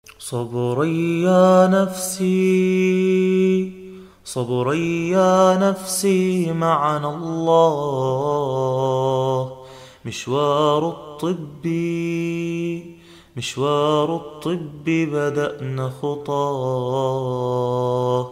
صبري يا نفسي صبري يا نفسي معنا الله مشوار الطب مشوار الطب بدأنا خطاه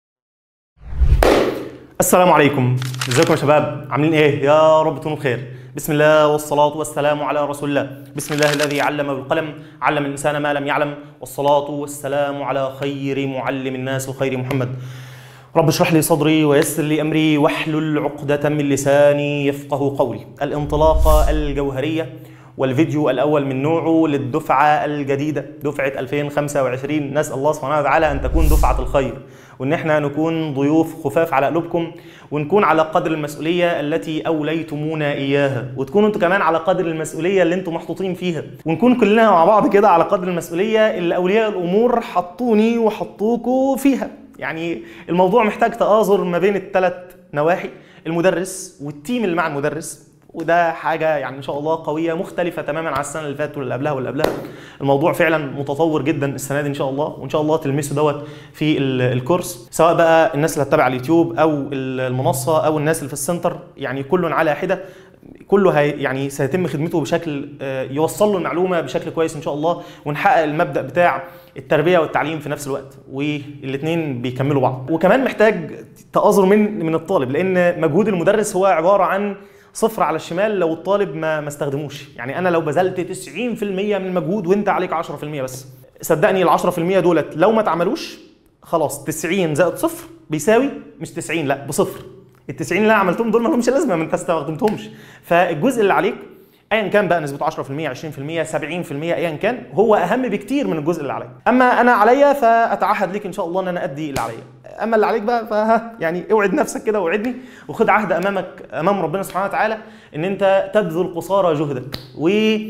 السلام عليكم ازيكم يا شباب عاملين ايه يا رب تكونوا بخير بسم الله والصلاة والسلام على رسول الله بسم الله الذي علم بالقلم علم الإنسان ما لم يعلم والصلاة والسلام على خير معلم الناس وخير محمد رب اشرح لي صدري ويسر لي أمري واحلل عقدة من لساني يفقه قولي الانطلاقة الجوهرية والفيديو الأول من نوعه للدفعة الجديدة دفعة 2025 نسأل الله سبحانه وتعالى أن تكون دفعة الخير وان احنا نكون ضيوف خفاف على قلوبكم ونكون على قدر المسؤوليه التي اوليتمونا اياها وتكونوا انتوا كمان على قدر المسؤوليه اللي انتوا محطوطين فيها ونكون كلنا مع بعض كده على قدر المسؤوليه اللي اولياء الامور حطوني وحطوكوا فيها يعني الموضوع محتاج تآزر ما بين الثلاث نواحي المدرس والتيم اللي مع المدرس وده حاجه يعني ان شاء الله قويه مختلفه تماما عن السنه اللي فاتت واللي قبلها واللي قبلها الموضوع فعلا متطور جدا السنه دي ان شاء الله وان شاء الله تلمسوا دوت في ال- الكورس سواء بقى الناس اللي هتتابع على اليوتيوب او المنصه او الناس اللي في السنتر يعني كل على حده كله هي يعني سيتم خدمته بشكل آه، يوصل له المعلومه بشكل كويس ان شاء الله ونحقق المبدا بتاع التربيه والتعليم في نفس الوقت والاثنين بيكملوا بعض وكمان محتاج تآزر من من الطالب لان مجهود المدرس هو عباره عن صفر على الشمال لو الطالب ما ما استخدموش يعني انا لو بذلت 90% من المجهود وانت عليك 10% بس صدقني ال 10% دولت لو ما اتعملوش خلاص 90 زائد صفر بيساوي مش 90 لا بصفر ال 90 اللي انا عملتهم دول ما لهمش لازمه ما انت استخدمتهمش فالجزء اللي عليك ايا كان بقى نسبته 10% 20% 70% ايا كان هو اهم بكتير من الجزء اللي عليا اما انا عليا فاتعهد ليك ان شاء الله ان انا ادي اللي عليا اما اللي عليك بقى فها يعني اوعد نفسك كده وعدني وخد عهد امامك امام ربنا سبحانه وتعالى ان انت تبذل قصارى جهدك و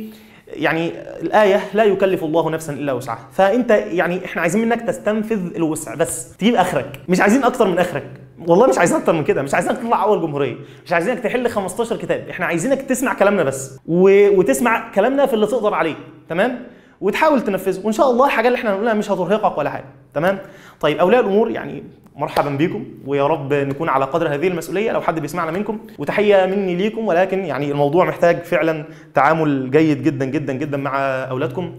يعني الآية لا يكلف الله نفسا إلا وسعها فأنت يعني إحنا عايزين منك تستنفذ الوسع بس تجيب آخرك مش عايزين أكتر من آخرك والله مش عايزين أكتر من كده مش عايزينك تطلع أول جمهورية مش عايزينك تحل 15 كتاب إحنا عايزينك تسمع كلامنا بس و... وتسمع كلامنا في اللي تقدر عليه تمام وتحاول تنفذه وان شاء الله الحاجه اللي احنا هنقولها مش هترهقك ولا حاجه تمام طيب اولياء الامور يعني مرحبا بكم ويا رب نكون على قدر هذه المسؤوليه لو حد بيسمعنا منكم وتحيه مني ليكم ولكن يعني الموضوع محتاج فعلا تعامل جيد جدا جدا جدا مع اولادكم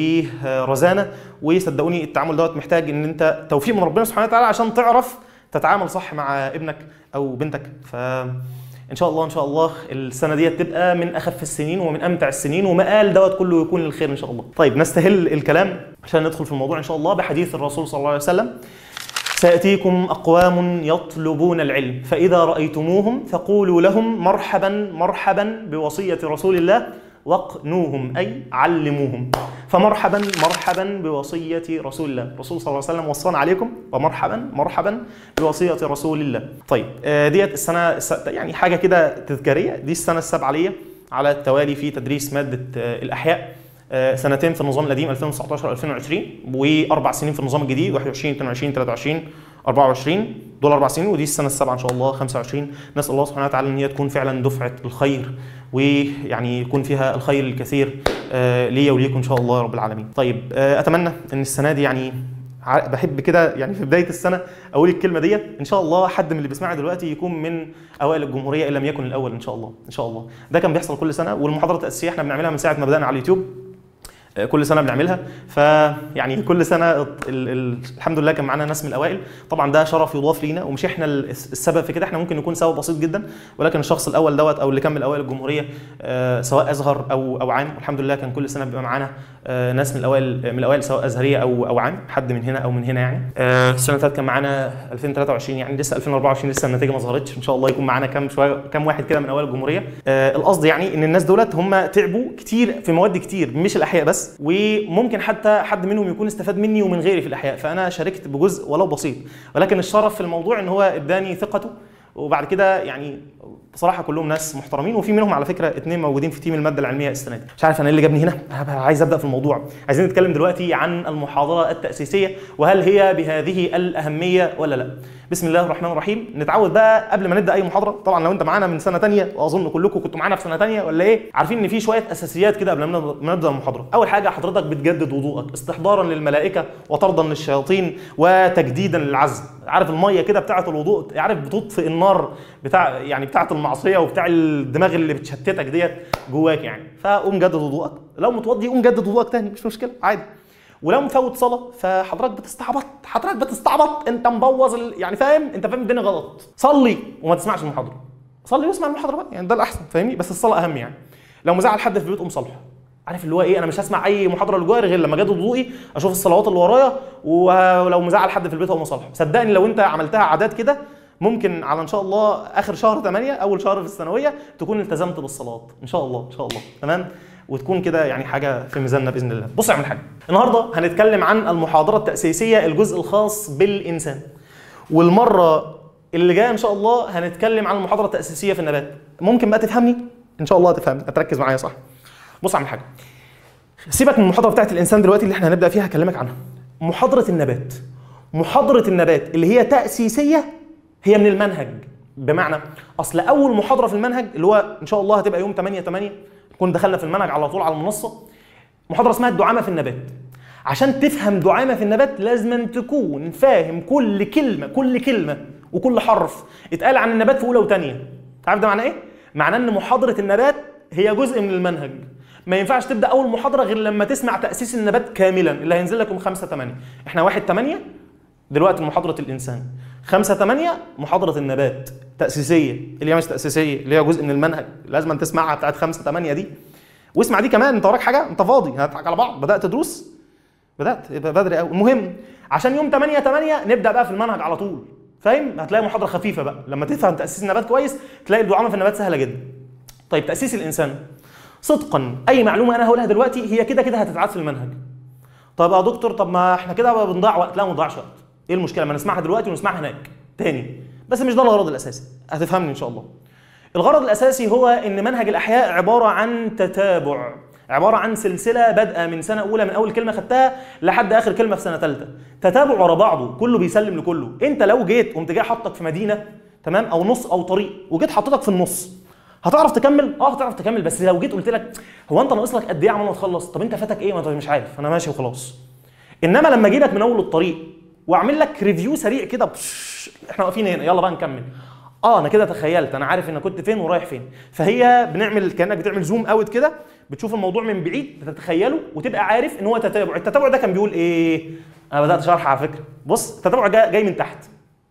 ورزانه وصدقوني التعامل دوت محتاج ان انت توفيق من ربنا سبحانه وتعالى عشان تعرف تتعامل صح مع ابنك او بنتك ف ان شاء الله ان شاء الله السنه ديت تبقى من اخف السنين ومن امتع السنين ومقال دوت كله يكون للخير ان شاء الله طيب نستهل الكلام عشان ندخل في الموضوع ان شاء الله بحديث الرسول صلى الله عليه وسلم سياتيكم اقوام يطلبون العلم فاذا رايتموهم فقولوا لهم مرحبا مرحبا بوصيه رسول الله واقنوهم اي علموهم فمرحبا مرحبا بوصيه رسول الله الرسول صلى الله عليه وسلم وصانا عليكم ومرحبا مرحبا بوصيه رسول الله طيب آه، ديت السنه الس- يعني حاجه كده تذكاريه دي السنه السابعه ليا على التوالي في تدريس ماده آه، الاحياء آه، سنتين في النظام القديم 2019 2020 واربع سنين في النظام الجديد 21 22 23 24 دول اربع سنين ودي السنه السابعه ان شاء الله 25 نسال الله سبحانه وتعالى ان هي تكون فعلا دفعه الخير ويعني يكون فيها الخير الكثير آه، ليا وليكم ان شاء الله يا رب العالمين. طيب آه، اتمنى ان السنه دي يعني ع- بحب كده يعني في بدايه السنه اقول الكلمه ديت ان شاء الله حد من اللي بيسمعنا دلوقتي يكون من اوائل الجمهوريه ان لم يكن الاول ان شاء الله ان شاء الله ده كان بيحصل كل سنه والمحاضره الاساسيه احنا بنعملها من ساعه ما بدانا على اليوتيوب آه، كل سنه بنعملها فيعني كل سنه ال ال الحمد لله كان معانا ناس من الاوائل طبعا ده شرف يضاف لينا ومش احنا ال- السبب في كده احنا ممكن نكون سبب بسيط جدا ولكن الشخص الاول دوت او اللي كان من اوائل الجمهوريه آه، سواء ازهر او او عام الحمد لله كان كل سنه بيبقى معانا آه، ناس من الاوائل من الاوائل سواء ازهريه او او عام حد من هنا او من هنا يعني آه، السنه اللي فاتت كان معانا 2023 يعني لسه 2024 لسه النتيجه ما ظهرتش ان شاء الله يكون معانا كام شويه كام واحد كده من اوائل الجمهوريه آه، القصد يعني ان الناس دولت هم تعبوا كتير في مواد كتير مش الاحياء بس وممكن حتى حد منهم يكون استفاد مني ومن غيري في الاحياء فانا شاركت بجزء ولو بسيط ولكن الشرف في الموضوع ان هو اداني ثقته وبعد كده يعني بصراحه كلهم ناس محترمين وفي منهم على فكره اثنين موجودين في تيم الماده العلميه السنه دي مش عارف انا ايه اللي جابني هنا انا بقى عايز ابدا في الموضوع عايزين نتكلم دلوقتي عن المحاضره التاسيسيه وهل هي بهذه الاهميه ولا لا بسم الله الرحمن الرحيم نتعود بقى قبل ما نبدا اي محاضره طبعا لو انت معانا من سنه تانية واظن كلكم كنتوا معانا في سنه تانية ولا ايه عارفين ان في شويه اساسيات كده قبل ما نبدأ- ما نبدا المحاضره اول حاجه حضرتك بتجدد وضوءك استحضارا للملائكه وطردا للشياطين وتجديدا للعزم عارف الميه كده بتاعه الوضوء عارف بتطفئ النار بتاع يعني بتاعه المعصيه وبتاع الدماغ اللي بتشتتك ديت جواك يعني فقوم جدد وضوءك لو متوضي قوم جدد وضوءك تاني مش مشكله عادي ولو مفوت صلاه فحضرتك بتستعبط حضرتك بتستعبط انت مبوظ ال... يعني فاهم انت فاهم الدنيا غلط صلي وما تسمعش المحاضره صلي واسمع المحاضره بقى يعني ده الاحسن فاهمني بس الصلاه اهم يعني لو مزعل حد في البيت قوم صالحه عارف اللي هو ايه انا مش هسمع اي محاضره لجواري غير لما اجدد وضوئي اشوف الصلوات اللي ورايا ولو مزعل حد في البيت اقوم اصالحه صدقني لو انت عملتها عادات كده ممكن على ان شاء الله اخر شهر 8 اول شهر في الثانويه تكون التزمت بالصلاه ان شاء الله ان شاء الله تمام وتكون كده يعني حاجه في ميزاننا باذن الله بص يا عم الحاج النهارده هنتكلم عن المحاضره التاسيسيه الجزء الخاص بالانسان والمره اللي جايه ان شاء الله هنتكلم عن المحاضره التاسيسيه في النبات ممكن بقى تفهمني ان شاء الله تفهمني هتركز معايا صح بص يا عم الحاج سيبك من المحاضره بتاعت الانسان دلوقتي اللي احنا هنبدا فيها هكلمك عنها محاضره النبات محاضره النبات اللي هي تاسيسيه هي من المنهج بمعنى اصل اول محاضره في المنهج اللي هو ان شاء الله هتبقى يوم 8 8 نكون دخلنا في المنهج على طول على المنصه محاضره اسمها الدعامه في النبات عشان تفهم دعامه في النبات لازم تكون فاهم كل كلمه كل كلمه وكل حرف اتقال عن النبات في اولى وثانيه عارف ده معناه ايه معناه ان محاضره النبات هي جزء من المنهج ما ينفعش تبدا اول محاضره غير لما تسمع تاسيس النبات كاملا اللي هينزل لك يوم 5 8 احنا 1 8 دلوقتي محاضره الانسان 5 8 محاضره النبات تاسيسيه اللي هي مش تاسيسيه اللي هي جزء من المنهج لازم أن تسمعها بتاعت 5 8 دي واسمع دي كمان انت وراك حاجه انت فاضي هنضحك على بعض بدات تدروس بدات يبقى بدري قوي المهم عشان يوم 8 8 نبدا بقى في المنهج على طول فاهم هتلاقي محاضره خفيفه بقى لما تفهم تاسيس النبات كويس تلاقي الدعامه في النبات سهله جدا طيب تاسيس الانسان صدقا اي معلومه انا هقولها دلوقتي هي كده كده هتتعاد في المنهج طب يا دكتور طب ما احنا كده بقى بنضيع وقت لا ما بنضيعش وقت ايه المشكله ما نسمعها دلوقتي ونسمعها هناك تاني بس مش ده الغرض الاساسي هتفهمني ان شاء الله الغرض الاساسي هو ان منهج الاحياء عباره عن تتابع عباره عن سلسله بادئه من سنه اولى من اول كلمه خدتها لحد اخر كلمه في سنه ثالثه تتابع ورا بعضه كله بيسلم لكله انت لو جيت قمت جاي حطك في مدينه تمام او نص او طريق وجيت حطيتك في النص هتعرف تكمل اه هتعرف تكمل بس لو جيت قلت لك هو انت ناقص لك قد ايه عمال ما تخلص طب انت فاتك ايه ما انت مش عارف انا ماشي وخلاص انما لما اجي لك من اول الطريق واعمل لك ريفيو سريع كده بش، احنا واقفين هنا يلا بقى نكمل اه انا كده تخيلت انا عارف انا كنت فين ورايح فين فهي بنعمل كانك بتعمل زوم اوت كده بتشوف الموضوع من بعيد بتتخيله وتبقى عارف ان هو تتابع التتابع ده كان بيقول ايه انا بدات اشرح على فكره بص التتابع جاي, جاي من تحت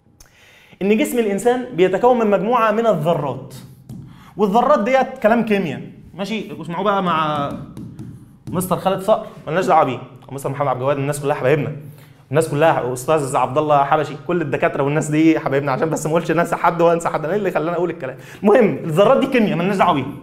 ان جسم الانسان بيتكون من مجموعه من الذرات والذرات ديت كلام كيمياء ماشي اسمعوا بقى مع مستر خالد صقر مالناش دعوه بيه مستر محمد عبد الجواد الناس كلها حبايبنا الناس كلها استاذ عبد الله حبشي كل الدكاتره والناس دي حبايبنا عشان بس ما اقولش ننسى حد وانسى حد انا إيه اللي خلاني اقول الكلام المهم الذرات دي كيمياء مالناش دعوه بيها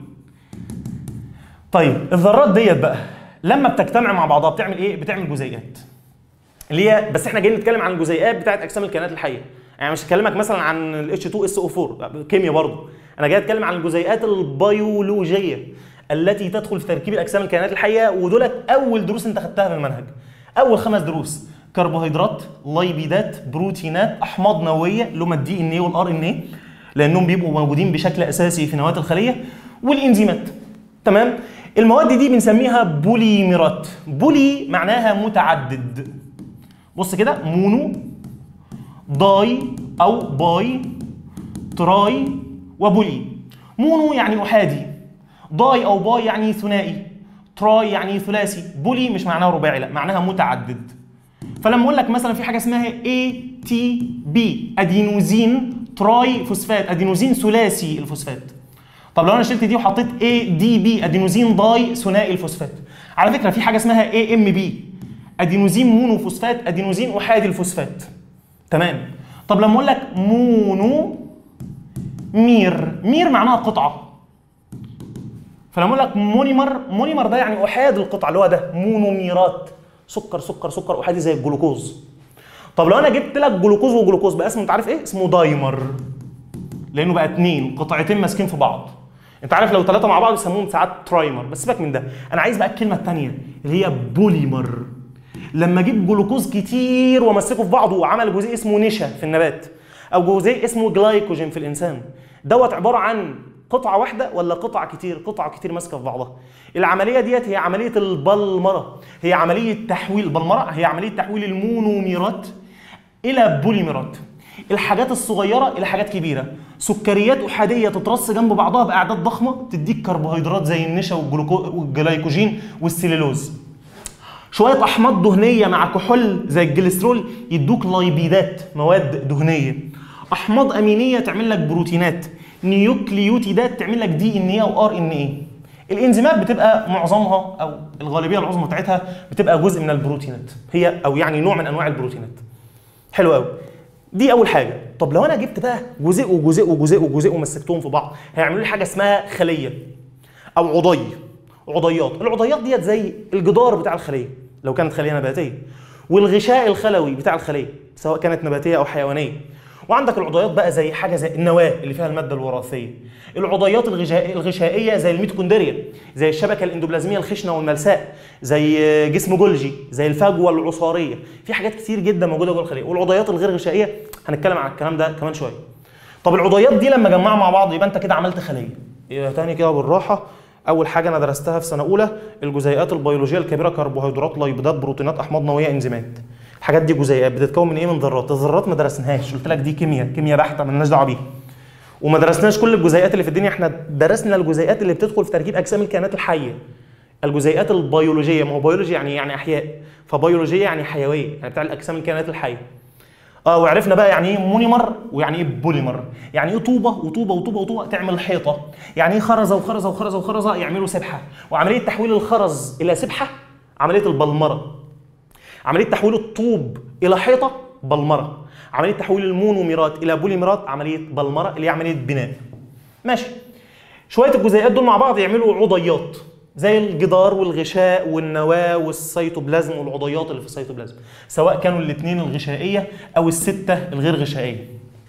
طيب الذرات ديت بقى لما بتجتمع مع بعضها بتعمل ايه بتعمل جزيئات اللي هي بس احنا جايين نتكلم عن الجزيئات بتاعت اجسام الكائنات الحيه يعني مش هكلمك مثلا عن ال H2SO4 كيمياء برضه انا جاي اتكلم عن الجزيئات البيولوجيه التي تدخل في تركيب الاجسام الكائنات الحيه ودولت اول دروس انت خدتها في المنهج اول خمس دروس كربوهيدرات ليبيدات بروتينات احماض نوويه اللي هم الدي ان اي والار ان اي لانهم بيبقوا موجودين بشكل اساسي في نواه الخليه والانزيمات تمام المواد دي بنسميها بوليمرات بولي معناها متعدد بص كده مونو داي او باي تراي وبولي مونو يعني احادي داي او باي يعني ثنائي تراي يعني ثلاثي بولي مش معناها رباعي لا معناها متعدد فلما اقول لك مثلا في حاجه اسمها اي تي بي ادينوزين تراي فوسفات ادينوزين ثلاثي الفوسفات طب لو انا شلت دي وحطيت اي دي بي ادينوزين داي ثنائي الفوسفات على فكره في حاجه اسمها اي ام بي ادينوزين مونو فوسفات ادينوزين احادي الفوسفات تمام طب لما اقول لك مونو مير مير معناها قطعه فلما اقول لك مونيمر مونيمر ده يعني احاد القطعه اللي هو ده مونوميرات سكر سكر سكر احادي زي الجلوكوز طب لو انا جبت لك جلوكوز وجلوكوز بقى اسمه انت عارف ايه اسمه دايمر لانه بقى اتنين قطعتين ماسكين في بعض انت عارف لو ثلاثه مع بعض يسموهم ساعات ترايمر بس سيبك من ده انا عايز بقى الكلمه الثانيه اللي هي بوليمر لما اجيب جلوكوز كتير وامسكه في بعضه وعمل جزيء اسمه نشا في النبات او جزيء اسمه جلايكوجين في الانسان دوت عباره عن قطعه واحده ولا قطع كتير قطع كتير ماسكه في بعضها العمليه ديت هي عمليه البلمره هي عمليه تحويل البلمره هي عمليه تحويل المونوميرات الى بوليمرات الحاجات الصغيره الى حاجات كبيره سكريات احاديه تترص جنب بعضها باعداد ضخمه تديك كربوهيدرات زي النشا والجلوكو- والجلايكوجين والسليلوز شويه احماض دهنيه مع كحول زي الجليسرول يدوك لايبيدات مواد دهنيه احماض امينيه تعمل لك بروتينات نيوكليوتيدات تعمل لك دي ان ايه او ار ان ايه الانزيمات بتبقى معظمها او الغالبيه العظمى بتاعتها بتبقى جزء من البروتينات هي او يعني نوع من انواع البروتينات حلو قوي دي اول حاجه طب لو انا جبت بقى جزيء وجزيء وجزيء وجزيء ومسكتهم في بعض هيعملوا لي حاجه اسمها خليه او عضي عضيات العضيات ديت زي الجدار بتاع الخليه لو كانت خليه نباتيه والغشاء الخلوي بتاع الخليه سواء كانت نباتيه او حيوانيه وعندك العضيات بقى زي حاجه زي النواه اللي فيها الماده الوراثيه العضيات الغشاء- الغشائيه زي الميتوكوندريا زي الشبكه الاندوبلازميه الخشنه والملساء زي جسم جولجي زي الفجوه العصاريه في حاجات كتير جدا موجوده جوه الخليه والعضيات الغير غشائيه هنتكلم عن الكلام ده كمان شويه طب العضيات دي لما جمعها مع بعض يبقى انت كده عملت خليه يبقى تاني كده بالراحه اول حاجه انا درستها في سنه اولى الجزيئات البيولوجيه الكبيره كربوهيدرات ليبيدات بروتينات احماض نوويه انزيمات الحاجات دي جزيئات بتتكون من ايه من ذرات الذرات ما درسناهاش قلت لك دي كيمياء كيمياء بحته مالناش دعوه بيها وما درسناش كل الجزيئات اللي في الدنيا احنا درسنا الجزيئات اللي بتدخل في تركيب اجسام الكائنات الحيه الجزيئات البيولوجيه ما هو بيولوجي يعني يعني احياء فبيولوجيه يعني حيويه يعني بتاع الاجسام الكائنات الحيه اه وعرفنا بقى يعني ايه مونيمر ويعني ايه بوليمر يعني ايه طوبه وطوبه وطوبه وطوبه تعمل حيطه يعني ايه خرزه وخرزه وخرزه وخرزه يعملوا سبحه وعمليه تحويل الخرز الى سبحه عمليه البلمره عمليه تحويل الطوب الى حيطه بلمره عمليه تحويل المونوميرات الى بوليمرات عمليه بلمره اللي هي عمليه بناء ماشي شويه الجزيئات دول مع بعض يعملوا عضيات زي الجدار والغشاء والنواه والسيتوبلازم والعضيات اللي في السيتوبلازم سواء كانوا الاثنين الغشائيه او السته الغير غشائيه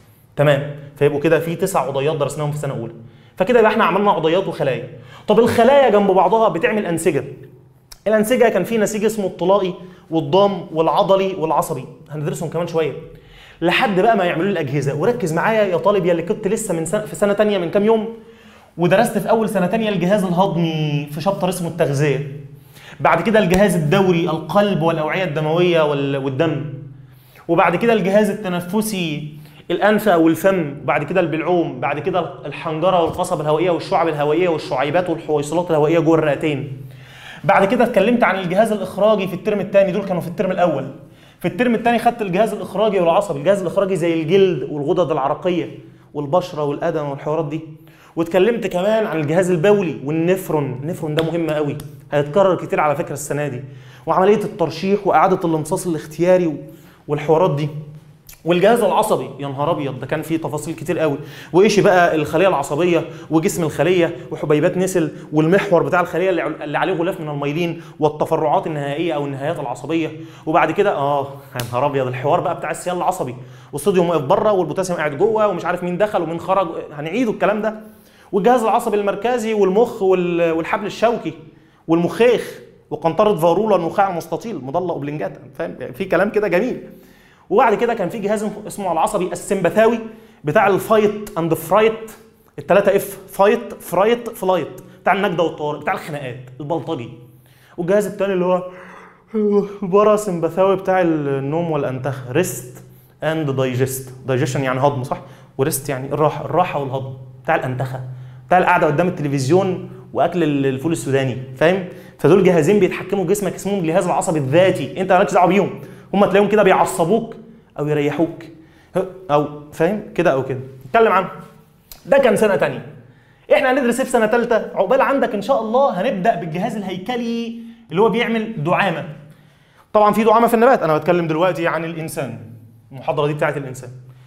تمام فيبقوا كده في تسع عضيات درسناهم في سنه اولى فكده يبقى احنا عملنا عضيات وخلايا طب الخلايا جنب بعضها بتعمل انسجه الانسجه كان في نسيج اسمه الطلائي والضام والعضلي والعصبي هندرسهم كمان شويه لحد بقى ما يعملوا لي الاجهزه وركز معايا يا طالب يا اللي كنت لسه من سنة في سنه تانية من كام يوم ودرست في اول سنه تانية الجهاز الهضمي في شابتر اسمه التغذيه بعد كده الجهاز الدوري القلب والاوعيه الدمويه وال- والدم وبعد كده الجهاز التنفسي الانف او الفم بعد كده البلعوم بعد كده الحنجره والقصبه الهوائيه والشعب الهوائيه والشعيبات والحويصلات الهوائيه جوه الرئتين بعد كده اتكلمت عن الجهاز الاخراجي في الترم الثاني دول كانوا في الترم الاول في الترم الثاني خدت الجهاز الاخراجي والعصبي الجهاز الاخراجي زي الجلد والغدد العرقيه والبشره والقدم والحوارات دي واتكلمت كمان عن الجهاز البولي والنفرون النفرون ده مهم قوي هيتكرر كتير على فكره السنه دي وعمليه الترشيح واعاده الامتصاص الاختياري و- والحوارات دي والجهاز العصبي يا نهار ابيض ده كان فيه تفاصيل كتير قوي وايش بقى الخليه العصبيه وجسم الخليه وحبيبات نسل والمحور بتاع الخليه اللي عل- اللي عليه غلاف من الميلين والتفرعات النهائيه او النهايات العصبيه وبعد كده اه يا نهار ابيض الحوار بقى بتاع السيال العصبي والصوديوم واقف بره والبوتاسيوم قاعد جوه ومش عارف مين دخل ومين خرج هنعيده الكلام ده والجهاز العصبي المركزي والمخ وال- والحبل الشوكي والمخيخ وقنطره فارولا النخاع المستطيل مضله اوبلنجاتا فاهم في كلام كده جميل وبعد كده كان في جهاز اسمه العصبي السمبثاوي بتاع الفايت اند فرايت الثلاثه اف فايت فرايت فلايت بتاع النجده والطوارئ بتاع الخناقات البلطجي والجهاز الثاني اللي هو برا سمبثاوي بتاع النوم والانتخ ريست اند دايجست دايجيشن يعني هضم صح وريست يعني الراحه الراحه والهضم بتاع الانتخه بتاع القعده قدام التلفزيون واكل ال- الفول السوداني فاهم فدول جهازين بيتحكموا في جسمك اسمهم الجهاز العصبي الذاتي انت مالكش دعوه بيهم هم تلاقيهم كده بيعصبوك او يريحوك او فاهم كده او كده نتكلم عنه ده كان سنه تانية احنا هندرس ايه في سنه ثالثه عقبال عندك ان شاء الله هنبدا بالجهاز الهيكلي اللي هو بيعمل دعامه طبعا في دعامه في النبات انا بتكلم دلوقتي عن الانسان المحاضره دي بتاعت الانسان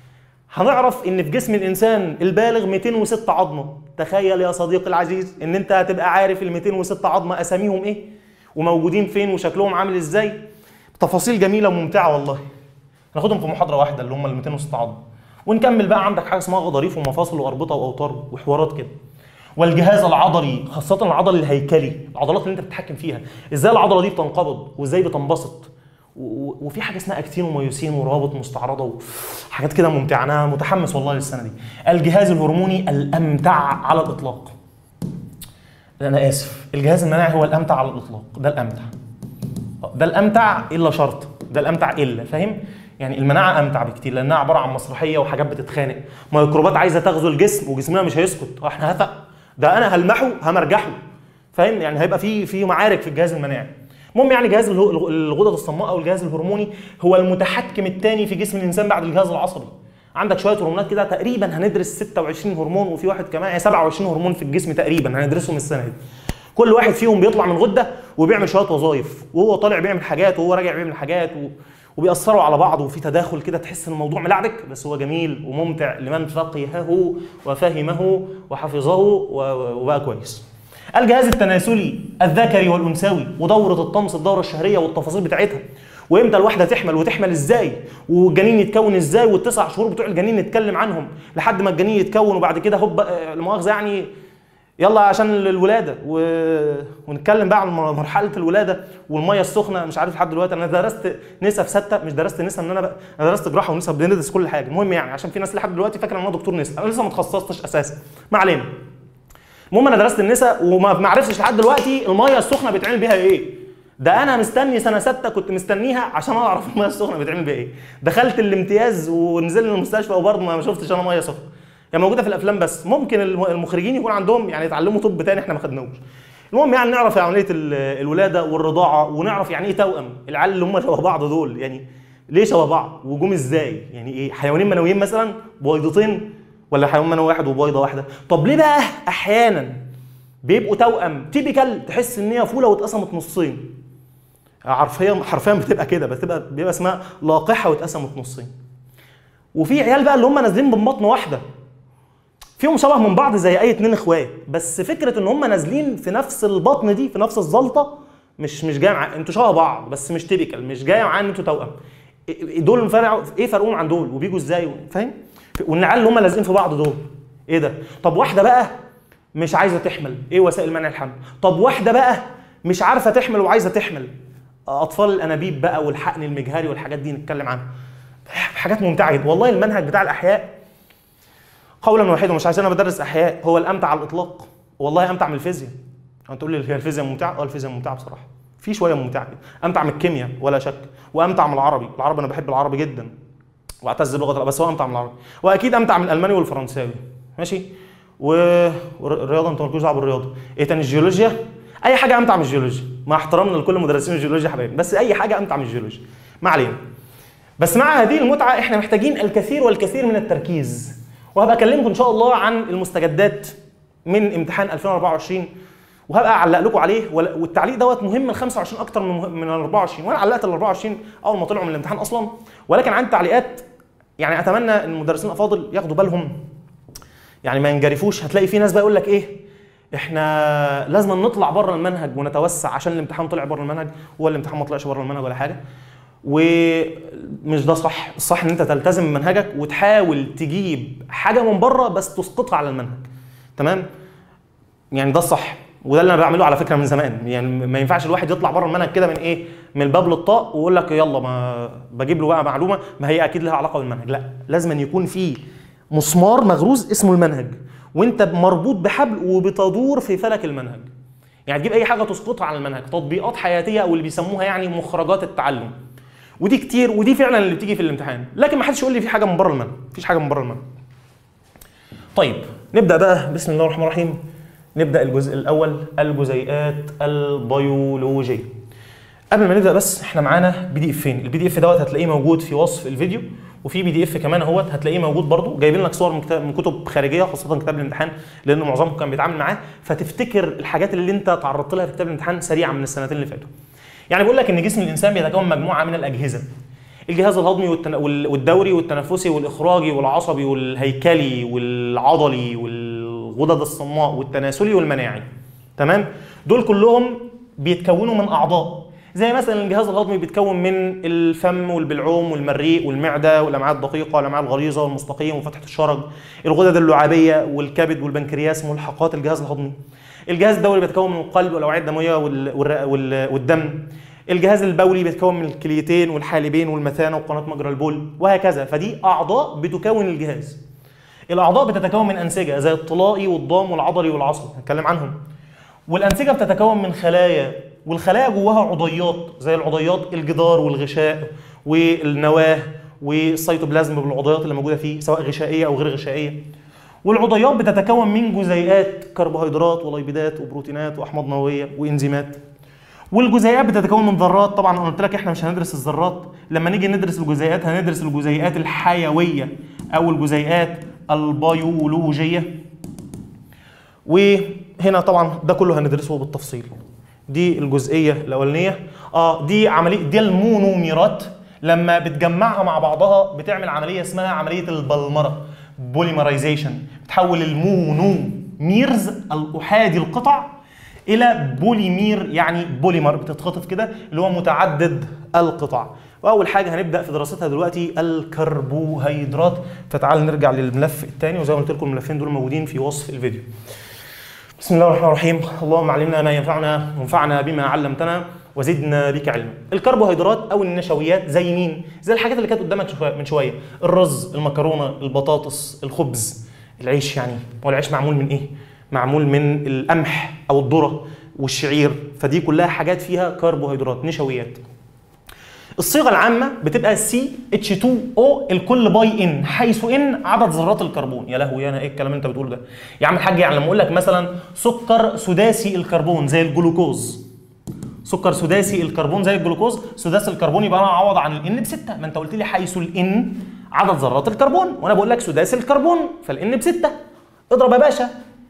هنعرف ان في جسم الانسان البالغ 206 عظمه تخيل يا صديقي العزيز ان انت هتبقى عارف ال 206 عظمه اساميهم ايه وموجودين فين وشكلهم عامل ازاي تفاصيل جميله وممتعه والله هناخدهم في محاضره واحده اللي هم ال 206 عظمه ونكمل بقى عندك حاجه اسمها غضاريف ومفاصل واربطه واوتار وحوارات كده والجهاز العضلي خاصة العضل الهيكلي العضلات اللي انت بتتحكم فيها ازاي العضلة دي بتنقبض وازاي بتنبسط و- و- وفي حاجة اسمها اكتين وميوسين وروابط مستعرضة وحاجات كده ممتعة انا متحمس والله للسنة دي الجهاز الهرموني الامتع على الاطلاق انا اسف الجهاز المناعي هو الامتع على الاطلاق ده الامتع ده الامتع الا شرط ده الامتع الا فاهم يعني المناعه امتع بكتير لانها عباره عن مسرحيه وحاجات بتتخانق ميكروبات عايزه تغزو الجسم وجسمنا مش هيسكت هو احنا هفق ده انا هلمحه همرجحه فاهم يعني هيبقى في في معارك في الجهاز المناعي المهم يعني جهاز الهو- الغدد الصماء او الجهاز الهرموني هو المتحكم الثاني في جسم الانسان بعد الجهاز العصبي عندك شويه هرمونات كده تقريبا هندرس 26 هرمون وفي واحد كمان يعني 27 هرمون في الجسم تقريبا هندرسهم السنه دي كل واحد فيهم بيطلع من غده وبيعمل شويه وظائف وهو طالع بيعمل حاجات وهو راجع بيعمل حاجات و... وبيأثروا على بعض وفي تداخل كده تحس ان الموضوع ملعبك بس هو جميل وممتع لمن فقهه وفهمه وحفظه و- وبقى كويس. الجهاز التناسلي الذكري والانثوي ودوره الطمس الدوره الشهريه والتفاصيل بتاعتها وامتى الواحده تحمل وتحمل ازاي والجنين يتكون ازاي والتسع شهور بتوع الجنين نتكلم عنهم لحد ما الجنين يتكون وبعد كده هوب آه، المؤاخذه يعني يلا عشان الولاده و... ونتكلم بقى عن مرحله الولاده والميه السخنه مش عارف لحد دلوقتي انا درست نسا في سته مش درست نسا ان انا بقى انا درست جراحه ونسا بندرس كل حاجه المهم يعني عشان في ناس لحد دلوقتي فاكره ان انا دكتور نسا انا لسه ما اتخصصتش اساسا ما علينا المهم انا درست النساء وما ما عرفتش لحد دلوقتي الميه السخنه بيتعمل بيها ايه ده انا مستني سنه سته كنت مستنيها عشان اعرف الميه السخنه بيتعمل بيها ايه دخلت الامتياز ونزلنا المستشفى وبرضه ما شفتش انا ميه سخنه هي موجوده في الافلام بس ممكن الم- المخرجين يكون عندهم يعني يتعلموا طب تاني احنا ما خدناهوش المهم يعني نعرف عمليه ال- الولاده والرضاعه ونعرف يعني ايه توأم العيال اللي هم شبه بعض دول يعني ليه شبه بعض وجم ازاي يعني ايه حيوانين منويين مثلا بويضتين ولا حيوان منوي واحد وبويضه واحده طب ليه بقى احيانا بيبقوا توأم تيبيكال تحس ان هي فوله واتقسمت نصين حرفيا حرفيا بتبقى كده بتبقى بيبقى اسمها لاقحه واتقسمت نصين وفي عيال بقى اللي هم نازلين من بطن واحده فيهم شبه من بعض زي اي اتنين اخوات بس فكره ان هم نازلين في نفس البطن دي في نفس الزلطه مش مش جايه مع انتوا شبه بعض بس مش تيبيكال مش جايه معاه ان انتوا توأم إيه- دول فرق ايه فرقهم عن دول وبيجوا ازاي فاهم والنعال اللي هم لازقين في بعض دول ايه ده طب واحده بقى مش عايزه تحمل ايه وسائل منع الحمل طب واحده بقى مش عارفه تحمل وعايزه تحمل اطفال الانابيب بقى والحقن المجهري والحاجات دي نتكلم عنها حاجات ممتعه جدا والله المنهج بتاع الاحياء قولا واحدا مش عشان انا بدرس احياء هو الامتع على الاطلاق والله امتع من الفيزياء انت تقول لي هي الفيزياء ممتعه اه الفيزياء ممتعه بصراحه في شويه ممتعه كده امتع من الكيمياء ولا شك وامتع من العربي العربي انا بحب العربي جدا واعتز بلغه بس هو امتع من العربي واكيد امتع من الالماني والفرنساوي ماشي و- والرياضه انت مالكوش دعوه بالرياضه ايه تاني الجيولوجيا اي حاجه امتع من الجيولوجيا مع احترامنا لكل مدرسين الجيولوجيا حبايبي بس اي حاجه امتع من الجيولوجيا ما علينا بس مع هذه المتعه احنا محتاجين الكثير والكثير من التركيز وهبقى اكلمكم ان شاء الله عن المستجدات من امتحان 2024 وهبقى اعلق لكم عليه ولا- والتعليق دوت مهم ال 25 اكتر من مهم- من ال 24 وانا علقت ال 24 اول ما طلعوا من الامتحان اصلا ولكن عندي تعليقات يعني اتمنى ان المدرسين الافاضل ياخدوا بالهم يعني ما ينجرفوش هتلاقي في ناس بقى يقول لك ايه احنا لازم نطلع بره المنهج ونتوسع عشان الامتحان طلع بره المنهج هو الامتحان ما طلعش بره المنهج ولا حاجه ومش ده صح الصح ان انت تلتزم بمنهجك وتحاول تجيب حاجه من بره بس تسقطها على المنهج تمام يعني ده الصح وده اللي انا بعمله على فكره من زمان يعني ما ينفعش الواحد يطلع بره المنهج كده من ايه من الباب للطاق ويقول لك يلا ما بجيب له بقى معلومه ما هي اكيد لها علاقه بالمنهج لا لازم أن يكون في مسمار مغروز اسمه المنهج وانت مربوط بحبل وبتدور في فلك المنهج يعني تجيب اي حاجه تسقطها على المنهج تطبيقات حياتيه او اللي بيسموها يعني مخرجات التعلم ودي كتير ودي فعلا اللي بتيجي في الامتحان لكن ما حدش يقول لي في حاجه من بره المنهج مفيش حاجه من بره المنهج طيب نبدا بقى بسم الله الرحمن الرحيم نبدا الجزء الاول الجزيئات البيولوجيه قبل ما نبدا بس احنا معانا بي دي افين البي دي اف دوت هتلاقيه موجود في وصف الفيديو وفي بي دي اف كمان اهوت هتلاقيه موجود برضو جايبين لك صور من كتاب من كتب خارجيه خاصه كتاب الامتحان لان معظمكم كان بيتعامل معاه فتفتكر الحاجات اللي انت تعرضت لها في كتاب الامتحان سريعا من السنتين اللي فاتوا يعني بيقول لك ان جسم الانسان بيتكون مجموعه من الاجهزه الجهاز الهضمي والتن... وال- والدوري والتنفسي والاخراجي والعصبي والهيكلي والعضلي والغدد الصماء والتناسلي والمناعي تمام دول كلهم بيتكونوا من اعضاء زي مثلا الجهاز الهضمي بيتكون من الفم والبلعوم والمريء والمعده والامعاء الدقيقه والامعاء الغليظه والمستقيم وفتحه الشرج الغدد اللعابيه والكبد والبنكرياس ملحقات الجهاز الهضمي الجهاز الدوري بيتكون من القلب والاوعيه الدمويه وال- والر- وال- والدم الجهاز البولي بيتكون من الكليتين والحالبين والمثانه وقناه مجرى البول وهكذا فدي اعضاء بتكون الجهاز الاعضاء بتتكون من انسجه زي الطلائي والضام والعضلي والعصبي هنتكلم عنهم والانسجه بتتكون من خلايا والخلايا جواها عضيات زي العضيات الجدار والغشاء والنواه والسيتوبلازم بالعضيات اللي موجوده فيه سواء غشائيه او غير غشائيه والعضيات بتتكون من جزيئات كربوهيدرات وليبيدات وبروتينات واحماض نوويه وانزيمات والجزيئات بتتكون من ذرات طبعا انا قلت لك احنا مش هندرس الذرات لما نيجي ندرس الجزيئات هندرس الجزيئات الحيويه او الجزيئات البيولوجيه وهنا طبعا ده كله هندرسه بالتفصيل دي الجزئيه الاولانيه اه دي عمليه دي المونوميرات لما بتجمعها مع بعضها بتعمل عمليه اسمها عمليه البلمره بوليمرايزيشن بتحول المونوميرز الاحادي القطع الى بوليمير يعني بوليمر بتتخطف كده اللي هو متعدد القطع واول حاجه هنبدا في دراستها دلوقتي الكربوهيدرات فتعال نرجع للملف الثاني وزي ما قلت لكم الملفين دول موجودين في وصف الفيديو بسم الله الرحمن الرحيم اللهم علمنا ما ينفعنا وانفعنا بما علمتنا وزدنا بك علما الكربوهيدرات او النشويات زي مين زي الحاجات اللي كانت قدامك شوية- من شويه الرز المكرونه البطاطس الخبز العيش يعني هو العيش معمول من ايه معمول من القمح او الذره والشعير فدي كلها حاجات فيها كربوهيدرات نشويات الصيغه العامه بتبقى سي اتش 2 او الكل باي ان حيث ان عدد ذرات الكربون يا لهوي انا ايه الكلام اللي انت بتقوله ده يا عم الحاج يعني لما اقول لك مثلا سكر سداسي الكربون زي الجلوكوز سكر سداسي الكربون زي الجلوكوز سداسي الكربون يبقى انا اعوض عن الان بستة ما انت قلت لي حيث الان عدد ذرات الكربون وانا بقول لك سداسي الكربون فالان بستة اضرب يا باشا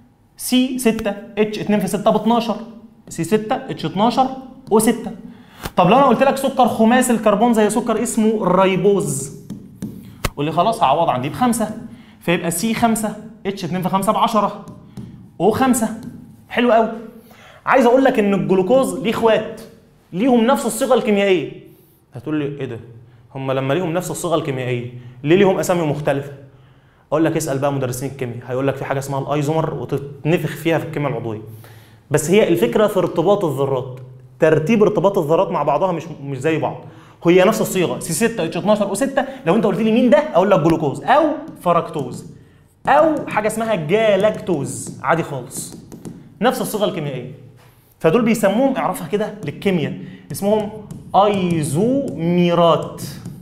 سي 6 اتش 2 في 6 ب 12 سي 6 اتش 12 او 6 طب لو انا قلت لك سكر خماسي الكربون زي سكر اسمه الريبوز قول لي خلاص هعوض عندي بخمسه فيبقى سي 5 اتش 2 في 5 ب 10 او 5 حلو قوي عايز اقول لك ان الجلوكوز ليه اخوات ليهم نفس الصيغه الكيميائيه هتقول لي ايه ده هم لما ليهم نفس الصيغه الكيميائيه ليه ليهم اسامي مختلفه اقول لك اسال بقى مدرسين الكيمياء هيقول لك في حاجه اسمها الايزومر وتتنفخ فيها في الكيمياء العضويه بس هي الفكره في ارتباط الذرات ترتيب ارتباط الذرات مع بعضها مش مش زي بعض هي نفس الصيغه سي 6 اتش 12 و6 لو انت قلت لي مين ده اقول لك جلوكوز او فركتوز او حاجه اسمها جالاكتوز عادي خالص نفس الصيغه الكيميائيه فدول بيسموهم اعرفها كده للكيمياء اسمهم ايزوميرات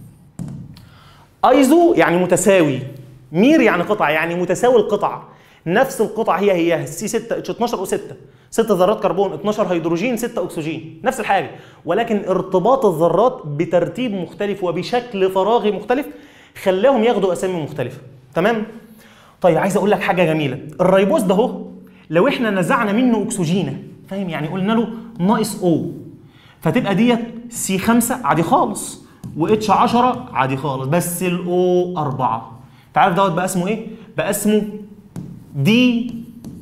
ايزو يعني متساوي مير يعني قطع يعني متساوي القطع نفس القطع هي هي سي 6 اتش 12 او 6 6 ذرات كربون 12 هيدروجين 6 اكسجين نفس الحاجه ولكن ارتباط الذرات بترتيب مختلف وبشكل فراغي مختلف خلاهم ياخدوا اسامي مختلفه تمام طيب عايز اقول لك حاجه جميله الريبوز ده اهو لو احنا نزعنا منه اكسجينه فاهم يعني قلنا له ناقص او فتبقى ديت سي 5 عادي خالص واتش 10 عادي خالص بس الاو 4 تعرف دوت بقى اسمه ايه بقى اسمه دي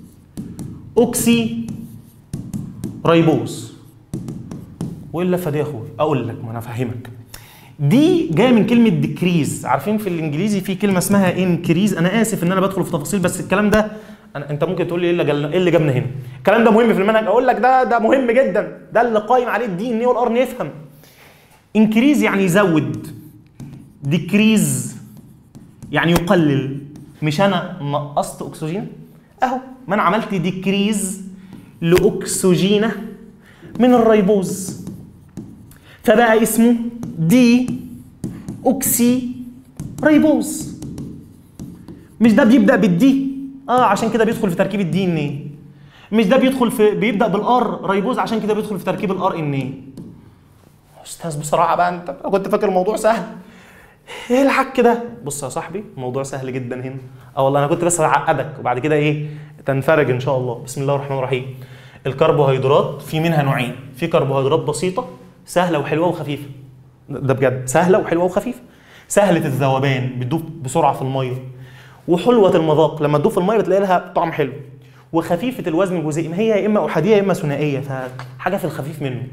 اوكسي ريبوز وايه اللفه دي يا اخويا اقول لك ما انا افهمك دي جايه من كلمه ديكريز عارفين في الانجليزي في كلمه اسمها انكريز انا اسف ان انا بدخل في تفاصيل بس الكلام ده أنا انت ممكن تقول لي ايه اللي جل- ايه اللي جابنا هنا الكلام ده مهم في المنهج اقول لك ده ده مهم جدا ده اللي قايم عليه الدي ان ايه والار يفهم انكريز يعني يزود ديكريز يعني يقلل مش انا نقصت اكسجين اهو ما انا عملت ديكريز لاكسجينه من الريبوز فبقى اسمه دي اوكسي ريبوز مش ده بيبدا بالدي اه عشان كده بيدخل في تركيب الدي ان ايه مش ده بيدخل في بيبدا بالار ريبوز عشان كده بيدخل في تركيب الار ان ايه استاذ بصراحه بقى انت كنت فاكر الموضوع سهل ايه الحك ده بص يا صاحبي الموضوع سهل جدا هنا اه والله انا كنت بس بعقدك وبعد كده ايه تنفرج ان شاء الله بسم الله الرحمن الرحيم الكربوهيدرات في منها نوعين في كربوهيدرات بسيطه سهله وحلوه وخفيفه ده بجد سهله وحلوه وخفيفه سهله الذوبان بتدوب بسرعه في الميه وحلوه المذاق لما تدوب في الميه بتلاقي لها طعم حلو وخفيفه الوزن الجزيئي ما هي يا اما احاديه يا اما ثنائيه فحاجه في الخفيف منه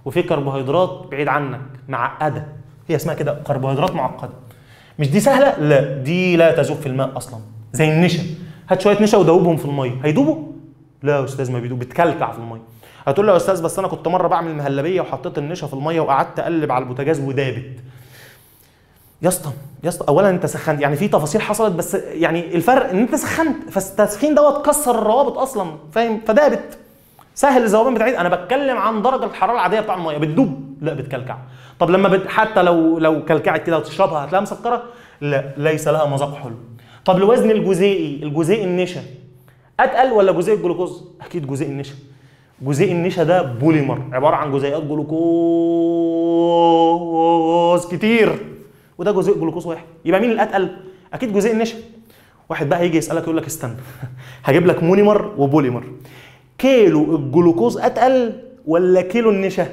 وفي كربوهيدرات بعيد عنك معقده هي اسمها كده كربوهيدرات معقده مش دي سهله لا دي لا تذوب في الماء اصلا زي النشا هات شويه نشا ودوبهم في الميه هيدوبوا لا يا استاذ ما بيدوب بتكلكع في الميه هتقول له يا استاذ بس انا كنت مره بعمل مهلبيه وحطيت النشا في الميه وقعدت اقلب على البوتاجاز ودابت يا اسطى يا اسطى اولا انت سخنت يعني في تفاصيل حصلت بس يعني الفرق ان انت سخنت فالتسخين دوت كسر الروابط اصلا فاهم فدابت سهل الذوبان بتاعتها انا بتكلم عن درجه الحراره العاديه بتاع الميه بتدوب لا بتكلكع طب لما بت... حتى لو لو كلكعت كده وتشربها هتلاقيها مسكره لا ليس لها مذاق حلو طب الوزن الجزيئي الجزيء النشا اتقل ولا جزيء الجلوكوز اكيد جزيء النشا جزيء النشا ده بوليمر عباره عن جزيئات جلوكوز كتير وده جزيء جلوكوز واحد يبقى مين الاتقل اكيد جزيء النشا واحد بقى هيجي يسالك يقول لك استنى هجيب لك مونيمر وبوليمر كيلو الجلوكوز اتقل ولا كيلو النشا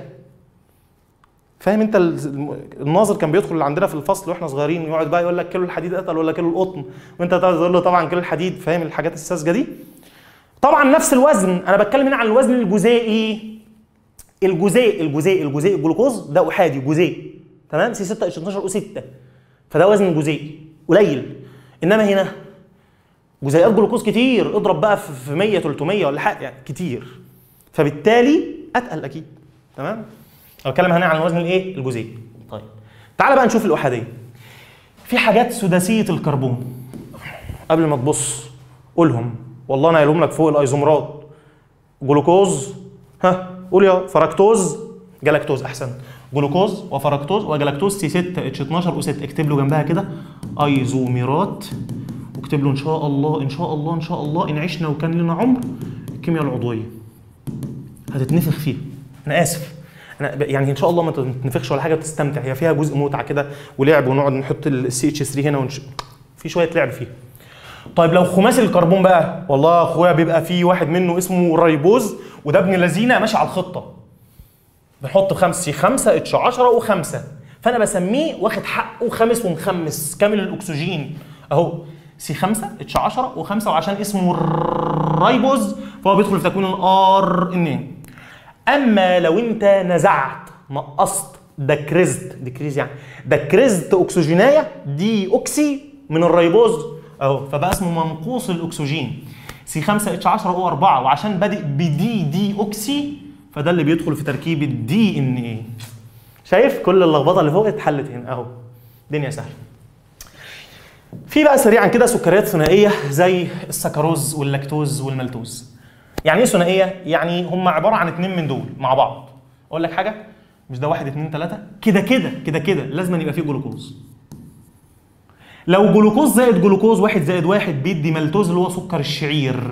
فاهم انت ال- الناظر كان بيدخل عندنا في الفصل واحنا صغيرين يقعد بقى يقول لك كيلو الحديد اتقل ولا كيلو القطن وانت تقعد تقول له طبعا كيلو الحديد فاهم الحاجات الساذجه دي طبعا نفس الوزن انا بتكلم هنا عن الوزن الجزيئي الجزيء الجزيء الجزيء الجلوكوز ده احادي جزيء تمام سي 6 اتش 12 او 6 فده وزن جزيئي قليل انما هنا جزيئات جلوكوز كتير اضرب بقى في في 100 300 ولا حاجه يعني كتير فبالتالي اتقل اكيد تمام أنا بتكلم هنا عن الوزن الايه الجزيئي طيب تعال بقى نشوف الاحاديه في حاجات سداسيه الكربون قبل ما تبص قولهم والله انا قايلهم لك فوق الايزومرات جلوكوز ها قول يا فركتوز جلاكتوز احسن جلوكوز وفركتوز وجلاكتوز سي 6 اتش 12 او 6 اكتب له جنبها كده ايزوميرات واكتب له ان شاء الله ان شاء الله ان شاء الله ان عشنا وكان لنا عمر الكيمياء العضويه هتتنفخ فيها انا اسف انا ب- يعني ان شاء الله ما تتنفخش ولا حاجه تستمتع هي فيها جزء متعه كده ولعب ونقعد نحط السي اتش 3 هنا ونش... في شويه لعب فيها طيب لو خماسي الكربون بقى والله يا اخويا بيبقى في واحد منه اسمه ريبوز وده ابن لذينه ماشي على الخطه بنحط خمسة خمسة اتش 10 وخمسة فانا بسميه واخد حقه خامس ومخمس كامل الاكسجين اهو سي 5 اتش 10 و5 وعشان اسمه الريبوز فهو بيدخل في تكوين الار ان اما لو انت نزعت نقصت دكرزت دكريز يعني دكرزت اكسجينايه دي اوكسي من الريبوز اهو فبقى اسمه منقوص الاكسجين سي 5 اتش 10 او 4 وعشان بادئ بدي دي اوكسي فده اللي بيدخل في تركيب الدي ان ايه شايف كل اللخبطه اللي فوق اتحلت هنا اهو الدنيا سهله في بقى سريعا كده سكريات ثنائيه زي السكروز واللاكتوز والمالتوز يعني ايه ثنائيه يعني هم عباره عن اتنين من دول مع بعض اقول لك حاجه مش ده واحد اتنين تلاته كده كده كده كده لازم يبقى فيه جلوكوز لو جلوكوز زائد جلوكوز واحد زائد واحد بيدي مالتوز اللي هو سكر الشعير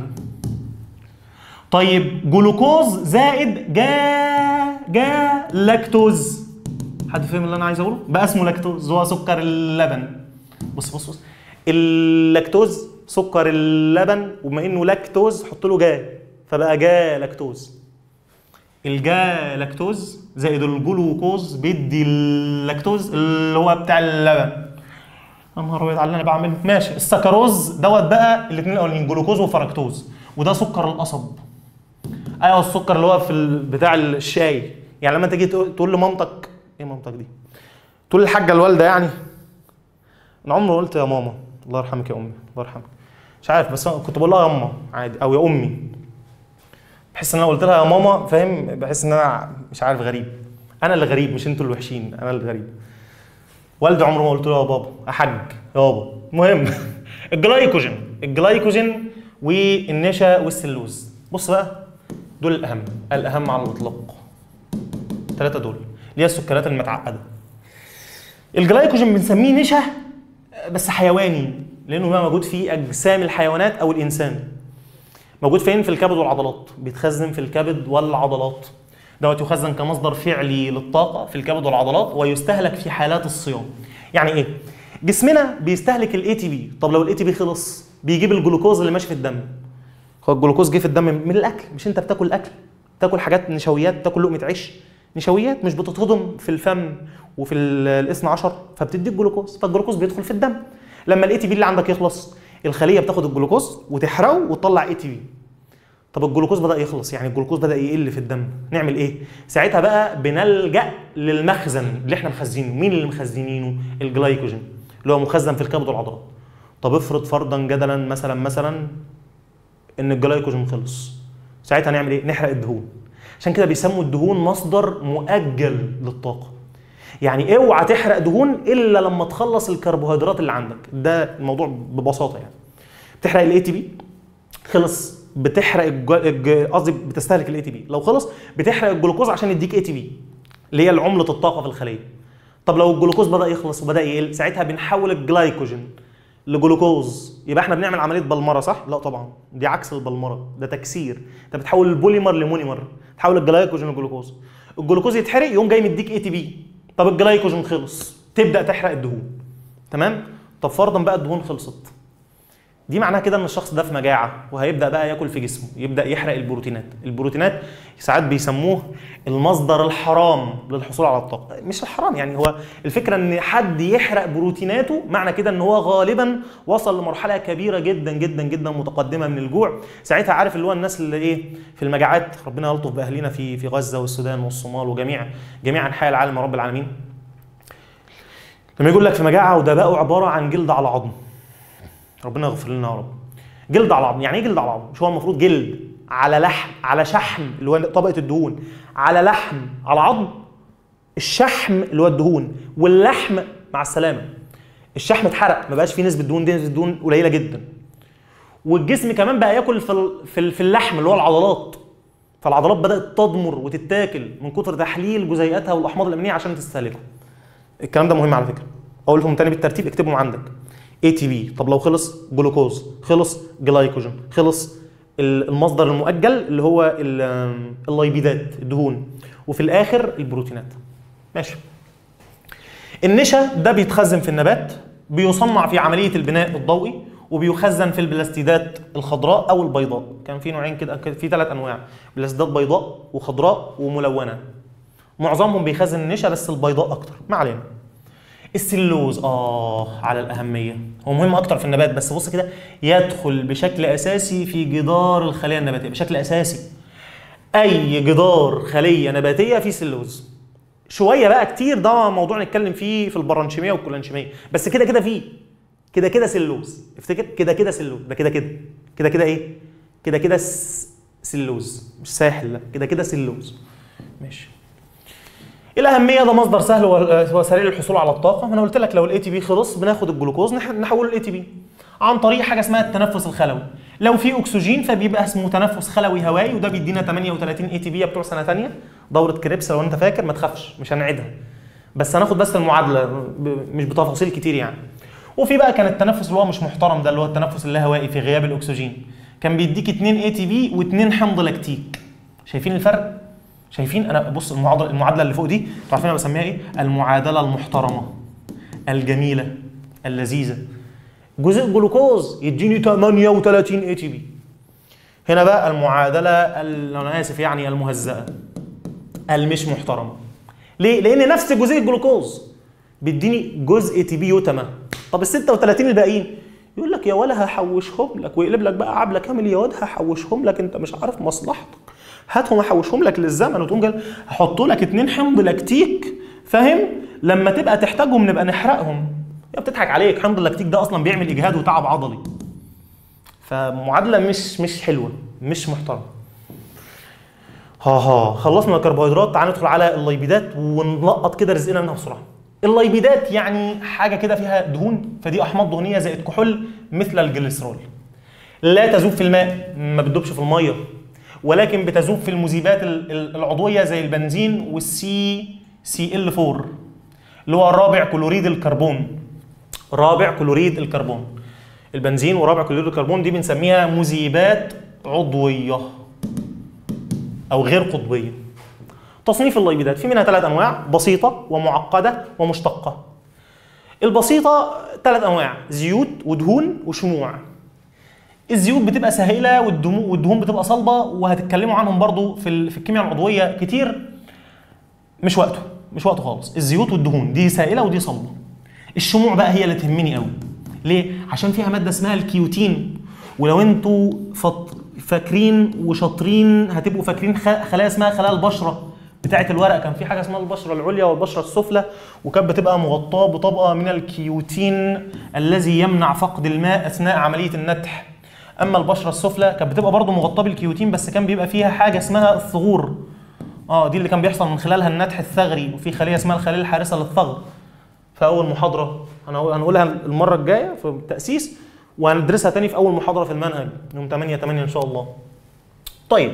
طيب جلوكوز زائد جا جا لاكتوز حد فاهم اللي انا عايز اقوله بقى اسمه لاكتوز هو سكر اللبن بص بص بص اللاكتوز سكر اللبن وبما انه لاكتوز حط له جا فبقى جا لاكتوز الجا لاكتوز زائد الجلوكوز بيدي اللاكتوز اللي هو بتاع اللبن يا نهار ابيض على اللي انا بعمله ماشي السكروز دوت بقى الاثنين الاولانيين جلوكوز وفركتوز وده سكر القصب ايوه السكر اللي هو في ال- بتاع الشاي يعني لما تيجي تقول تقول لمامتك ايه مامتك دي تقول للحاجه الوالده يعني انا عمري ما قلت يا ماما الله يرحمك يا امي الله يرحمك مش عارف بس أنا كنت بقول لها يا اما عادي او يا امي بحس ان انا قلت لها يا ماما فاهم بحس ان انا مش عارف غريب انا اللي غريب مش انتوا اللي وحشين انا اللي غريب والدي عمره ما قلت له يا بابا يا حاج يا بابا المهم الجلايكوجين الجلايكوجين والنشا والسلوز بص بقى دول الاهم الاهم على الاطلاق الثلاثه دول اللي هي السكريات المتعقده الجلايكوجين بنسميه نشا بس حيواني لانه بقى موجود في اجسام الحيوانات او الانسان موجود فين في الكبد والعضلات بيتخزن في الكبد والعضلات دوت يخزن كمصدر فعلي للطاقه في الكبد والعضلات ويستهلك في حالات الصيام يعني ايه جسمنا بيستهلك الاي تي بي طب لو الاي تي بي خلص بيجيب الجلوكوز اللي ماشي في الدم هو الجلوكوز جه في الدم من الاكل مش انت بتاكل اكل تاكل حاجات نشويات تاكل لقمه عيش نشويات مش بتتهضم في الفم وفي ال- الاثنى عشر فبتديك جلوكوز فالجلوكوز بيدخل في الدم لما الاي تي بي اللي عندك يخلص الخليه بتاخد الجلوكوز وتحرقه وتطلع اي تي بي طب الجلوكوز بدا يخلص يعني الجلوكوز بدا يقل في الدم نعمل ايه ساعتها بقى بنلجا للمخزن اللي احنا مخزنينه مين اللي مخزنينه الجلايكوجين اللي هو مخزن في الكبد والعضلات طب افرض فرضا جدلا مثلا مثلا ان الجلايكوجين خلص ساعتها نعمل ايه نحرق الدهون عشان كده بيسموا الدهون مصدر مؤجل للطاقه يعني اوعى تحرق دهون الا لما تخلص الكربوهيدرات اللي عندك ده الموضوع ببساطه يعني بتحرق الاي تي بي خلص بتحرق الج- الج- قصدي بتستهلك الاي تي بي لو خلص بتحرق الجلوكوز عشان يديك اي تي بي اللي هي عمله الطاقه في الخليه طب لو الجلوكوز بدا يخلص وبدا يقل ساعتها بنحول الجلايكوجين لجلوكوز يبقى احنا بنعمل عمليه بلمره صح لا طبعا دي عكس البلمره ده تكسير انت بتحول البوليمر لمونيمر تحول الجلايكوجين لجلوكوز الجلوكوز يتحرق يقوم جاي مديك اي تي بي طب الجلايكوجين خلص تبدا تحرق الدهون تمام طب فرضا بقى الدهون خلصت دي معناها كده ان الشخص ده في مجاعه وهيبدا بقى ياكل في جسمه يبدا يحرق البروتينات البروتينات ساعات بيسموه المصدر الحرام للحصول على الطاقه مش الحرام يعني هو الفكره ان حد يحرق بروتيناته معنى كده ان هو غالبا وصل لمرحله كبيره جدا جدا جدا متقدمه من الجوع ساعتها عارف اللي هو الناس اللي ايه في المجاعات ربنا يلطف باهلنا في في غزه والسودان والصومال وجميع جميع انحاء العالم يا رب العالمين لما يقول لك في مجاعه وده بقوا عباره عن جلد على عظم ربنا يغفر لنا يا رب جلد على عظم يعني ايه جلد على عظم مش هو المفروض جلد على لحم على شحم اللي هو طبقه الدهون على لحم على عظم الشحم اللي هو الدهون واللحم مع السلامه الشحم اتحرق ما بقاش فيه نسبه دهون دي نسبه دهون قليله جدا والجسم كمان بقى ياكل في ال- في ال- في اللحم اللي هو العضلات فالعضلات بدات تضمر وتتاكل من كتر تحليل جزيئاتها والاحماض الامينيه عشان تستهلكه الكلام ده مهم على فكره اقول لكم تاني بالترتيب اكتبهم عندك اي تي بي طب لو خلص جلوكوز خلص جلايكوجين خلص ال- المصدر المؤجل اللي هو ال- الليبيدات الدهون وفي الاخر البروتينات ماشي النشا ده بيتخزن في النبات بيصنع في عمليه البناء الضوئي وبيخزن في البلاستيدات الخضراء او البيضاء كان في نوعين كده كان في ثلاث انواع بلاستيدات بيضاء وخضراء وملونه معظمهم بيخزن النشا بس البيضاء اكتر ما علينا السلوز اه على الاهميه هو مهم اكتر في النبات بس بص كده يدخل بشكل اساسي في جدار الخليه النباتيه بشكل اساسي اي جدار خليه نباتيه فيه سلوز شويه بقى كتير ده موضوع نتكلم فيه في البرانشيميه والكولانشيميه بس كده كده فيه كده كده سلوز افتكر كده كده سلوز ده كده كده كده كده ايه كده كده س- سلوز مش ساحل لا كده كده سلوز ماشي الاهميه ده مصدر سهل و- وسريع للحصول على الطاقه انا قلت لك لو الاي تي بي خلص بناخد الجلوكوز نح- نحوله الاي تي بي عن طريق حاجه اسمها التنفس الخلوي لو في اكسجين فبيبقى اسمه تنفس خلوي هوائي وده بيدينا 38 اي تي بي بتوع سنه ثانيه دوره كريبس لو انت فاكر ما تخافش مش هنعيدها بس هناخد بس المعادله ب- مش بتفاصيل كتير يعني وفي بقى كان التنفس اللي هو مش محترم ده اللي هو التنفس اللاهوائي في غياب الاكسجين كان بيديك 2 اي تي بي و2 حمض لاكتيك شايفين الفرق شايفين انا بص المعادله المعادله اللي فوق دي انتوا عارفين انا بسميها ايه المعادله المحترمه الجميله اللذيذه جزيء جلوكوز يديني 38 اي تي بي هنا بقى المعادله ال- انا اسف يعني المهزأه المش محترمه ليه لان نفس جزيء الجلوكوز بيديني جزء تي بي يوتما طب ال 36 الباقيين يقول لك يا ولا هحوشهم لك ويقلب لك بقى عبله كامل يا واد هحوشهم لك انت مش عارف مصلحتك هاتهم احوشهم لك للزمن وتقوم قال هحط لك اتنين حمض لاكتيك فاهم لما تبقى تحتاجهم نبقى نحرقهم يا بتضحك عليك حمض اللاكتيك ده اصلا بيعمل اجهاد وتعب عضلي فمعادله مش مش حلوه مش محترمه ها ها خلصنا الكربوهيدرات تعال ندخل على الليبيدات ونلقط كده رزقنا منها بسرعه الليبيدات يعني حاجه كده فيها دهون فدي احماض دهنيه زائد كحول مثل الجليسرول لا تذوب في الماء ما بتدوبش في الميه ولكن بتذوب في المذيبات ال- ال- العضويه زي البنزين والسي سي ال 4 اللي هو رابع كلوريد الكربون رابع كلوريد الكربون البنزين ورابع كلوريد الكربون دي بنسميها مذيبات عضويه او غير قطبيه تصنيف الليبيدات في منها ثلاث انواع بسيطه ومعقده ومشتقه البسيطه ثلاث انواع زيوت ودهون وشموع الزيوت بتبقى سائله والدمو- والدهون بتبقى صلبه وهتتكلموا عنهم برضو في ال- في الكيمياء العضويه كتير مش وقته مش وقته خالص الزيوت والدهون دي سائله ودي صلبه الشموع بقى هي اللي تهمني قوي ليه عشان فيها ماده اسمها الكيوتين ولو انتوا فط... فاكرين وشاطرين هتبقوا فاكرين خ- خلايا اسمها خلايا البشره بتاعه الورق كان في حاجه اسمها البشره العليا والبشره السفلى وكانت بتبقى مغطاه بطبقه من الكيوتين الذي يمنع فقد الماء اثناء عمليه النتح اما البشره السفلى كانت بتبقى برضه مغطاه بالكيوتين بس كان بيبقى فيها حاجه اسمها الثغور اه دي اللي كان بيحصل من خلالها النتح الثغري وفي خليه اسمها الخليه الحارسه للثغر في اول محاضره انا هنقولها المره الجايه في التاسيس وهندرسها تاني في اول محاضره في المنهج يوم 8 8 ان شاء الله طيب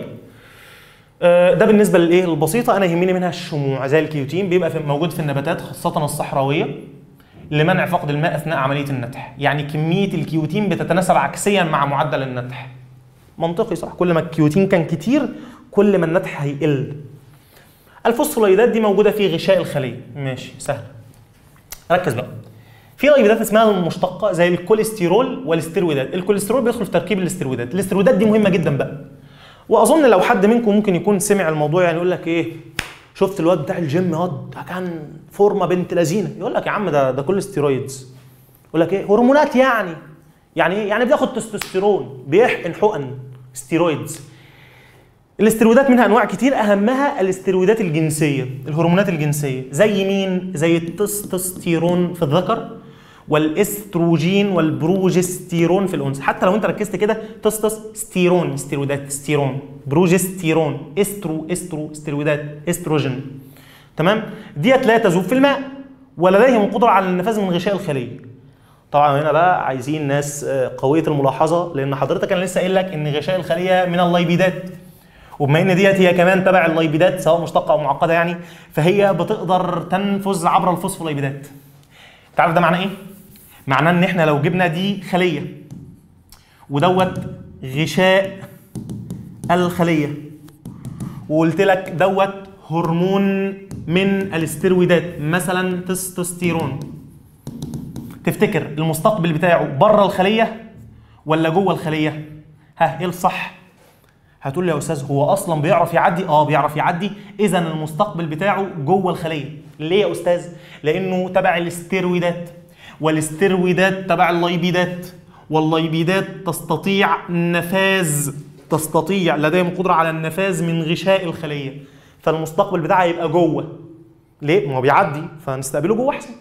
آه، ده بالنسبه للايه البسيطه انا يهمني منها الشموع زي الكيوتين بيبقى في موجود في النباتات خاصه الصحراويه لمنع فقد الماء اثناء عمليه النتح يعني كميه الكيوتين بتتناسب عكسيا مع معدل النتح منطقي صح كل ما الكيوتين كان كتير كل ما النتح هيقل الفوسفولايدات دي موجوده في غشاء الخليه ماشي سهل ركز بقى في لايبيدات اسمها المشتقه زي الكوليسترول والاسترويدات الكوليسترول بيدخل في تركيب الاسترويدات الاسترويدات دي مهمه جدا بقى واظن لو حد منكم ممكن يكون سمع الموضوع يعني يقول لك ايه شفت الواد بتاع الجيم ياض ده كان فورمه بنت لذينه يقول لك يا عم ده ده كل ستيرويدز يقول لك ايه هرمونات يعني يعني ايه يعني بياخد تستوستيرون بيحقن حقن ستيرويدز الاسترويدات منها انواع كتير اهمها الاسترويدات الجنسيه الهرمونات الجنسيه زي مين زي التستوستيرون في الذكر والاستروجين والبروجستيرون في الانثى حتى لو انت ركزت كده تستوستيرون استرويدات ستيرون بروجستيرون استرو استرو استرويدات استروجين تمام ديت لا تذوب في الماء ولديهم قدره على النفاذ من غشاء الخليه طبعا هنا بقى عايزين ناس آه، قويه الملاحظه لان حضرتك انا لسه قايل لك ان غشاء الخليه من اللايبيدات وبما ان ديت هي كمان تبع اللايبيدات سواء مشتقه او معقده يعني فهي بتقدر تنفذ عبر الفوسفولايبيدات انت عارف ده معناه ايه؟ معناه ان احنا لو جبنا دي خليه ودوت غشاء الخليه وقلت لك دوت هرمون من الاسترويدات مثلا تستوستيرون تفتكر المستقبل بتاعه بره الخليه ولا جوه الخليه؟ ها ايه الصح؟ هتقول لي يا استاذ هو اصلا بيعرف يعدي اه بيعرف يعدي اذا المستقبل بتاعه جوه الخليه ليه يا استاذ لانه تبع الاسترويدات والاسترويدات تبع اللايبيدات واللايبيدات تستطيع نفاذ تستطيع لديهم قدره على النفاذ من غشاء الخليه فالمستقبل بتاعها يبقى جوه ليه ما هو بيعدي فنستقبله جوه احسن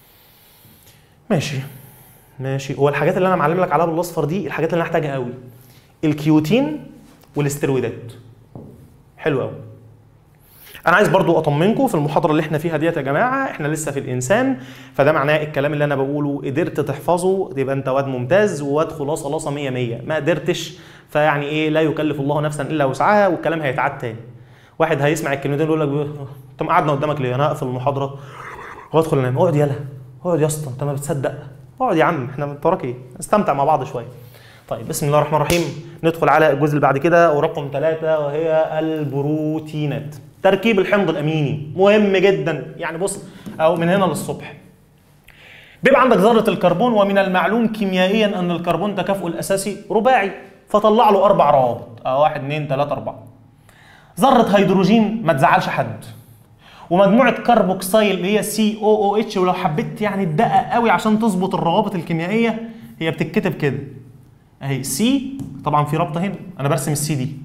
ماشي ماشي هو الحاجات اللي انا معلم لك عليها بالاصفر دي الحاجات اللي انا هحتاجها قوي الكيوتين والاسترويدات حلو قوي انا عايز برضو اطمنكم في المحاضره اللي احنا فيها ديت يا جماعه احنا لسه في الانسان فده معناه الكلام اللي انا بقوله قدرت تحفظه تبقى انت واد ممتاز وواد خلاصه خلاصه 100 100 ما قدرتش فيعني ايه لا يكلف الله نفسا الا وسعها والكلام هيتعاد تاني واحد هيسمع الكلمتين يقول لك انت قعدنا قدامك ليه انا هقفل المحاضره وادخل انام اقعد يلا اقعد يا اسطى انت ما بتصدق اقعد يا عم احنا انت وراك ايه نستمتع مع بعض شويه طيب بسم الله الرحمن الرحيم ندخل على الجزء اللي بعد كده ورقم ثلاثة وهي البروتينات تركيب الحمض الاميني مهم جدا يعني بص او من هنا للصبح بيبقى عندك ذرة الكربون ومن المعلوم كيميائيا ان الكربون تكافؤه الاساسي رباعي فطلع له اربع روابط اه واحد اثنين ثلاثة اربعة ذرة هيدروجين ما تزعلش حد ومجموعة كربوكسيل اللي هي سي او او اتش ولو حبيت يعني تدقق قوي عشان تظبط الروابط الكيميائية هي بتتكتب كده اهي سي طبعا في رابطه هنا انا برسم السي دي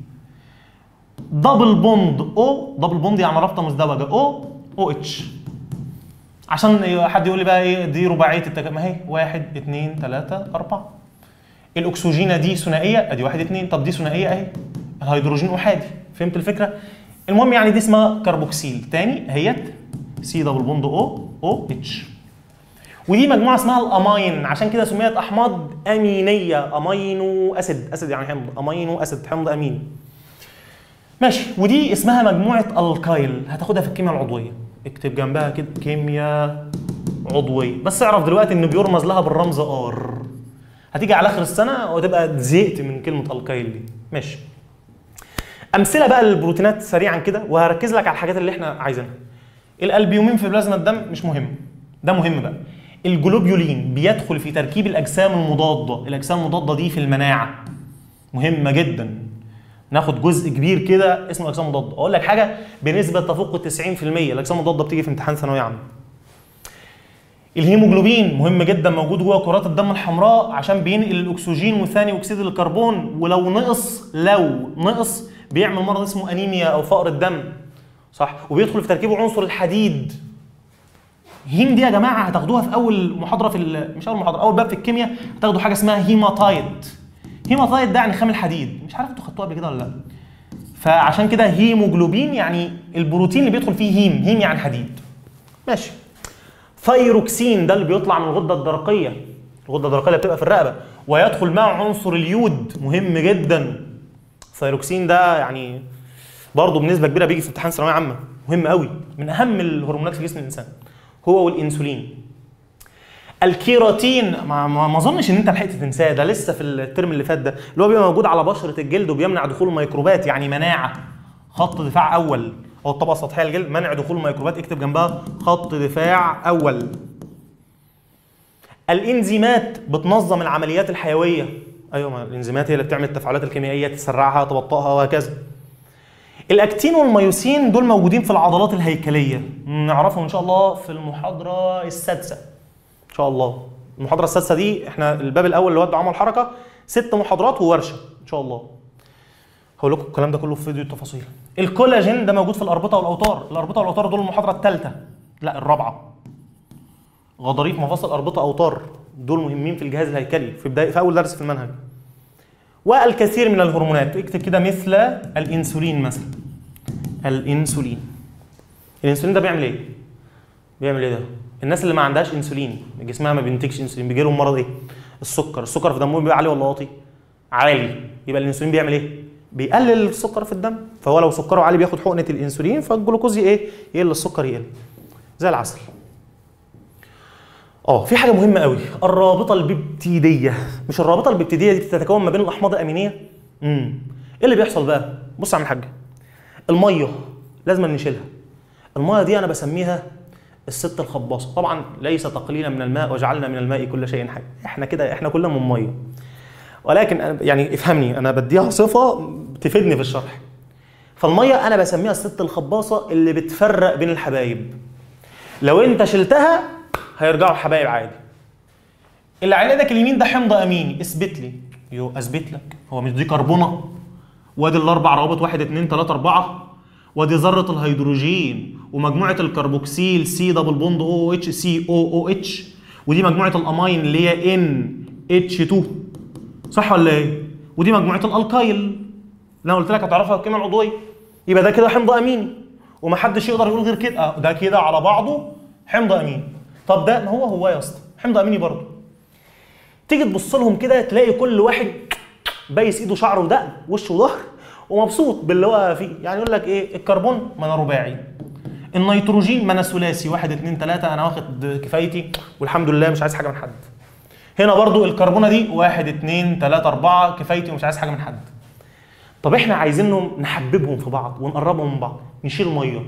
دبل بوند او دبل بوند يعني رابطه مزدوجه او او اتش عشان حد يقول لي بقى ايه دي رباعيه التكامل ما هي واحد اثنين ثلاثة أربعة الأكسجينة دي ثنائية أدي واحد اثنين طب دي ثنائية أهي الهيدروجين أحادي فهمت الفكرة؟ المهم يعني دي اسمها كربوكسيل تاني اهيت سي دبل بوند او او اتش ودي مجموعه اسمها الامين عشان كده سميت احماض امينيه امينو اسيد اسيد يعني حمض امينو اسيد حمض امين ماشي ودي اسمها مجموعه الكايل هتاخدها في الكيمياء العضويه اكتب جنبها كده كيمياء عضويه بس اعرف دلوقتي انه بيرمز لها بالرمز ار هتيجي على اخر السنه وتبقى زهقت من كلمه الكايل دي ماشي امثله بقى للبروتينات سريعا كده وهركز لك على الحاجات اللي احنا عايزينها الالبيومين في بلازما الدم مش مهم ده مهم بقى الجلوبيولين بيدخل في تركيب الاجسام المضاده الاجسام المضاده دي في المناعه مهمه جدا ناخد جزء كبير كده اسمه اجسام مضاده اقول لك حاجه بنسبه تفوق ال 90% الاجسام المضاده بتيجي في امتحان ثانويه عامه الهيموجلوبين مهم جدا موجود جوه كرات الدم الحمراء عشان بينقل الاكسجين وثاني اكسيد الكربون ولو نقص لو نقص بيعمل مرض اسمه انيميا او فقر الدم صح وبيدخل في تركيبه عنصر الحديد هيم دي يا جماعه هتاخدوها في اول محاضره في ال- مش اول محاضره اول باب في الكيمياء هتاخدوا حاجه اسمها هيماتايد هيماتايد ده يعني خام الحديد مش عارف انتوا خدتوها قبل كده ولا لا فعشان كده هيموجلوبين يعني البروتين اللي بيدخل فيه هيم هيم يعني حديد ماشي ثايروكسين ده اللي بيطلع من الغده الدرقيه الغده الدرقيه اللي بتبقى في الرقبه ويدخل معه عنصر اليود مهم جدا الثايروكسين ده يعني برضه بنسبه كبيره بيجي في امتحان ثانويه عامه مهم قوي من اهم الهرمونات في جسم الانسان هو والانسولين الكيراتين ما ما ما اظنش ان انت لحقت تنساه ده لسه في الترم اللي فات ده اللي هو بيبقى موجود على بشره الجلد وبيمنع دخول الميكروبات يعني مناعه خط دفاع اول او الطبقه السطحيه للجلد منع دخول الميكروبات اكتب جنبها خط دفاع اول الانزيمات بتنظم العمليات الحيويه ايوه ما الانزيمات هي اللي بتعمل التفاعلات الكيميائيه تسرعها تبطئها وهكذا الاكتين والميوسين دول موجودين في العضلات الهيكليه نعرفهم ان شاء الله في المحاضره السادسه ان شاء الله المحاضره السادسه دي احنا الباب الاول اللي هو عمل حركه ست محاضرات وورشه ان شاء الله هقول لكم الكلام ده كله في فيديو التفاصيل الكولاجين ده موجود في الاربطه والاوتار الاربطه والاوتار دول المحاضره الثالثه لا الرابعه غضاريف مفاصل اربطه اوتار دول مهمين في الجهاز الهيكلي في بدايه في اول درس في المنهج والكثير من الهرمونات اكتب كده مثل الانسولين مثلا الانسولين الانسولين ده بيعمل ايه بيعمل ايه ده الناس اللي ما عندهاش انسولين جسمها ما بينتجش انسولين بيجي لهم مرض ايه السكر السكر في دمهم بيبقى عالي ولا واطي عالي يبقى الانسولين بيعمل ايه بيقلل السكر في الدم فهو لو سكره عالي بياخد حقنه الانسولين فالجلوكوز ايه يقل السكر يقل زي العسل اه في حاجه مهمه قوي الرابطه الببتيديه مش الرابطه الببتيديه دي بتتكون ما بين الاحماض الامينيه امم ايه اللي بيحصل بقى بص يا عم الحاج الميه لازم نشيلها الميه دي انا بسميها الست الخباصه طبعا ليس تقليلا من الماء وجعلنا من الماء كل شيء حي احنا كده احنا كلنا من ميه ولكن أنا- يعني افهمني انا بديها صفه تفيدني في الشرح فالميه انا بسميها الست الخباصه اللي بتفرق بين الحبايب لو انت شلتها هيرجعوا حبايب عادي اللي على ايدك اليمين ده حمض اميني اثبت لي يو اثبت لك هو مش دي كربونه وادي الاربع روابط واحد اتنين تلاته اربعه وادي ذره الهيدروجين ومجموعه الكربوكسيل سي دبل بوند او اتش سي او او اتش ودي مجموعه الامين اللي هي ان اتش 2 صح ولا ايه؟ ودي مجموعه الالكايل اللي انا قلت لك هتعرفها في الكيمياء العضويه يبقى ده كده حمض اميني ومحدش يقدر يقول غير كده آه، ده كده على بعضه حمض اميني طب ده ما هو هو يا اسطى حمض اميني برضه تيجي تبص لهم كده تلاقي كل واحد بايس ايده شعره ودقن وشه وظهر ومبسوط باللي هو فيه يعني يقول لك ايه الكربون ما انا رباعي النيتروجين ما انا ثلاثي واحد اتنين تلاته انا واخد كفايتي والحمد لله مش عايز حاجه من حد هنا برضو الكربونه دي واحد اتنين تلاته اربعه كفايتي ومش عايز حاجه من حد طب احنا عايزينهم نحببهم في بعض ونقربهم من بعض نشيل ميه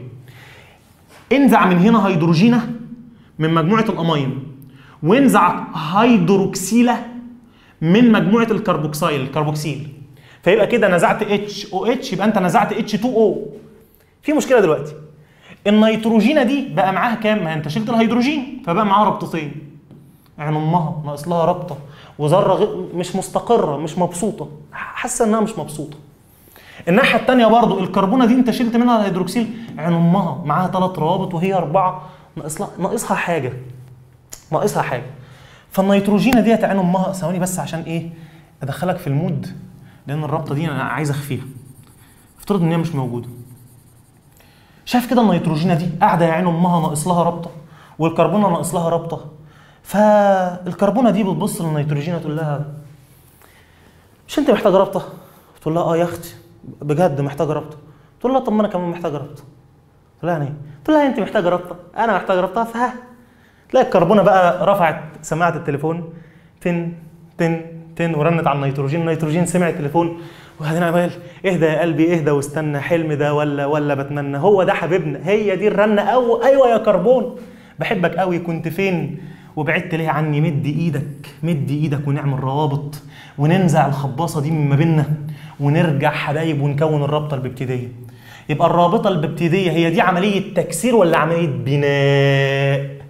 انزع من هنا هيدروجينه من مجموعه الامين وانزع هيدروكسيله من مجموعه الكربوكسيل الكربوكسيل فيبقى كده نزعت اتش او اتش يبقى انت نزعت اتش 2 او في مشكله دلوقتي النيتروجينه دي بقى معاها كام ما انت شلت الهيدروجين فبقى معاها ربطتين يعني امها ناقص لها رابطه وذره غ- مش مستقره مش مبسوطه حاسه انها مش مبسوطه الناحيه الثانيه برضو الكربونه دي انت شلت منها الهيدروكسيل عين امها معاها ثلاث روابط وهي اربعه ناقص لها ناقصها حاجه ناقصها حاجه فالنيتروجينه ديت عين امها ثواني بس عشان ايه ادخلك في المود لان الرابطه دي انا عايز اخفيها افترض ان هي مش موجوده شايف كده النيتروجينه دي قاعده يا عين امها ناقص لها رابطه والكربونه ناقص لها رابطه فالكربونه دي بتبص للنيتروجينه تقول لها مش انت محتاجه رابطه تقول لها اه يا اختي بجد محتاجه رابطه تقول لها طب ما انا كمان محتاجه رابطه تقول لها يعني ايه تقول لها انت محتاجه رابطه انا محتاجه رابطه فها تلاقي الكربونه بقى رفعت سماعه التليفون تن تن تن ورنت على النيتروجين النيتروجين سمع التليفون وبعدين عمال اهدى يا قلبي اهدى واستنى حلم ده ولا ولا بتمنى هو ده حبيبنا هي دي الرنه أو ايوه يا كربون بحبك قوي كنت فين وبعدت ليه عني مد ايدك مد ايدك ونعمل روابط وننزع الخباصه دي من ما بيننا ونرجع حبايب ونكون الرابطه الببتيديه يبقى الرابطه الببتيديه هي دي عمليه تكسير ولا عمليه بناء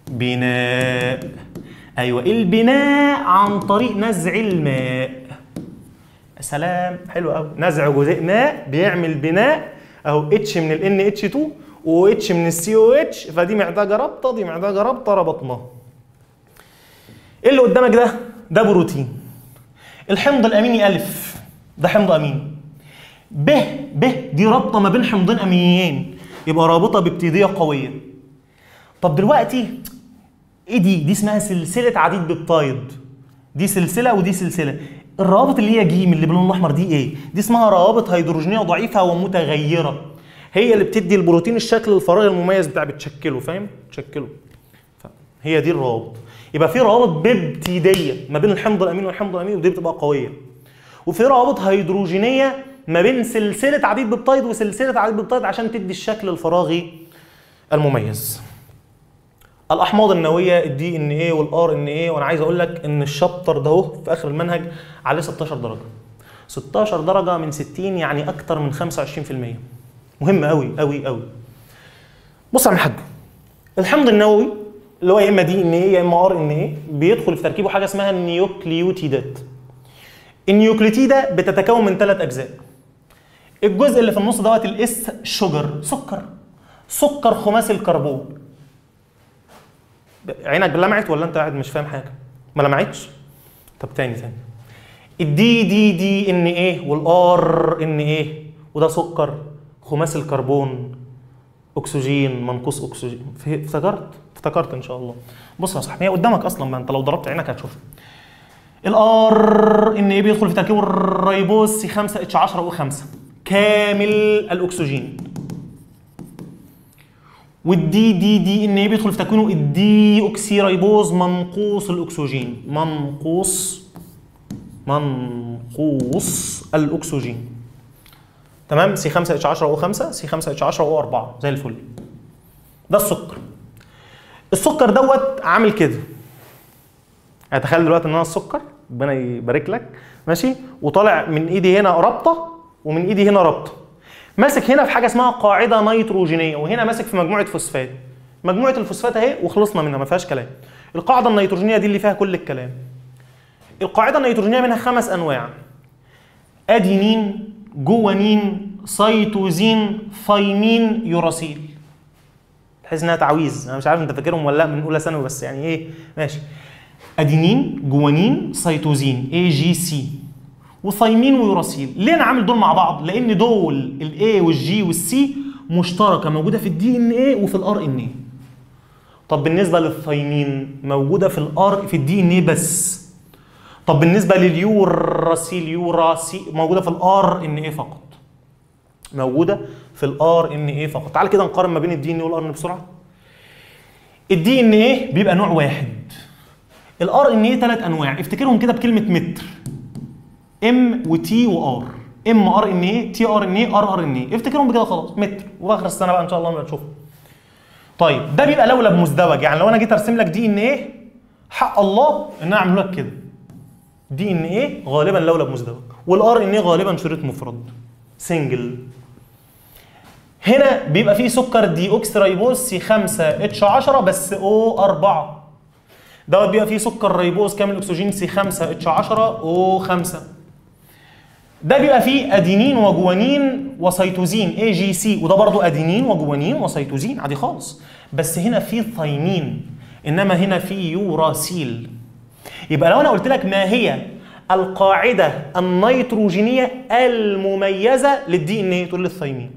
بناء ايوه البناء عن طريق نزع الماء يا سلام حلو قوي نزع جزيء ماء بيعمل بناء اهو اتش من ال اتش 2 و اتش من السي او اتش فدي محتاجه رابطه دي محتاجه رابطه ربطناها ايه اللي قدامك ده ده بروتين الحمض الاميني الف ده حمض اميني ب ب دي رابطه ما بين حمضين امينيين يبقى رابطه بابتيديه قويه طب دلوقتي ايه دي دي اسمها سلسله عديد بيبتايد دي سلسله ودي سلسله الروابط اللي هي جيم اللي باللون الاحمر دي ايه دي اسمها روابط هيدروجينيه ضعيفه ومتغيره هي اللي بتدي البروتين الشكل الفراغ المميز بتاع بتشكله فاهم تشكله هي دي الروابط يبقى في روابط بابتيديه ما بين الحمض الاميني والحمض الاميني ودي بتبقى قويه وفي روابط هيدروجينيه ما بين سلسله عديد بيبتايد وسلسله عديد بيبتايد عشان تدي الشكل الفراغي المميز الاحماض النوويه الدي ان ايه والار ان ايه وانا عايز اقول لك ان الشابتر ده اهو في اخر المنهج عليه 16 درجه 16 درجه من 60 يعني اكتر من 25% مهم قوي قوي قوي بص يا عم الحاج الحمض النووي اللي هو يا اما دي ان ايه يا اما ار ان ايه بيدخل في تركيبه حاجه اسمها النيوكليوتيدات النيوكليتيدة بتتكون من ثلاث اجزاء الجزء اللي في النص دوت الاس شوجر سكر سكر خماسي الكربون عينك لمعت ولا انت قاعد مش فاهم حاجه ما لمعتش طب تاني تاني الدي دي دي ان ايه والار ان ايه وده سكر خماسي الكربون اكسجين منقوص اكسجين في- افتكرت افتكرت ان شاء الله بص يا صاحبي هي قدامك اصلا ما انت لو ضربت عينك هتشوفها الار ان ايه بيدخل في تركيب الريبوز سي 5 اتش 10 او 5 كامل الاكسجين والدي دي دي ان ايه بيدخل في تكوينه الدي اوكسي ريبوز منقوص الاكسجين منقوص منقوص الاكسجين تمام سي 5 اتش 10 او 5 سي 5 اتش 10 او 4 زي الفل ده السكر السكر دوت عامل كده يعني تخيل دلوقتي ان انا السكر ربنا يبارك لك ماشي وطالع من ايدي هنا رابطه ومن ايدي هنا رابطه ماسك هنا في حاجه اسمها قاعده نيتروجينيه وهنا ماسك في مجموعه فوسفات مجموعه الفوسفات اهي وخلصنا منها ما فيهاش كلام القاعده النيتروجينيه دي اللي فيها كل الكلام القاعده النيتروجينيه منها خمس انواع ادينين جوانين سيتوزين ثايمين يوراسيل تحس انها تعويذ انا مش عارف انت فاكرهم ولا لا من اولى ثانوي بس يعني ايه ماشي ادينين جوانين سيتوزين اي جي سي وثايمين ويوراسيل ليه انا عامل دول مع بعض لان دول الاي والجي والسي مشتركه موجوده في الدي ان اي وفي الار ان اي طب بالنسبه للثايمين موجوده في الار في الدي ان اي بس طب بالنسبه لليوراسيل يوراسي موجوده في الار ان اي فقط موجوده في الار ان اي فقط تعال كده نقارن ما بين الدي ان اي والار ان بسرعه الدي ان اي بيبقى نوع واحد الار ان اي ثلاث انواع افتكرهم كده بكلمه متر ام وتي وار ام ار ان اي تي ار ان اي ار ار ان اي افتكرهم بكده خلاص متر واخر السنه بقى ان شاء الله نبقى نشوفه طيب ده بيبقى لولب مزدوج يعني لو انا جيت ارسم لك دي ان ايه حق الله ان انا اعمله لك كده دي ان ايه غالبا لولب مزدوج والار ان ايه غالبا شريط مفرد سنجل هنا بيبقى فيه سكر دي اوكس ريبوز سي 5 اتش 10 بس او 4 دوت بيبقى فيه سكر ريبوز كامل اكسجين سي 5 اتش 10 او 5 ده بيبقى فيه ادينين وجوانين وسيتوزين اي جي سي وده برضو ادينين وجوانين وسيتوزين عادي خالص بس هنا في ثايمين انما هنا في يوراسيل يبقى لو انا قلت لك ما هي القاعده النيتروجينيه المميزه للدي ان ايه تقول لي الثايمين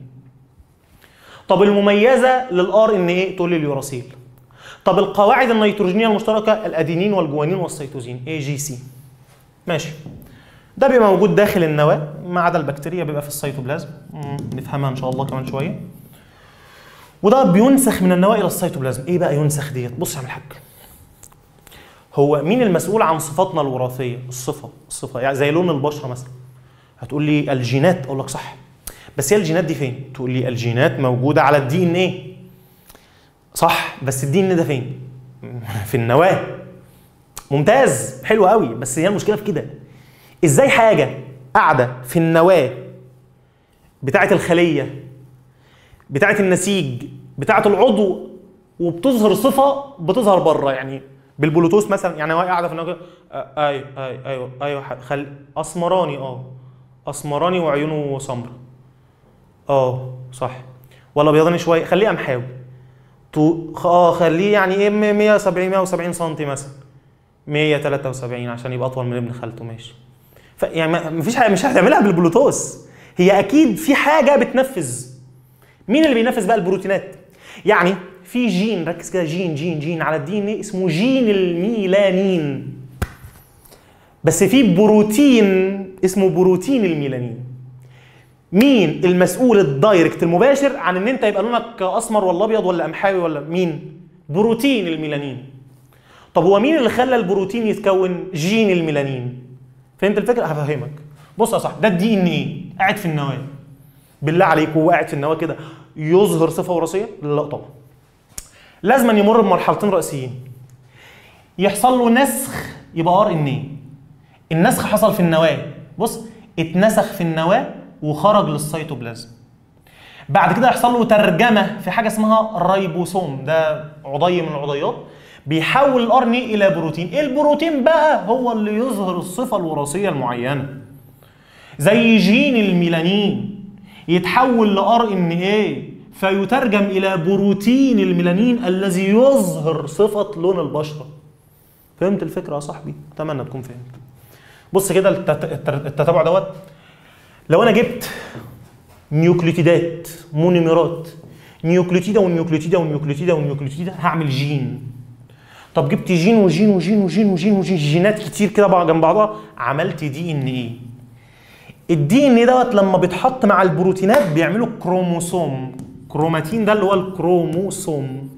طب المميزه للار ان ايه تقول لي اليوراسيل طب القواعد النيتروجينيه المشتركه الادينين والجوانين والسيتوزين اي جي سي ماشي ده بيبقى موجود داخل النواه ما عدا البكتيريا بيبقى في السيتوبلازم مم، نفهمها ان شاء الله كمان شويه وده بينسخ من النواه الى السيتوبلازم ايه بقى ينسخ ديت بص يا عم الحاج هو مين المسؤول عن صفاتنا الوراثيه الصفه الصفه يعني زي لون البشره مثلا هتقول لي الجينات اقول لك صح بس هي الجينات دي فين تقول لي الجينات موجوده على الدي ان ايه صح بس الدي ان ده فين في النواه ممتاز حلو قوي بس هي المشكله في كده ازاي حاجه قاعده في النواه بتاعه الخليه بتاعه النسيج بتاعه العضو وبتظهر صفه بتظهر بره يعني بالبلوتوث مثلا يعني وهي قاعده في النجاة ايوه ايوه ايوه ايوه ح- خل اسمراني اه اسمراني وعيونه سمراء اه صح ولا بيضاني شويه خليه قمحاوي تو اه خليه يعني ايه 170 170 سم مثلا 173 عشان يبقى اطول من ابن خالته ماشي ف يعني ما- مفيش حاجه مش هتعملها بالبلوتوث هي اكيد في حاجه بتنفذ مين اللي بينفذ بقى البروتينات يعني في جين ركز كده جين جين جين على الدي ان ايه اسمه جين الميلانين بس في بروتين اسمه بروتين الميلانين مين المسؤول الدايركت المباشر عن ان انت يبقى لونك اسمر ولا ابيض ولا قمحاوي ولا مين بروتين الميلانين طب هو مين اللي خلى البروتين يتكون جين الميلانين فهمت الفكره هفهمك بص يا صاحبي ده الدي ان ايه قاعد في النواه بالله عليك وهو قاعد في النواه كده يظهر صفه وراثيه لا طبعا لازم يمر بمرحلتين رئيسيين يحصل له نسخ يبقى ار ان ايه النسخ حصل في النواه بص اتنسخ في النواه وخرج للسيتوبلازم بعد كده يحصل له ترجمه في حاجه اسمها الريبوسوم ده عضي من العضيات بيحول الار ان ايه الى بروتين ايه البروتين بقى هو اللي يظهر الصفه الوراثيه المعينه زي جين الميلانين يتحول لار ان ايه فيترجم الى بروتين الميلانين الذي يظهر صفه لون البشره فهمت الفكره يا صاحبي اتمنى تكون فهمت بص كده التت- التر- التتابع دوت لو انا جبت نيوكليتيدات مونيمرات نيوكليتيدا والنيوكليتيدا والنيوكليتيدا والنيوكليتيدا هعمل جين طب جبت جين وجين وجين وجين وجين وجين جينات كتير كده بقى جنب بعضها عملت دي ان ايه الدي ان ايه دوت لما بيتحط مع البروتينات بيعملوا كروموسوم كروماتين ده اللي هو الكروموسوم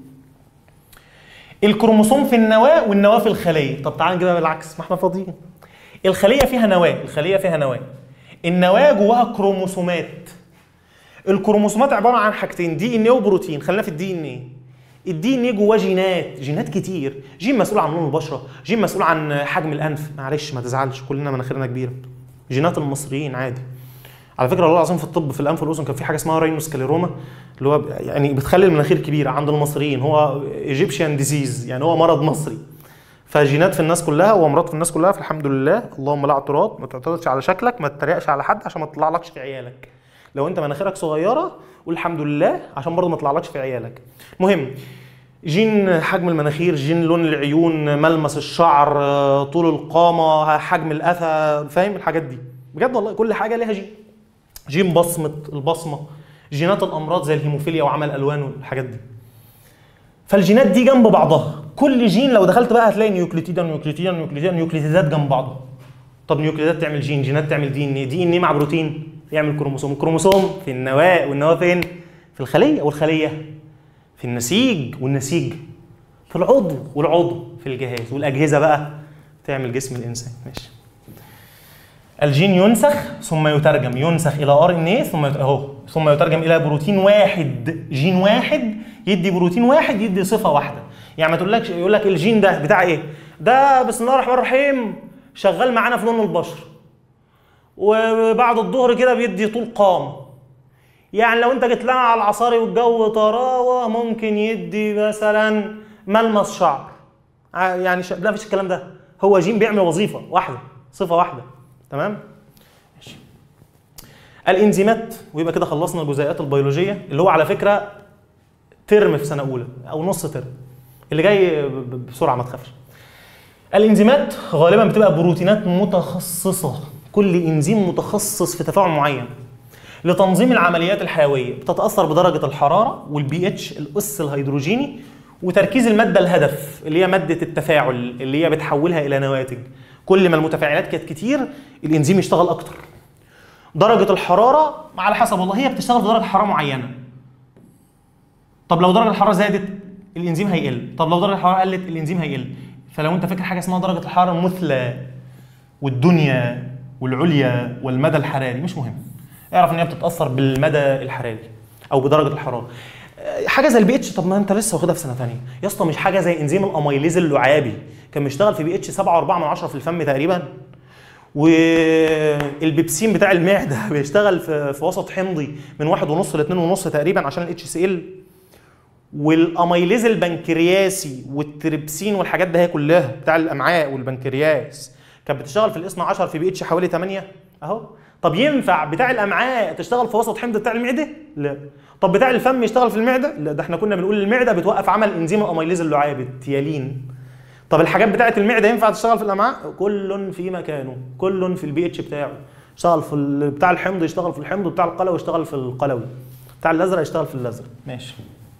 الكروموسوم في النواه والنواه في الخليه طب تعال نجيبها بالعكس ما احنا فاضيين الخليه فيها نواه الخليه فيها نواه النواه جواها كروموسومات الكروموسومات عباره عن حاجتين دي ان ايه وبروتين خلينا في الدي ان ايه الدي ان ايه جواه جينات جينات كتير جين مسؤول عن لون البشره جين مسؤول عن حجم الانف معلش ما تزعلش كلنا مناخيرنا كبيره جينات المصريين عادي على فكره والله العظيم في الطب في الانف والاذن كان في حاجه اسمها راينوسكليروما اللي هو يعني بتخلي المناخير كبيره عند المصريين هو ايجيبشن ديزيز يعني هو مرض مصري فجينات في الناس كلها وامراض في الناس كلها فالحمد لله اللهم لا اعتراض ما تعترضش على شكلك ما تتريقش على حد عشان ما تطلعلكش في عيالك لو انت مناخيرك صغيره قول الحمد لله عشان برضه ما تطلعلكش في عيالك المهم جين حجم المناخير جين لون العيون ملمس الشعر آه، طول القامه حجم القفا فاهم الحاجات دي بجد والله كل حاجه ليها جين جين بصمه البصمه جينات الامراض زي الهيموفيليا وعمل الوان والحاجات دي فالجينات دي جنب بعضها كل جين لو دخلت بقى هتلاقي نيوكليتيدا نيوكليتيدا نيوكليتيدا نيوكليتيدات جنب بعضها طب نيوكليتيدات تعمل جين جينات تعمل دي ان ايه دي ان ايه مع بروتين يعمل كروموسوم الكروموسوم في النواه والنواه فين في الخليه والخليه في النسيج والنسيج في العضو والعضو في الجهاز والاجهزه بقى تعمل جسم الانسان ماشي الجين ينسخ ثم يترجم ينسخ الى ار ان ايه ثم يت- اهو ثم يترجم الى بروتين واحد جين واحد يدي بروتين واحد يدي صفه واحده يعني ما تقولكش يقول لك الجين ده بتاع ايه ده بسم الله الرحمن الرحيم شغال معانا في لون البشر وبعد الظهر كده بيدي طول قامه يعني لو انت جيت لنا على العصاري والجو طراوه ممكن يدي مثلا ملمس شعر ع- يعني ش... لا مفيش الكلام ده هو جين بيعمل وظيفه واحده صفه واحده تمام ماشي الانزيمات ويبقى كده خلصنا الجزيئات البيولوجيه اللي هو على فكره ترم في سنه اولى او نص ترم اللي جاي ب- ب- بسرعه ما تخافش الانزيمات غالبا بتبقى بروتينات متخصصه كل انزيم متخصص في تفاعل معين لتنظيم العمليات الحيويه بتتاثر بدرجه الحراره والبي اتش الاس الهيدروجيني وتركيز الماده الهدف اللي هي ماده التفاعل اللي هي بتحولها الى نواتج كل ما المتفاعلات كانت كتير الانزيم يشتغل اكتر درجه الحراره على حسب والله هي بتشتغل بدرجه حراره معينه طب لو درجه الحراره زادت الانزيم هيقل طب لو درجه الحراره قلت الانزيم هيقل فلو انت فاكر حاجه اسمها درجه الحراره المثلى والدنيا والعليا والمدى الحراري مش مهم اعرف ان هي بتتاثر بالمدى الحراري او بدرجه الحراره أه، حاجه زي البي اتش طب ما انت لسه واخدها في سنه ثانيه يا اسطى مش حاجه زي انزيم الاميليز اللعابي كان بيشتغل في بي اتش 7.4 من عشرة في الفم تقريبا والبيبسين بتاع المعده بيشتغل في, في وسط حمضي من واحد ونص ل 2 ونص تقريبا عشان الاتش سي ال والاميليز البنكرياسي والتريبسين والحاجات ده هي كلها بتاع الامعاء والبنكرياس كانت بتشتغل في الاثنى عشر في بي اتش حوالي 8 اهو طب ينفع بتاع الامعاء تشتغل في وسط حمض بتاع المعده لا طب بتاع الفم يشتغل في المعده لا ده احنا كنا بنقول المعده بتوقف عمل انزيم الاميليز اللعابي التيالين طب الحاجات بتاعه المعده ينفع تشتغل في الامعاء كل في مكانه كل في البي اتش بتاعه يشتغل في ال- بتاع الحمض يشتغل في الحمض بتاع القلوي يشتغل في القلوي بتاع الازرق يشتغل في الازرق ماشي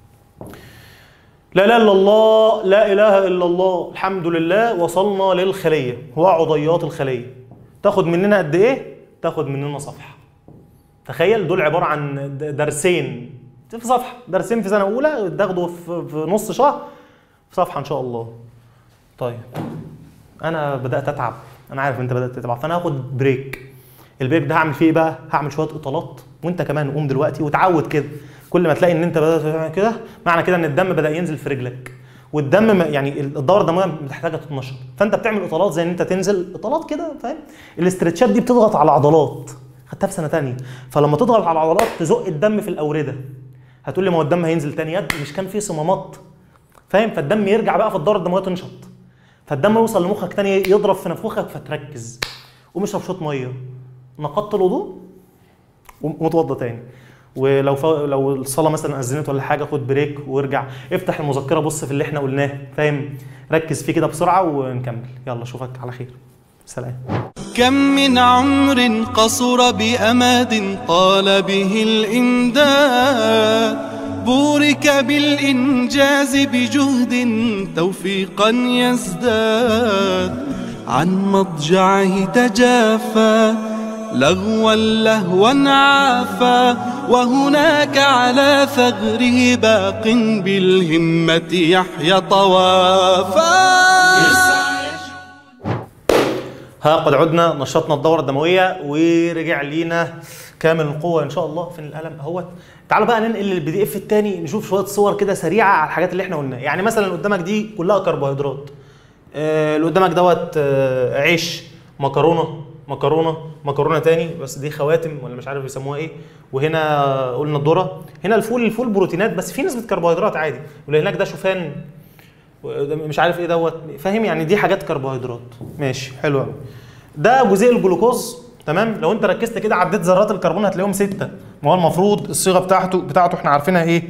لا اله الا الله لا اله الا الله الحمد لله وصلنا للخليه وعضيات الخليه تاخد مننا قد ايه تاخد مننا صفحه تخيل دول عباره عن د- درسين في صفحه درسين في سنه اولى تاخده في في نص شهر في صفحه ان شاء الله طيب انا بدات اتعب انا عارف انت بدات تتعب فانا هاخد بريك البريك ده هعمل فيه ايه بقى هعمل شويه اطالات وانت كمان قوم دلوقتي وتعود كده كل ما تلاقي ان انت بدات تعمل كده معنى كده ان الدم بدا ينزل في رجلك والدم ما- يعني الدوره الدمويه محتاجه تتنشط فانت بتعمل اطالات زي ان انت تنزل اطالات كده فاهم الاسترتشات دي بتضغط على العضلات خدتها في سنه تانية فلما تضغط على العضلات تزق الدم في الاورده هتقول لي ما هو الدم هينزل تاني يد مش كان فيه صمامات فاهم فالدم يرجع بقى في الدوره الدمويه تنشط فالدم يوصل لمخك تاني يضرب في نافوخك فتركز قوم اشرب شويه ميه نقضت الوضوء ومتوضى تاني ولو ف... لو الصلاه مثلا اذنت ولا حاجه خد بريك وارجع افتح المذكره بص في اللي احنا قلناه فاهم ركز فيه كده بسرعه ونكمل يلا اشوفك على خير سلام كم من عمر قصر بأماد طال به الإمداد بورك بالإنجاز بجهد توفيقا يزداد عن مضجعه تجافى لغوا لهوا عافى وهناك على ثغره باق بالهمة يحيى طوافا ها قد عدنا نشطنا الدورة الدموية ورجع لينا كامل القوة إن شاء الله فين القلم اهوت تعالوا بقى ننقل للبي دي اف التاني نشوف شوية صور كده سريعة على الحاجات اللي احنا قلناها يعني مثلا اللي قدامك دي كلها كربوهيدرات آه، اللي قدامك دوت آه، عيش مكرونة مكرونة مكرونة تاني بس دي خواتم ولا مش عارف بيسموها ايه وهنا قلنا الذرة هنا الفول الفول بروتينات بس في نسبة كربوهيدرات عادي واللي هناك ده شوفان وده مش عارف ايه دوت فاهم يعني دي حاجات كربوهيدرات ماشي حلو قوي ده جزيء الجلوكوز تمام لو انت ركزت كده عديت ذرات الكربون هتلاقيهم ستة ما هو المفروض الصيغه بتاعته بتاعته احنا عارفينها ايه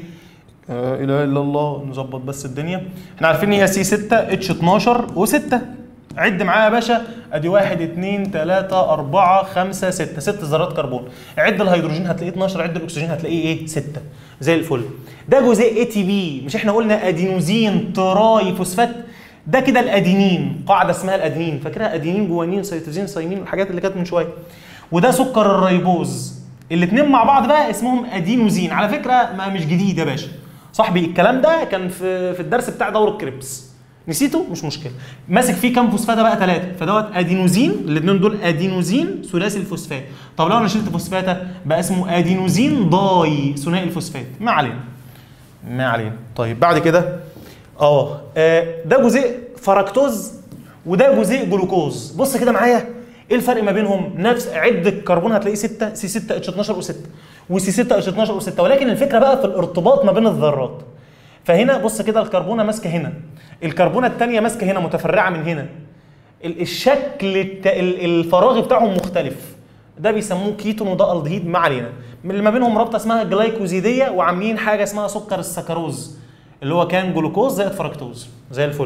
لا اله الا الله نظبط بس الدنيا احنا عارفين هي سي 6 اتش 12 و6 عد معايا يا باشا ادي 1 2 3 4 5 6 ست ذرات كربون عد الهيدروجين هتلاقيه 12 عد الاكسجين هتلاقيه ايه 6 زي الفل ده جزيء اي تي بي مش احنا قلنا ادينوزين تراي فوسفات ده كده الادينين قاعده اسمها الادينين فاكرها ادينين جوانين سيتوزين سايمين الحاجات اللي كانت من شويه وده سكر الريبوز الاثنين مع بعض بقى اسمهم ادينوزين على فكره ما مش جديد يا باشا صاحبي الكلام ده كان في في الدرس بتاع دور الكريبس نسيته مش مشكله ماسك فيه كام فوسفاته بقى ثلاثه فدوت ادينوزين الاثنين دول ادينوزين ثلاثي الفوسفات طب لو انا شلت فوسفاته بقى اسمه ادينوزين داي ثنائي الفوسفات ما علينا ما علينا طيب بعد كده اه آه، ده جزيء فركتوز وده جزيء جلوكوز بص كده معايا ايه الفرق ما بينهم نفس عد الكربون هتلاقيه 6 سي 6 اتش 12 و6 وسي 6 اتش 12 و6 ولكن الفكره بقى في الارتباط ما بين الذرات فهنا بص كده الكربونه ماسكه هنا الكربونه الثانيه ماسكه هنا متفرعه من هنا ال- الشكل الت- ال- الفراغي بتاعهم مختلف ده بيسموه كيتون وده الدهيد ما علينا من اللي ما بينهم رابطه اسمها جلايكوزيديه وعاملين حاجه اسمها سكر السكروز اللي هو كان جلوكوز زائد فركتوز زي الفل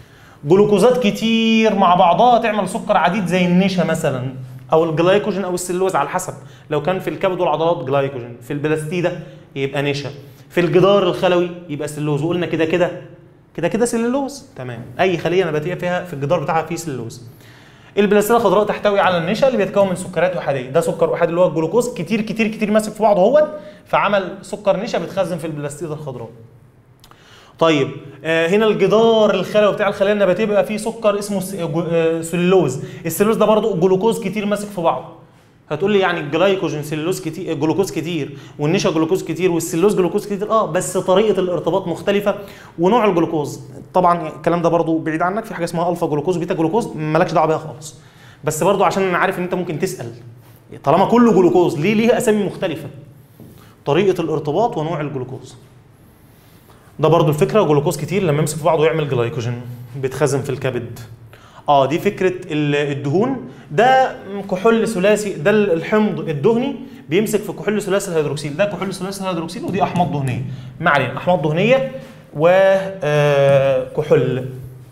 جلوكوزات كتير مع بعضها تعمل سكر عديد زي النشا مثلا او الجلايكوجين او السلوز على حسب لو كان في الكبد والعضلات جلايكوجين في البلاستيده يبقى نشا في الجدار الخلوي يبقى سلوز وقلنا كده كده كده كده سلوز تمام اي خليه نباتيه فيها في الجدار بتاعها فيه سلوز البلاستيده الخضراء تحتوي على النشا اللي بيتكون من سكريات احاديه ده سكر احادي اللي هو الجلوكوز كتير كتير كتير ماسك في بعضه اهوت فعمل سكر نشا بيتخزن في البلاستيده الخضراء طيب آه هنا الجدار الخلوي بتاع الخلايا النباتيه بيبقى فيه سكر اسمه س- جو- آه، سلوز السلوز ده برضو جلوكوز كتير ماسك في بعضه هتقول لي يعني الجلايكوجين سلوز كتير جلوكوز كتير والنشا جلوكوز كتير والسلوز جلوكوز كتير اه بس طريقه الارتباط مختلفه ونوع الجلوكوز طبعا الكلام ده برضو بعيد عنك في حاجه اسمها الفا جلوكوز بيتا جلوكوز مالكش دعوه بيها خالص بس برضو عشان انا عارف ان انت ممكن تسال طالما كله جلوكوز ليه ليه اسامي مختلفه طريقه الارتباط ونوع الجلوكوز ده برضو الفكره جلوكوز كتير لما يمسك في بعضه يعمل جلايكوجين بيتخزن في الكبد اه دي فكره ال- الدهون ده كحول ثلاثي ده الحمض الدهني بيمسك في كحول ثلاثي الهيدروكسيل ده كحول ثلاثي الهيدروكسيل ودي احماض دهنيه ما علينا احماض دهنيه وكحول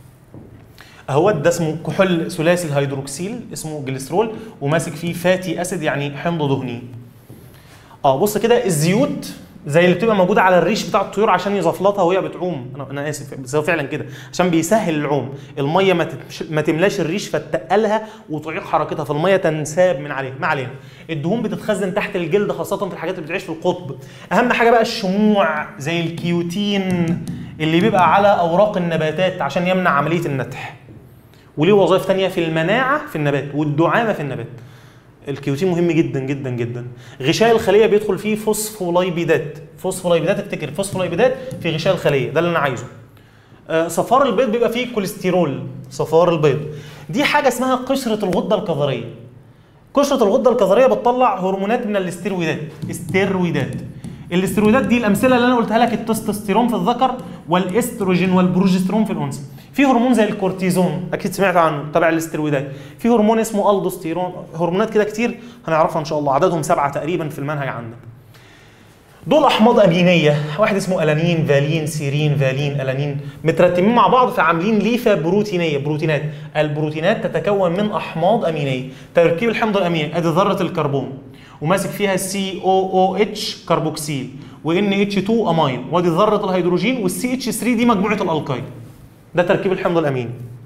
اهوت ده اسمه كحول ثلاثي الهيدروكسيل اسمه جليسرول وماسك فيه فاتي اسيد يعني حمض دهني اه بص كده الزيوت زي اللي بتبقى موجوده على الريش بتاع الطيور عشان يزفلطها وهي بتعوم انا انا اسف بس هو فعلا كده عشان بيسهل العوم الميه ما تتمش- ما تملاش الريش فتقلها وتعيق حركتها فالميه تنساب من عليها ما علينا الدهون بتتخزن تحت الجلد خاصه في الحاجات اللي بتعيش في القطب اهم حاجه بقى الشموع زي الكيوتين اللي بيبقى على اوراق النباتات عشان يمنع عمليه النتح وليه وظائف تانية في المناعة في النبات والدعامة في النبات الكيوتين مهم جدا جدا جدا غشاء الخلية بيدخل فيه فوسفولايبيدات فوسفولايبيدات افتكر فوسفولايبيدات في غشاء الخلية ده اللي انا عايزه آه، صفار البيض بيبقى فيه كوليسترول صفار البيض دي حاجة اسمها قشرة الغدة الكظرية قشرة الغدة الكظرية بتطلع هرمونات من الاستيرويدات استيرويدات الاستيرويدات دي الامثله اللي انا قلتها لك التستوستيرون في الذكر والاستروجين والبروجسترون في الانثى في هرمون زي الكورتيزون اكيد سمعت عنه تبع الاستيرويدات في هرمون اسمه الدوستيرون هرمونات كده كتير هنعرفها ان شاء الله عددهم سبعه تقريبا في المنهج عندك دول احماض امينيه واحد اسمه الانين فالين سيرين فالين الانين مترتبين مع بعض فعاملين ليفه بروتينيه بروتينات البروتينات تتكون من احماض امينيه تركيب الحمض الاميني ادي ذره الكربون وماسك فيها سي او او اتش كربوكسيل وان اتش 2 امين وادي ذره الهيدروجين والسي اتش 3 دي مجموعه الالقايد ده تركيب الحمض الاميني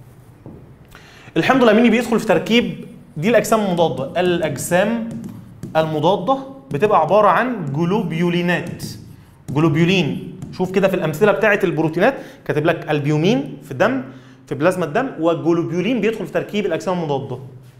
الحمض الاميني بيدخل في تركيب دي الاجسام المضاده الاجسام المضاده بتبقى عباره عن جلوبيولينات جلوبيولين شوف كده في الامثله بتاعه البروتينات كاتب لك البيومين في الدم في بلازما الدم والجلوبيولين بيدخل في تركيب الاجسام المضاده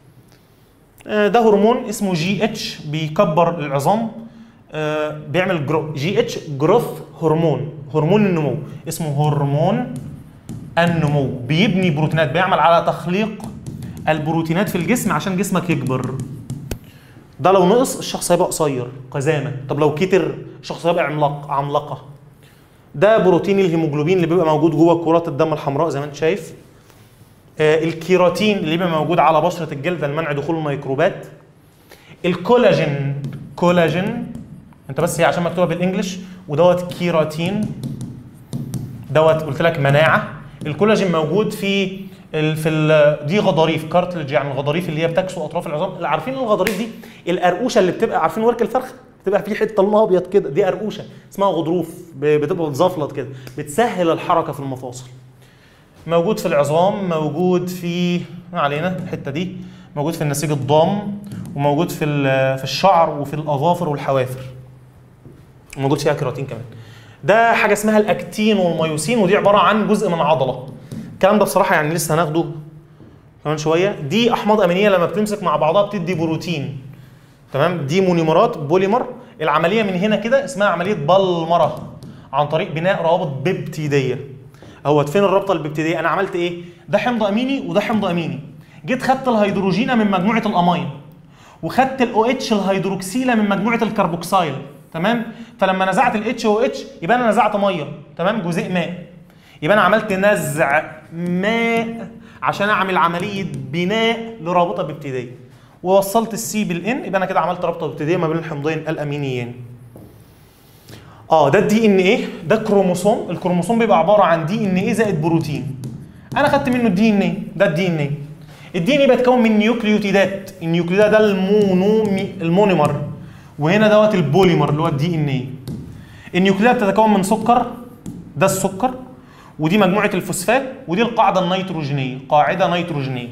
آه، ده هرمون اسمه جي اتش بيكبر العظام آه، بيعمل جرو جي اتش جروث هرمون هرمون النمو اسمه هرمون النمو بيبني بروتينات بيعمل على تخليق البروتينات في الجسم عشان جسمك يكبر ده لو نقص الشخص هيبقى قصير قزامه طب لو كتر الشخص هيبقى عملاق عملاقه ده بروتين الهيموجلوبين اللي بيبقى موجود جوه كرات الدم الحمراء زي ما انت شايف آه، الكيراتين اللي بيبقى موجود على بشره الجلد لمنع دخول الميكروبات الكولاجين كولاجين انت بس هي عشان مكتوبه بالانجلش ودوت كيراتين دوت قلت لك مناعه الكولاجين موجود في ال في ال دي غضاريف كارتلج يعني الغضاريف اللي هي بتكسو اطراف العظام اللي عارفين الغضاريف دي القرقوشه اللي بتبقى عارفين ورك الفرخ بتبقى في حته لونها ابيض كده دي قرقوشه اسمها غضروف ب- بتبقى بتزفلط كده بتسهل الحركه في المفاصل موجود في العظام موجود في ما علينا الحته دي موجود في النسيج الضام وموجود في ال- في الشعر وفي الاظافر والحوافر موجود فيها كيراتين كمان ده حاجه اسمها الاكتين والميوسين ودي عباره عن جزء من عضله الكلام ده بصراحه يعني لسه هناخده كمان شويه دي احماض امينيه لما بتمسك مع بعضها بتدي بروتين تمام دي مونيمرات بوليمر العمليه من هنا كده اسمها عمليه بلمره عن طريق بناء روابط بيبتيديه اهوت فين الرابطه البيبتيديه انا عملت ايه ده حمض اميني وده حمض اميني جيت خدت الهيدروجين من مجموعه الامين وخدت الاو اتش الهيدروكسيله من مجموعه الكربوكسيل تمام فلما نزعت الاتش او اتش يبقى انا نزعت ميه تمام جزيء ماء يبقى انا عملت نزع ماء عشان اعمل عمليه بناء لرابطه بيبتيديه ووصلت السي بالان يبقى انا كده عملت رابطه بيبتيديه ما بين الحمضين الامينيين اه ده الدي ان ايه ده كروموسوم الكروموسوم بيبقى عباره عن دي ان ايه زائد بروتين انا خدت منه الدي ان ايه ده الدي ان ايه الدي ان ايه بيتكون من نيوكليوتيدات النيوكليوتيدات ده المونومي المونيمر وهنا دوت البوليمر اللي هو الدي ان ايه النيوكليوتيدات بتتكون من سكر ده السكر ودي مجموعه الفوسفات ودي القاعده النيتروجينيه قاعده نيتروجينيه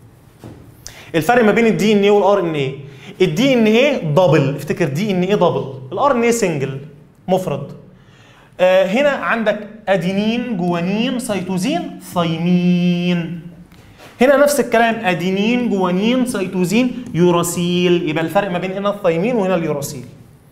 الفرق ما بين الدي ان ايه والار ان ايه الدي ان ايه دبل افتكر دي ان ايه دبل الار ان ايه سنجل مفرد آه هنا عندك ادينين جوانين سيتوزين ثيمين هنا نفس الكلام ادينين جوانين سيتوزين يوراسيل يبقى الفرق ما بين هنا الثيمين وهنا اليوراسيل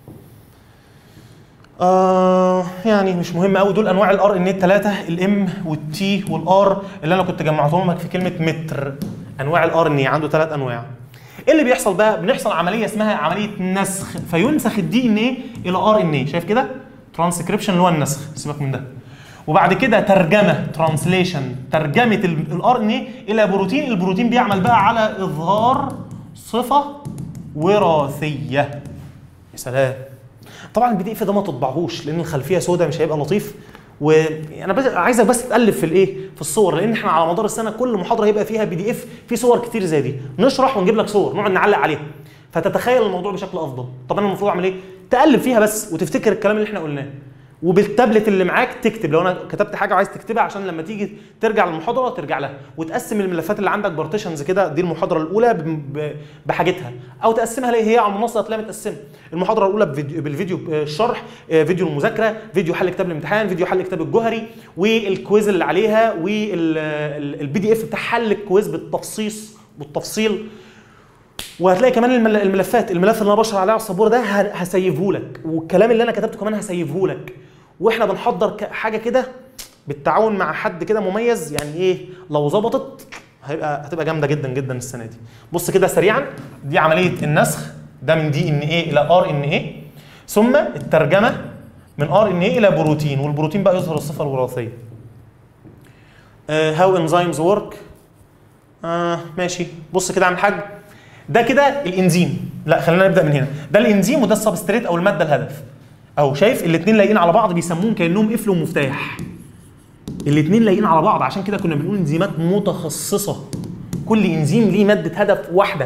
آه يعني مش مهم قوي دول انواع الار ان الثلاثه الام والتي والار اللي انا كنت جمعتهم لك في كلمه متر انواع الار ان عنده ثلاث انواع ايه اللي بيحصل بقى بنحصل عمليه اسمها عمليه نسخ فينسخ الدي ان ايه الى ار ان ايه شايف كده ترانسكريبشن اللي هو النسخ سيبك من ده وبعد كده ترجمه ترانسليشن ترجمه الار ان اي الى بروتين البروتين بيعمل بقى على اظهار صفه وراثيه يا سلام طبعا البي دي اف ده ما تطبعهوش لان الخلفيه سوداء مش هيبقى لطيف وانا بس عايزك بس تقلب في الايه في الصور لان احنا على مدار السنه كل محاضره هيبقى فيها بي دي اف في صور كتير زي دي نشرح ونجيب لك صور نقعد نعلق عليها فتتخيل الموضوع بشكل افضل طب انا المفروض اعمل ايه تقلب فيها بس وتفتكر الكلام اللي احنا قلناه وبالتابلت اللي معاك تكتب لو انا كتبت حاجه وعايز تكتبها عشان لما تيجي ترجع للمحاضره ترجع لها وتقسم الملفات اللي عندك بارتيشنز كده دي المحاضره الاولى ب- ب- بحاجتها او تقسمها ليه هي على المنصه هتلاقيها متقسمه المحاضره الاولى بفيديو بالفيديو آه، الشرح آه، فيديو المذاكره فيديو حل كتاب الامتحان فيديو حل كتاب الجوهري والكويز اللي عليها والبي دي اف بتاع حل الكويز بالتفصيص بالتفصيل وهتلاقي كمان المل- الملفات الملف اللي انا بشرح عليه على السبوره ده ه- هسيفه لك والكلام اللي انا كتبته كمان هسيفه لك واحنا بنحضر ك- حاجه كده بالتعاون مع حد كده مميز يعني ايه لو ظبطت هيبقى هتبقى جامده جدا جدا السنه دي بص كده سريعا دي عمليه النسخ ده من دي ان ايه الى ار ان ايه ثم الترجمه من ار ان ايه الى بروتين والبروتين بقى يظهر الصفه الوراثيه هاو انزيمز ورك آه ماشي بص كده يا عم الحاج ده كده الانزيم لا خلينا نبدا من هنا ده الانزيم وده السبستريت او الماده الهدف اهو شايف الاثنين لايقين على بعض بيسموهم كانهم قفل ومفتاح الاثنين لايقين على بعض عشان كده كنا بنقول انزيمات متخصصه كل انزيم ليه ماده هدف واحده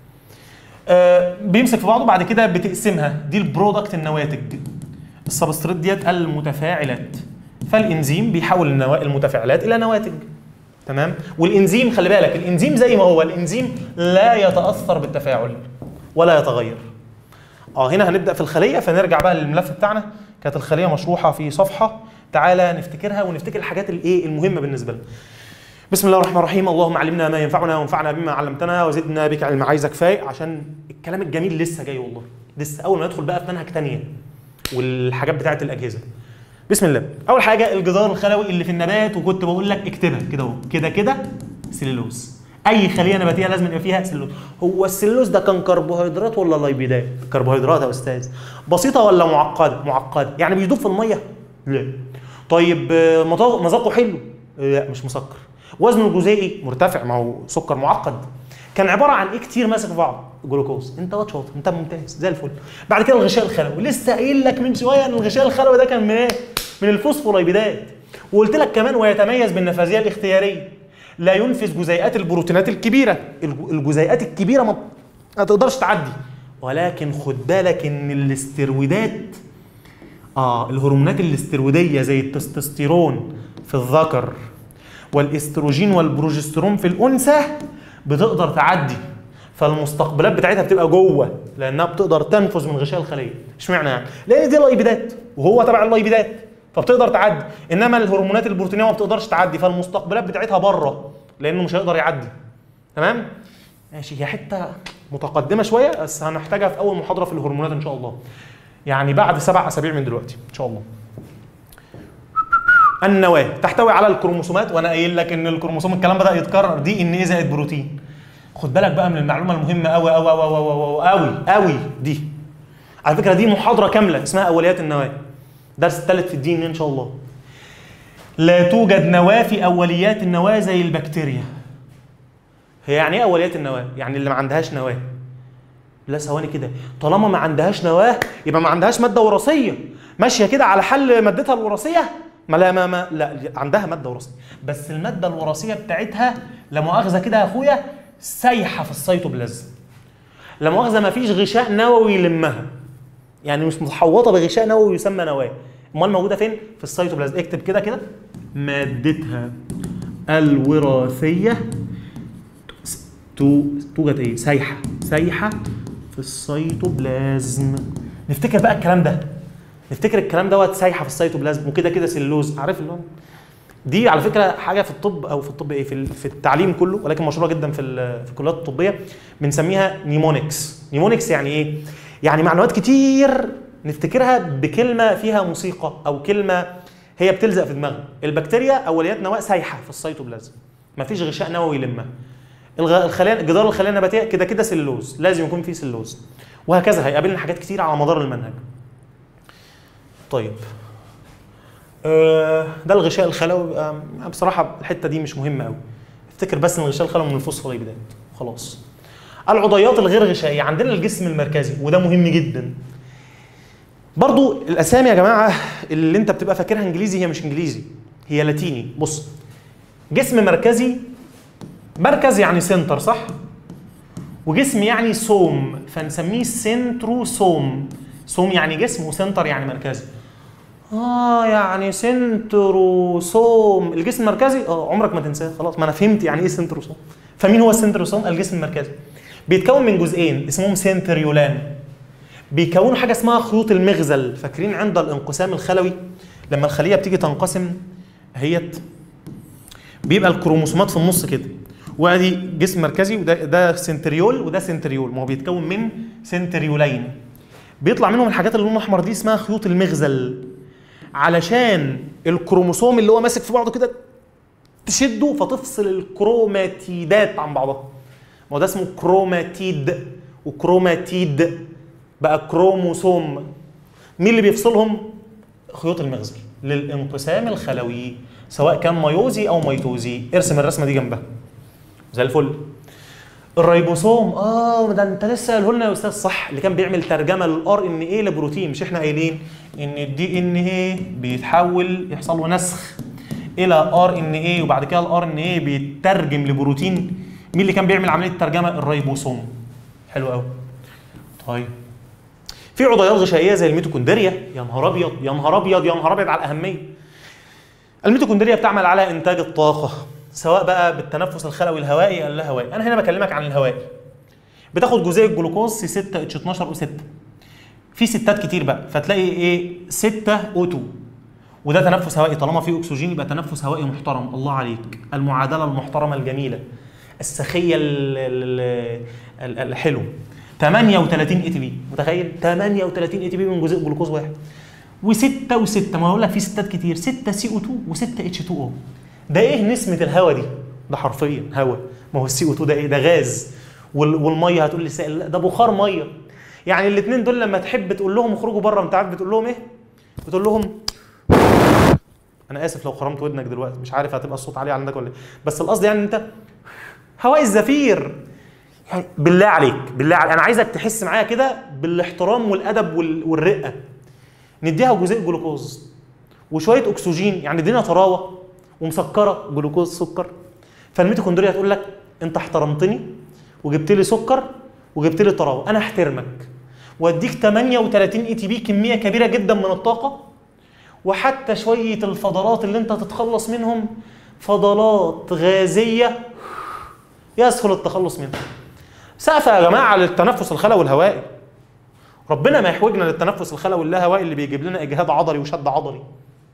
آه بيمسك في بعضه بعد كده بتقسمها دي البرودكت النواتج السبستريت ديت المتفاعلات فالانزيم بيحول النوا- المتفاعلات الى نواتج تمام والانزيم خلي بالك الانزيم زي ما هو الانزيم لا يتاثر بالتفاعل ولا يتغير اه هنا هنبدا في الخليه فنرجع بقى للملف بتاعنا كانت الخليه مشروحه في صفحه تعالى نفتكرها ونفتكر الحاجات الايه المهمه بالنسبه لنا بسم الله الرحمن الرحيم اللهم علمنا ما ينفعنا وانفعنا بما علمتنا وزدنا بك علم عايزك فايق عشان الكلام الجميل لسه جاي والله لسه اول ما ندخل بقى في منهج تانية والحاجات بتاعه الاجهزه بسم الله اول حاجه الجدار الخلوي اللي في النبات وكنت بقول لك اكتبها كده اهو كده كده سليلوز اي خليه نباتيه لازم يبقى فيها سليلوز هو السليلوز ده كان كربوهيدرات ولا ليبيدات كربوهيدرات يا استاذ بسيطه ولا معقده معقده يعني بيدوب في الميه لا طيب آه، مذاق- مذاقه حلو لا مش مسكر وزنه الجزيئي مرتفع ما هو سكر معقد كان عباره عن ايه كتير ماسك في بعض جلوكوز انت واد شاطر انت ممتاز زي الفل بعد كده الغشاء الخلوي لسه قايل لك من شويه ان الغشاء الخلوي ده كان من ايه من الفوسفولايبيدات وقلت لك كمان ويتميز بالنفاذيه الاختياريه لا ينفذ جزيئات البروتينات الكبيره الج- الجزيئات الكبيره ما ما تقدرش تعدي ولكن خد بالك ان الاسترويدات اه الهرمونات الاسترويديه زي التستوستيرون في الذكر والاستروجين والبروجسترون في الانثى بتقدر تعدي فالمستقبلات بتاعتها بتبقى جوه لانها بتقدر تنفذ من غشاء الخليه اشمعنى يعني لان دي لايبيدات وهو تبع اللايبيدات فبتقدر تعدي انما الهرمونات البروتينيه ما بتقدرش تعدي فالمستقبلات بتاعتها بره لانه مش هيقدر يعدي تمام ماشي هي حته متقدمه شويه بس هنحتاجها في اول محاضره في الهرمونات ان شاء الله يعني بعد سبع اسابيع من دلوقتي ان شاء الله النواه تحتوي على الكروموسومات وانا قايل لك ان الكروموسوم الكلام بدا يتكرر دي ان ايه زائد بروتين خد بالك بقى من المعلومه المهمه قوي قوي قوي قوي قوي قوي دي على فكره دي محاضره كامله اسمها اوليات النواه درس الثالث في الدين ان شاء الله لا توجد نواه في اوليات النواه زي البكتيريا هي يعني ايه اوليات النواه يعني اللي ما عندهاش نواه لا ثواني كده طالما ما عندهاش نواه يبقى ما عندهاش ماده وراثيه ماشيه كده على حل مادتها الوراثيه ما لا ما, ما لا عندها ماده وراثيه بس الماده الوراثيه بتاعتها لا مؤاخذه كده يا اخويا سايحه في السيتوبلازم لا مؤاخذه ما فيش غشاء نووي يلمها يعني مش محوطه بغشاء نووي يسمى نواه امال موجوده فين في السيتوبلازم اكتب كده كده مادتها الوراثيه تو توجد ايه سايحه سايحه في السيتوبلازم نفتكر بقى الكلام ده نفتكر الكلام دوت سايحه في السيتوبلازم وكده كده سلوز عارف اللي هو دي على فكره حاجه في الطب او في الطب ايه في, ال- في التعليم كله ولكن مشهوره جدا في ال- في الكليات الطبيه بنسميها نيمونكس نيمونكس يعني ايه يعني معلومات كتير نفتكرها بكلمه فيها موسيقى او كلمه هي بتلزق في دماغنا البكتيريا اوليات نواه سايحه في السيتوبلازم مفيش غشاء نووي يلمها الغ- الخلايا جدار الخلايا النباتيه كده كده سلوز لازم يكون فيه سلوز وهكذا هيقابلنا حاجات كتير على مدار المنهج طيب آه، ده الغشاء الخلوي آه، بصراحه الحته دي مش مهمه قوي افتكر بس ان الغشاء الخلوي من الفوسفوليبيدات خلاص العضيات الغير غشائيه عندنا الجسم المركزي وده مهم جدا برضو الاسامي يا جماعه اللي انت بتبقى فاكرها انجليزي هي مش انجليزي هي لاتيني بص جسم مركزي مركز يعني سنتر صح وجسم يعني سوم فنسميه سنتروسوم سوم يعني جسم وسنتر يعني مركزي اه يعني سنتروسوم الجسم المركزي اه عمرك ما تنساه خلاص ما انا فهمت يعني ايه سنتروسوم فمين هو السنتروسوم الجسم المركزي بيتكون من جزئين اسمهم سنتريولان بيكونوا حاجه اسمها خيوط المغزل فاكرين عند الانقسام الخلوي لما الخليه بتيجي تنقسم هيت بيبقى الكروموسومات في النص كده وادي جسم مركزي وده ده سنتريول وده سنتريول ما هو بيتكون من سنتريولين بيطلع منهم الحاجات اللي لونها احمر دي اسمها خيوط المغزل علشان الكروموسوم اللي هو ماسك في بعضه كده تشده فتفصل الكروماتيدات عن بعضها ما هو ده اسمه كروماتيد وكروماتيد بقى كروموسوم مين اللي بيفصلهم خيوط المغزل للانقسام الخلوي سواء كان ميوزي او ميتوزي ارسم الرسمه دي جنبها زي الفل الريبوسوم اه ده انت لسه قايله لنا يا استاذ صح اللي كان بيعمل ترجمه للار ان ايه لبروتين مش احنا قايلين ان الدي ان ايه بيتحول يحصل له نسخ الى ار ان ايه وبعد كده الار ان ايه بيترجم لبروتين مين اللي كان بيعمل عمليه الترجمه الريبوسوم حلو قوي طيب في عضيات غشائيه زي الميتوكوندريا يا نهار ابيض يا نهار ابيض يا نهار ابيض على الاهميه الميتوكوندريا بتعمل على انتاج الطاقه سواء بقى بالتنفس الخلوي الهوائي او اللاهوائي انا هنا بكلمك عن الهوائي بتاخد جزيء الجلوكوز سي 6 اتش 12 او 6 في ستات كتير بقى فتلاقي ايه 6 او 2 وده تنفس هوائي طالما في اكسجين يبقى تنفس هوائي محترم الله عليك المعادله المحترمه الجميله السخيه ال- ال- ال- الحلو 38 اي تي بي متخيل 38 اي تي بي من جزيء جلوكوز واحد و6 و6 ما اقول لك في ستات كتير 6 سي او 2 و6 اتش 2 او ده ايه نسمه الهواء دي ده حرفيا هواء ما هو السي او 2 ده ايه ده غاز وال- والميه هتقول لي سائل لا ده بخار ميه يعني الاثنين دول لما تحب تقول لهم اخرجوا بره انت عارف بتقول لهم ايه بتقول لهم انا اسف لو خرمت ودنك دلوقتي مش عارف هتبقى الصوت عالي عندك ولا ايه بس القصد يعني انت هواء الزفير يعني بالله عليك بالله عليك انا عايزك تحس معايا كده بالاحترام والادب وال- والرقه نديها جزيء جلوكوز وشويه اكسجين يعني ادينا طراوه ومسكره جلوكوز سكر فالميتوكوندريا تقول لك انت احترمتني وجبت لي سكر وجبت لي طراوه انا احترمك واديك 38 اي تي بي كميه كبيره جدا من الطاقه وحتى شويه الفضلات اللي انت هتتخلص منهم فضلات غازيه يسهل التخلص منها سقفة يا جماعه للتنفس الخلوي الهوائي ربنا ما يحوجنا للتنفس الخلوي اللاهوائي اللي بيجيب لنا اجهاد عضلي وشد عضلي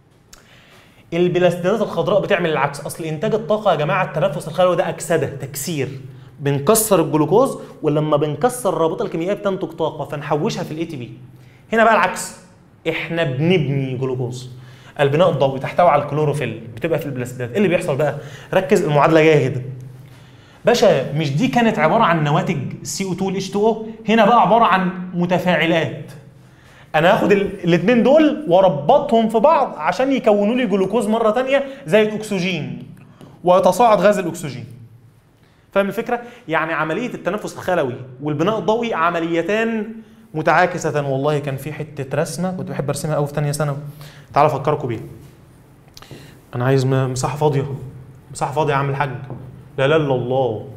البلاستيدات الخضراء بتعمل العكس اصل انتاج الطاقه يا جماعه التنفس الخلوي ده اكسده تكسير بنكسر الجلوكوز ولما بنكسر الرابطه الكيميائيه بتنتج طاقه فنحوشها في الاي تي بي هنا بقى العكس احنا بنبني جلوكوز البناء الضوئي تحتوي على الكلوروفيل بتبقى في البلاستيدات ايه اللي بيحصل بقى ركز المعادله جايه كده باشا مش دي كانت عباره عن نواتج سي او 2 الاتش 2 او هنا بقى عباره عن متفاعلات انا هاخد الاثنين دول واربطهم في بعض عشان يكونوا لي جلوكوز مره تانية زي الاكسجين ويتصاعد غاز الاكسجين فاهم الفكره يعني عمليه التنفس الخلوي والبناء الضوئي عمليتان متعاكسه والله كان في حته رسمه كنت بحب ارسمها قوي في ثانيه ثانوي تعال افكركم بيها انا عايز م- مساحه فاضيه مساحه فاضيه يا عم الحاج لا لا الا الله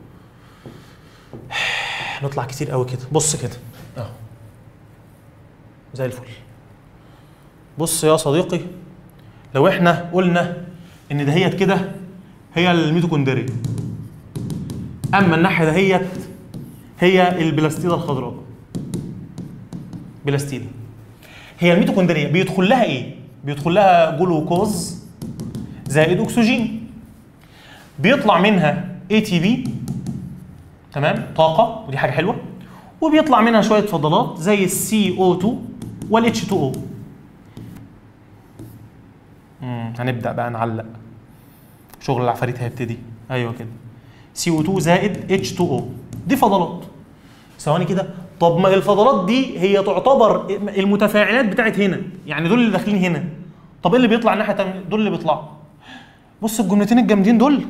نطلع كتير قوي كده بص كده اهو زي الفل بص يا صديقي لو احنا قلنا ان دهيت كده هي الميتوكوندريا اما الناحيه دهيت هي البلاستيده الخضراء بلاستيده هي الميتوكوندريا بيدخل لها ايه بيدخل لها جلوكوز زائد اكسجين بيطلع منها اي تي بي تمام طاقه ودي حاجه حلوه وبيطلع منها شويه فضلات زي السي او 2 والاتش 2 او هنبدا بقى نعلق شغل العفاريت هيبتدي ايوه كده سي او 2 زائد اتش 2 او دي فضلات ثواني كده طب ما الفضلات دي هي تعتبر المتفاعلات بتاعت هنا يعني دول اللي داخلين هنا طب ايه اللي بيطلع الناحيه التانيه دول اللي بيطلعوا بص الجملتين الجامدين دول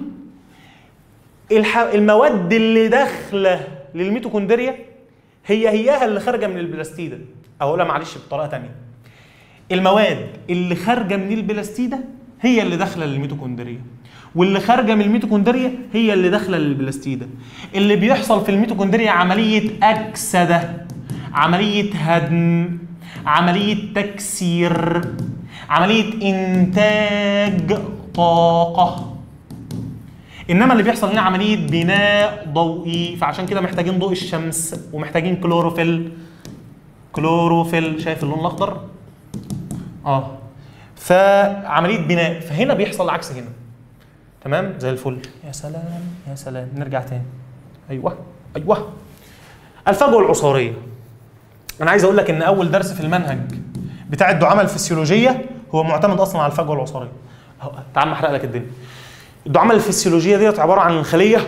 الح... المواد اللي داخله للميتوكوندريا هي هياها اللي خارجه من البلاستيده اقولها معلش بطريقه تانية المواد اللي خارجه من البلاستيده هي اللي داخله للميتوكوندريا واللي خارجه من الميتوكوندريا هي اللي داخله للبلاستيده اللي بيحصل في الميتوكوندريا عمليه اكسده عمليه هدم عمليه تكسير عمليه انتاج طاقه انما اللي بيحصل هنا عمليه بناء ضوئي فعشان كده محتاجين ضوء الشمس ومحتاجين كلوروفيل كلوروفيل شايف اللون الاخضر اه فعمليه بناء فهنا بيحصل العكس هنا تمام زي الفل يا سلام يا سلام نرجع تاني ايوه ايوه الفجوه العصاريه انا عايز اقول لك ان اول درس في المنهج بتاع الدعامه الفسيولوجيه هو معتمد اصلا على الفجوه العصاريه أهو، تعال احرق لك الدنيا الدعامه الفسيولوجيه ديت عباره عن الخليه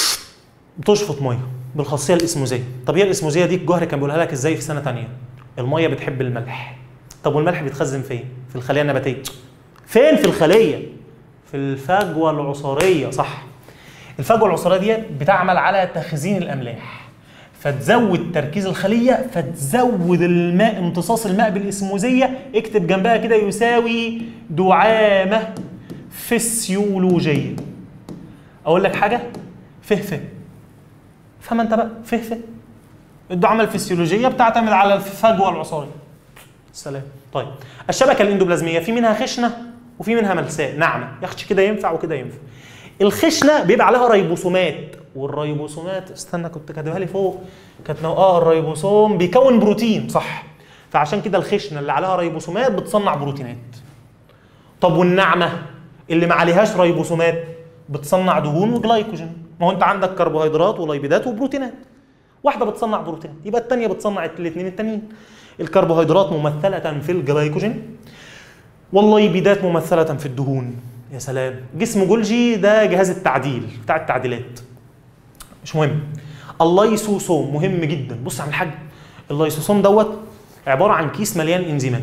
بتشفط ميه بالخاصيه الاسموزيه طب هي الاسموزيه دي الجوهري كان بيقولها لك ازاي في سنه تانية الميه بتحب الملح طب والملح بيتخزن فين في الخليه النباتيه فين في الخليه في الفجوه العصاريه صح الفجوه العصاريه دي بتعمل على تخزين الاملاح فتزود تركيز الخليه فتزود الماء امتصاص الماء بالاسموزيه اكتب جنبها كده يساوي دعامه فسيولوجيه اقول لك حاجه فه فه فما انت بقى فه فه الدعامه الفسيولوجيه بتعتمد على الفجوه العصاريه سلام طيب الشبكه الاندوبلازميه في منها خشنه وفي منها ملساء ناعمه ياخدش كده ينفع وكده ينفع الخشنه بيبقى عليها ريبوسومات والريبوسومات استنى كنت كاتبها لي فوق كانت نوع- اه الريبوسوم بيكون بروتين صح فعشان كده الخشنه اللي عليها ريبوسومات بتصنع بروتينات طب والناعمه اللي ما عليهاش ريبوسومات بتصنع دهون وجلايكوجين ما هو انت عندك كربوهيدرات وليبيدات وبروتينات واحده بتصنع بروتين يبقى الثانيه بتصنع الاثنين التانيين الكربوهيدرات ممثله في الجلايكوجين والليبيدات ممثله في الدهون يا سلام جسم جولجي ده جهاز التعديل بتاع التعديلات مش مهم اللايسوسوم مهم جدا بص على الحاج اللايسوسوم دوت عباره عن كيس مليان انزيمات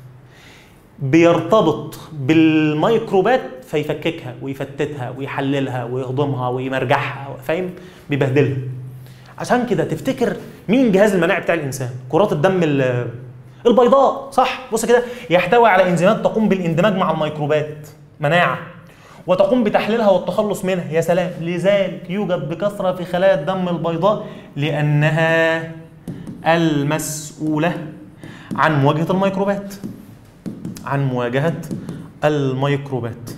بيرتبط بالميكروبات فيفككها ويفتتها ويحللها ويهضمها ويمرجعها فاهم بيبهدلها عشان كده تفتكر مين جهاز المناعي بتاع الانسان كرات الدم ال- البيضاء صح بص كده يحتوي على انزيمات تقوم بالاندماج مع الميكروبات مناعه وتقوم بتحليلها والتخلص منها يا سلام لذلك يوجد بكثره في خلايا الدم البيضاء لانها المسؤوله عن مواجهه الميكروبات عن مواجهه الميكروبات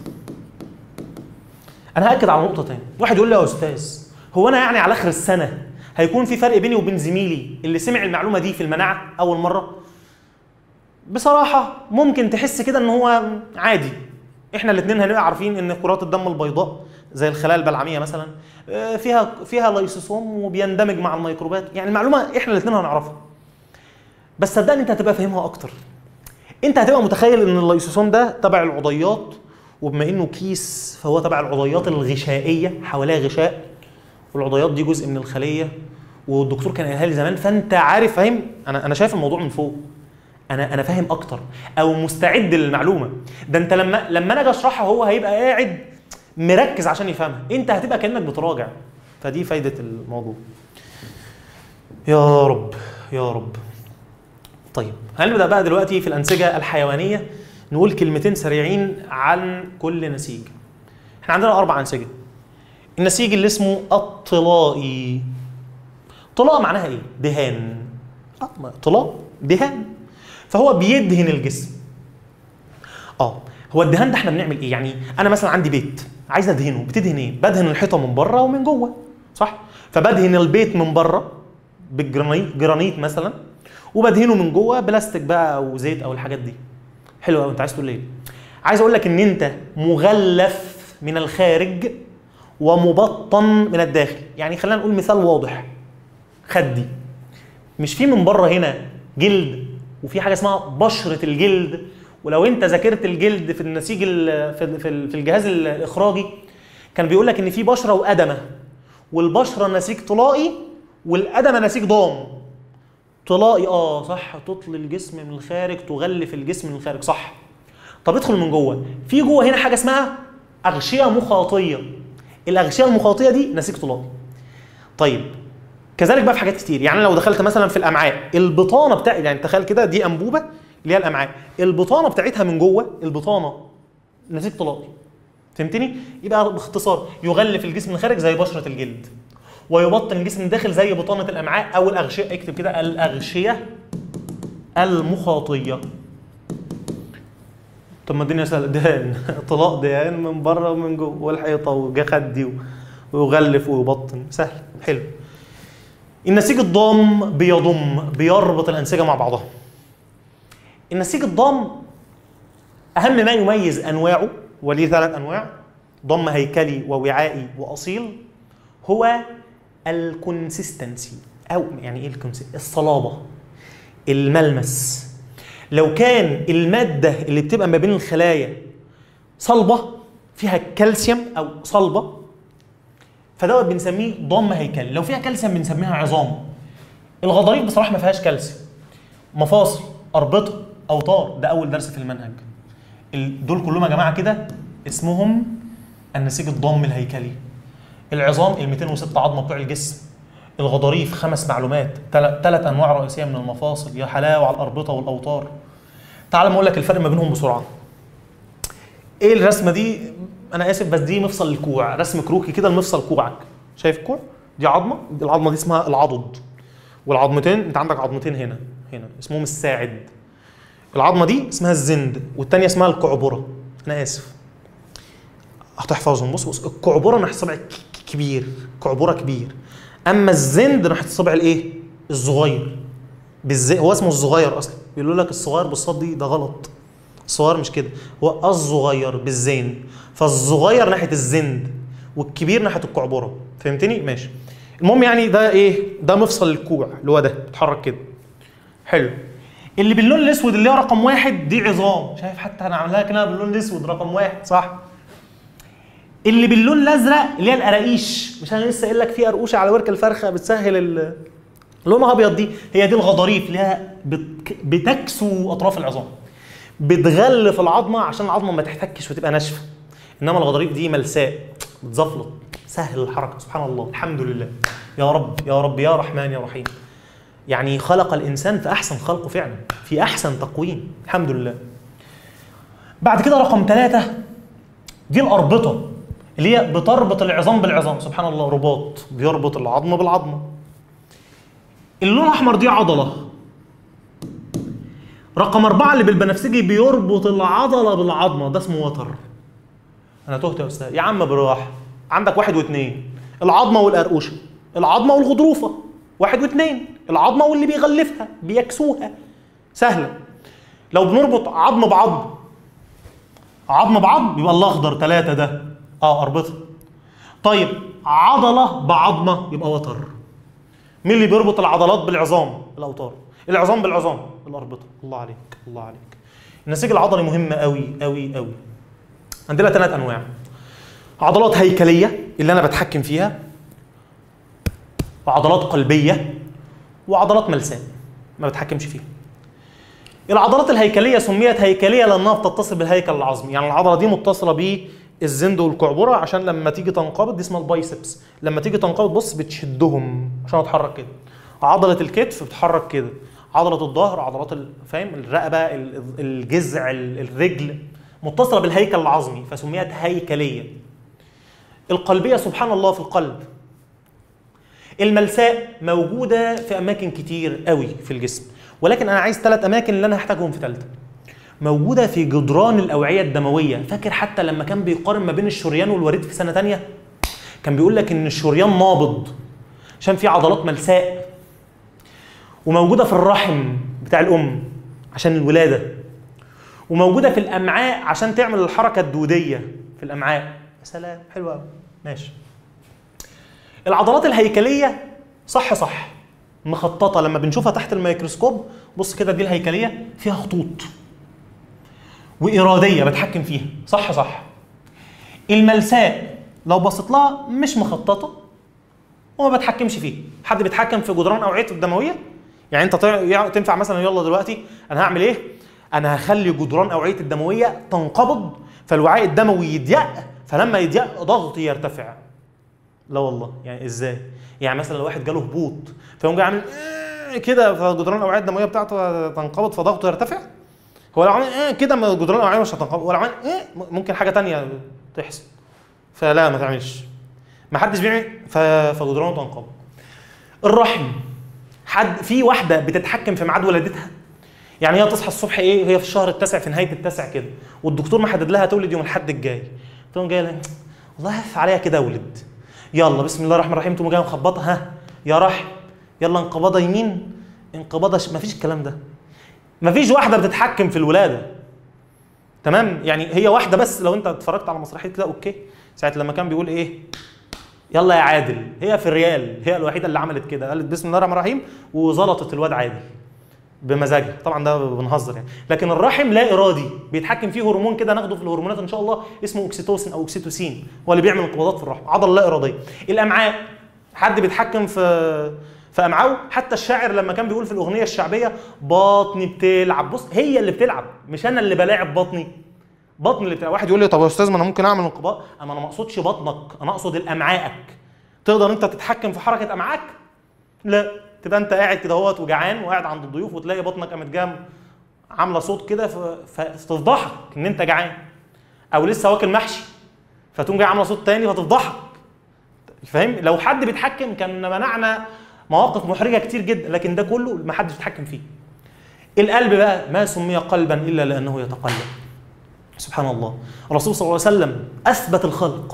انا هاكد على نقطه تاني واحد يقول لي يا استاذ هو انا يعني على اخر السنه هيكون في فرق بيني وبين زميلي اللي سمع المعلومه دي في المناعه اول مره بصراحه ممكن تحس كده ان هو عادي احنا الاثنين هنبقى عارفين ان كرات الدم البيضاء زي الخلايا البلعميه مثلا آه، فيها فيها ليسوسوم وبيندمج مع الميكروبات يعني المعلومه احنا الاثنين هنعرفها بس صدقني انت هتبقى فاهمها اكتر انت هتبقى متخيل ان الليسوسوم ده تبع العضيات وبما انه كيس فهو تبع العضيات الغشائيه حواليها غشاء والعضيات دي جزء من الخليه والدكتور كان قالها لي زمان فانت عارف فاهم انا انا شايف الموضوع من فوق انا انا فاهم اكتر او مستعد للمعلومه ده انت لما لما انا اجي اشرحها هو هيبقى قاعد مركز عشان يفهمها انت هتبقى كانك بتراجع فدي فايده الموضوع يا رب يا رب طيب هنبدا بقى دلوقتي في الانسجه الحيوانيه نقول كلمتين سريعين عن كل نسيج احنا عندنا اربع انسجه النسيج اللي اسمه الطلائي طلاء معناها ايه دهان آه، ما- طلاء دهان فهو بيدهن الجسم اه هو الدهان ده احنا بنعمل ايه يعني انا مثلا عندي بيت عايز ادهنه بتدهن ايه بدهن الحيطه من بره ومن جوه صح فبدهن البيت من بره بالجرانيت جرانيت مثلا وبدهنه من جوه بلاستيك بقى او زيت او الحاجات دي حلو قوي انت عايز تقول ايه عايز اقول لك ان انت مغلف من الخارج ومبطن من الداخل يعني خلينا نقول مثال واضح خدي مش في من بره هنا جلد وفي حاجه اسمها بشره الجلد ولو انت ذاكرت الجلد في النسيج ال- في في في الجهاز الاخراجي كان بيقول لك ان في بشره وادمه والبشره نسيج طلائي والادمه نسيج ضام طلائي اه صح تطل الجسم من الخارج تغلف الجسم من الخارج صح طب ادخل من جوه في جوه هنا حاجه اسمها اغشيه مخاطيه الاغشيه المخاطيه دي نسيج طلابي طيب كذلك بقى في حاجات كتير يعني لو دخلت مثلا في الامعاء البطانه بتاع يعني تخيل كده دي انبوبه اللي هي الامعاء البطانه بتاعتها من جوه البطانه نسيج طلابي فهمتني يبقى باختصار يغلف الجسم من الخارج زي بشره الجلد ويبطن الجسم من داخل زي بطانه الامعاء او الاغشيه اكتب كده الاغشيه المخاطيه طب ما الدنيا سهله دهان طلاق دهان من بره ومن جوه والحيطه وجخدي و- ويغلف ويبطن سهل حلو النسيج الضام بيضم بيربط الانسجه مع بعضها النسيج الضام اهم ما يميز انواعه وليه ثلاث انواع ضم هيكلي ووعائي واصيل هو الكونسيستنسي او يعني ايه الكونسيستنسي الصلابه الملمس لو كان الماده اللي بتبقى ما بين الخلايا صلبه فيها كالسيوم او صلبه فدوت بنسميه ضم هيكلي لو فيها كالسيوم بنسميها عظام الغضاريف بصراحه ما فيهاش كالسيوم مفاصل اربطه اوتار ده اول درس في المنهج ال- دول كلهم يا جماعه كده اسمهم النسيج الضم الهيكلي العظام ال 206 عظمه بتوع الجسم الغضاريف خمس معلومات ثلاث انواع رئيسيه من المفاصل يا حلاوه على الاربطه والاوتار تعال ما اقول لك الفرق ما بينهم بسرعه ايه الرسمه دي انا اسف بس دي مفصل الكوع رسم كروكي كده المفصل كوعك شايف الكوع دي عظمه دي العظمه دي اسمها العضد والعظمتين انت عندك عظمتين هنا هنا اسمهم الساعد العظمه دي اسمها الزند والتانيه اسمها الكعبره انا اسف هتحفظهم بص بص الكعبره ناحيه الصبع ك- ك- كبير كعبره كبير اما الزند ناحيه الصبع الايه الصغير بالزي هو اسمه الصغير اصلا بيقولوا لك الصغير بالصاد دي ده غلط الصغير مش كده هو الصغير بالزين فالصغير ناحيه الزند والكبير ناحيه الكعبره فهمتني ماشي المهم يعني ده ايه ده مفصل الكوع اللي هو ده بيتحرك كده حلو اللي باللون الاسود اللي هو رقم واحد دي عظام شايف حتى انا عاملها كده باللون الاسود رقم واحد صح اللي باللون الازرق اللي هي القراقيش مش انا لسه قايل لك في قرقوشه على ورك الفرخه بتسهل ال لونها ابيض دي هي دي الغضاريف اللي هي بت- بتكسو اطراف العظام بتغلف العظمه عشان العظمه ما تحتكش وتبقى ناشفه انما الغضاريف دي ملساء بتزفلط سهل الحركه سبحان الله الحمد لله يا رب يا رب يا رحمن يا رحيم يعني خلق الانسان في احسن خلقه فعلا في احسن تقويم الحمد لله بعد كده رقم ثلاثة دي الأربطة اللي هي بتربط العظام بالعظام سبحان الله رباط بيربط العظمة بالعظمة اللون الأحمر دي عضلة رقم أربعة اللي بالبنفسجي بيربط العضلة بالعظمة ده اسمه وتر أنا تهت يا أستاذ يا عم بالراحة عندك واحد واثنين العظمة والقرقوشة العظمة والغضروفة واحد واثنين العظمة واللي بيغلفها بيكسوها سهلة لو بنربط عظم بعظم عظم بعظم يبقى الاخضر ثلاثة ده اه اربطه طيب عضلة بعظمة يبقى وتر مين اللي بيربط العضلات بالعظام الاوتار العظام بالعظام الاربطه الله عليك الله عليك النسيج العضلي مهم قوي قوي قوي عندنا ثلاث انواع عضلات هيكليه اللي انا بتحكم فيها وعضلات قلبيه وعضلات ملساء ما بتحكمش فيها العضلات الهيكليه سميت هيكليه لانها بتتصل بالهيكل العظمي يعني العضله دي متصله بالزند والكعبره عشان لما تيجي تنقبض دي اسمها البايسبس لما تيجي تنقبض بص بتشدهم عشان اتحرك كده عضله الكتف بتتحرك كده عضله الظهر عضلات ال- فاهم الرقبه ال- الجذع ال- الرجل متصله بالهيكل العظمي فسميت هيكليه القلبيه سبحان الله في القلب الملساء موجوده في اماكن كتير قوي في الجسم ولكن انا عايز ثلاث اماكن اللي انا هحتاجهم في ثالثه موجوده في جدران الاوعيه الدمويه فاكر حتى لما كان بيقارن ما بين الشريان والوريد في سنه تانية كان بيقول لك ان الشريان نابض عشان في عضلات ملساء وموجوده في الرحم بتاع الام عشان الولاده وموجوده في الامعاء عشان تعمل الحركه الدوديه في الامعاء يا سلام حلو قوي ماشي العضلات الهيكليه صح صح مخططه لما بنشوفها تحت الميكروسكوب بص كده دي الهيكليه فيها خطوط واراديه بتحكم فيها صح صح الملساء لو بصيت لها مش مخططه وما بتحكمش فيه حد بيتحكم في جدران اوعيته الدمويه يعني انت طيع- يع- تنفع مثلا يلا دلوقتي انا هعمل ايه انا هخلي جدران اوعيه الدمويه تنقبض فالوعاء الدموي يضيق فلما يضيق ضغطي يرتفع لا والله يعني ازاي يعني مثلا لو واحد جاله هبوط فيقوم جاي عامل إيه كده فجدران الاوعيه الدمويه بتاعته تنقبض فضغطه يرتفع هو لو عمل ايه كده ما جدران الاوعيه مش هتنقبض ولو عمل ايه ممكن حاجه تانية تحصل فلا ما تعملش ما حدش بيعمل ف- فجدرانه تنقبض الرحم حد في واحده بتتحكم في ميعاد ولادتها يعني هي تصحى الصبح ايه هي في الشهر التاسع في نهايه التاسع كده والدكتور محدد لها تولد يوم الاحد الجاي تقوم جايه لها، والله هف عليها كده اولد يلا بسم الله الرحمن الرحيم تقوم جايه مخبطه ها يا رحم يلا انقباضه يمين انقباضه ش... مفيش الكلام ده مفيش واحده بتتحكم في الولاده تمام يعني هي واحده بس لو انت اتفرجت على مسرحيه كده اوكي ساعه لما كان بيقول ايه يلا يا عادل هي في الريال هي الوحيده اللي عملت كده قالت بسم الله الرحمن الرحيم وزلطت الواد عادل بمزاجها طبعا ده بنهزر يعني لكن الرحم لا ارادي بيتحكم فيه هرمون كده ناخده في الهرمونات ان شاء الله اسمه اوكسيتوسين او اوكسيتوسين هو اللي بيعمل انقباضات في الرحم عضله لا اراديه الامعاء حد بيتحكم في في امعائه حتى الشاعر لما كان بيقول في الاغنيه الشعبيه بطني بتلعب بص هي اللي بتلعب مش انا اللي بلاعب بطني بطن اللي بتلعب واحد يقول لي طب يا استاذ ما انا ممكن اعمل انقباض اما انا ما اقصدش بطنك انا اقصد الامعائك تقدر انت تتحكم في حركه امعائك لا تبقى انت قاعد كده اهوت وجعان وقاعد عند الضيوف وتلاقي بطنك قامت جام عامله صوت كده ف- فتفضحك ان انت جعان او لسه واكل محشي فتقوم جاي عامله صوت تاني فتفضحك فاهم لو حد بيتحكم كان منعنا مواقف محرجه كتير جدا لكن ده كله ما حدش بيتحكم فيه القلب بقى ما سمي قلبا الا لانه يتقلب سبحان الله الرسول صلى الله عليه وسلم اثبت الخلق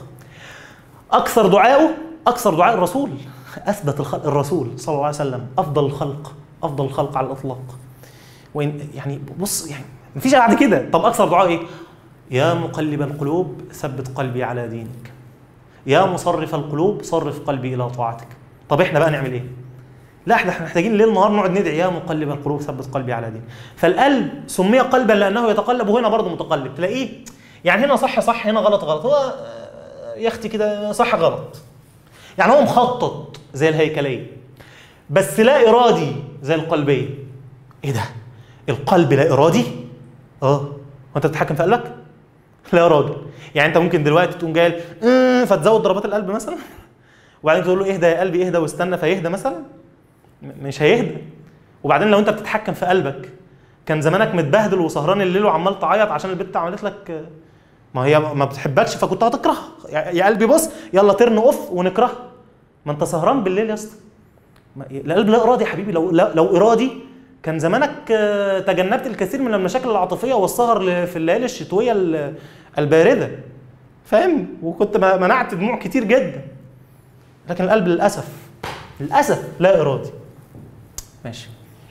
اكثر دعائه اكثر دعاء الرسول اثبت الخلق الرسول صلى الله عليه وسلم افضل الخلق افضل الخلق على الاطلاق وإن يعني بص يعني مفيش بعد كده طب اكثر دعاء ايه يا مقلب القلوب ثبت قلبي على دينك يا مصرف القلوب صرف قلبي الى طاعتك طب احنا بقى نعمل ايه لا احنا احنا محتاجين ليل نهار نقعد ندعي يا مقلب القلوب ثبت قلبي على دينك فالقلب سمي قلبا لانه يتقلب وهنا برضه متقلب تلاقيه يعني هنا صح صح هنا غلط غلط هو آه، يا اختي كده صح غلط يعني هو مخطط زي الهيكليه بس لا ارادي زي القلبيه ايه ده القلب لا ارادي اه هو انت بتتحكم في قلبك لا يا راجل يعني انت ممكن دلوقتي تقوم جاي "آه", فتزود ضربات القلب مثلا وبعدين تقول له اهدى يا قلبي اهدى واستنى فيهدى مثلا م- مش هيهدى وبعدين لو انت بتتحكم في قلبك كان زمانك متبهدل وسهران الليل وعمال تعيط عشان البت عملت لك ما هي ما بتحبكش فكنت هتكرهها يا يا قلبي بص يلا ترن اوف ونكرهها ما انت سهران بالليل يا اسطى ما- القلب لا ارادي يا حبيبي لو لا- لو ارادي كان زمانك آه، تجنبت الكثير من المشاكل العاطفيه والسهر ل- في الليالي الشتويه ال- البارده فاهم وكنت م- منعت دموع كتير جدا لكن القلب للاسف للاسف لا ارادي ماشي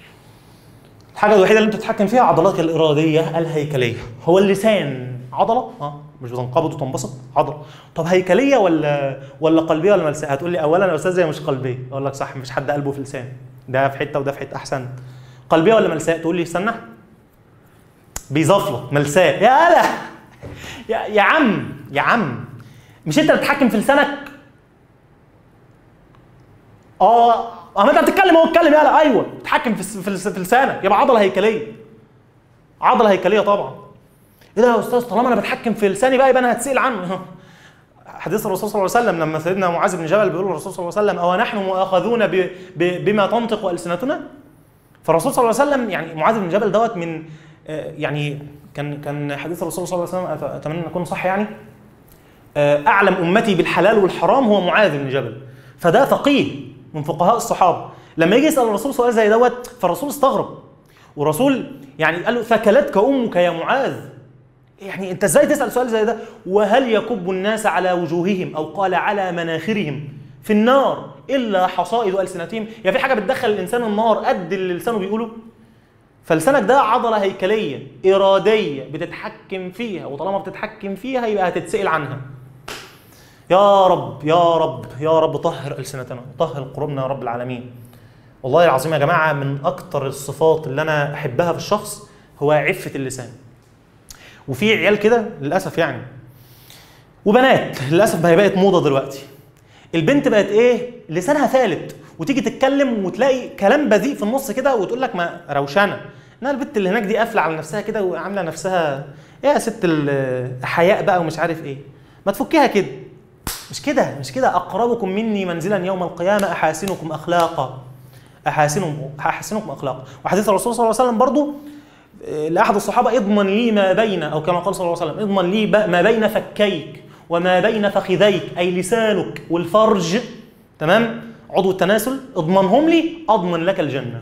الحاجه الوحيده اللي انت بتتحكم فيها عضلاتك الاراديه الهيكليه هو اللسان عضله اه مش بتنقبض وتنبسط عضله طب هيكليه ولا ولا قلبيه ولا ملساء هتقول لي اولا يا استاذ هي مش قلبيه اقول لك صح مفيش حد قلبه في لسان ده في حته وده في حته احسن قلبيه ولا ملساء تقول لي استنى بيزفلط ملساء يا هلا يا, يا عم يا عم مش انت اللي بتتحكم في لسانك اه اه ما انت بتتكلم اهو اتكلم يلا ايوه تتحكم في الس- في الس- في لسانك يبقى عضله هيكليه عضله هيكليه طبعا ايه ده يا استاذ طالما انا بتحكم في لساني بقى يبقى انا هتسال عنه حديث الرسول صلى الله عليه وسلم لما سيدنا معاذ بن جبل بيقول للرسول صلى الله عليه وسلم او نحن مؤاخذون ب- ب- بما تنطق السنتنا فالرسول صلى الله عليه وسلم يعني معاذ بن جبل دوت من آه، يعني كان كان حديث الرسول صلى الله عليه وسلم أت- اتمنى ان اكون صح يعني آه، اعلم امتي بالحلال والحرام هو معاذ بن جبل فده فقيه من فقهاء الصحابه لما يجي يسال الرسول سؤال زي دوت فالرسول استغرب والرسول يعني قال له ثكلتك امك يا معاذ يعني انت ازاي تسال سؤال زي ده وهل يكب الناس على وجوههم او قال على مناخرهم في النار الا حصائد السنتهم يا في حاجه بتدخل الانسان النار قد اللي لسانه بيقوله فلسانك ده عضله هيكليه اراديه بتتحكم فيها وطالما بتتحكم فيها يبقى هتتسال عنها يا رب يا رب يا رب طهر السنتنا طهر قلوبنا يا رب العالمين والله العظيم يا جماعه من اكتر الصفات اللي انا احبها في الشخص هو عفه اللسان وفي عيال كده للاسف يعني وبنات للاسف ما هي بقت موضه دلوقتي البنت بقت ايه لسانها ثالث وتيجي تتكلم وتلاقي كلام بذيء في النص كده وتقول لك ما روشنه انها البت اللي هناك دي قافله على نفسها كده وعامله نفسها ايه يا ست الحياء بقى ومش عارف ايه ما تفكيها كده مش كده مش كده اقربكم مني منزلا يوم القيامه احاسنكم اخلاقا احاسنكم احاسنكم اخلاقا وحديث الرسول صلى الله عليه وسلم برضو آه، لاحد الصحابه اضمن لي ما بين او كما قال صلى الله عليه وسلم اضمن لي ب- ما بين فكيك وما بين فخذيك اي لسانك والفرج تمام عضو التناسل اضمنهم لي اضمن لك الجنه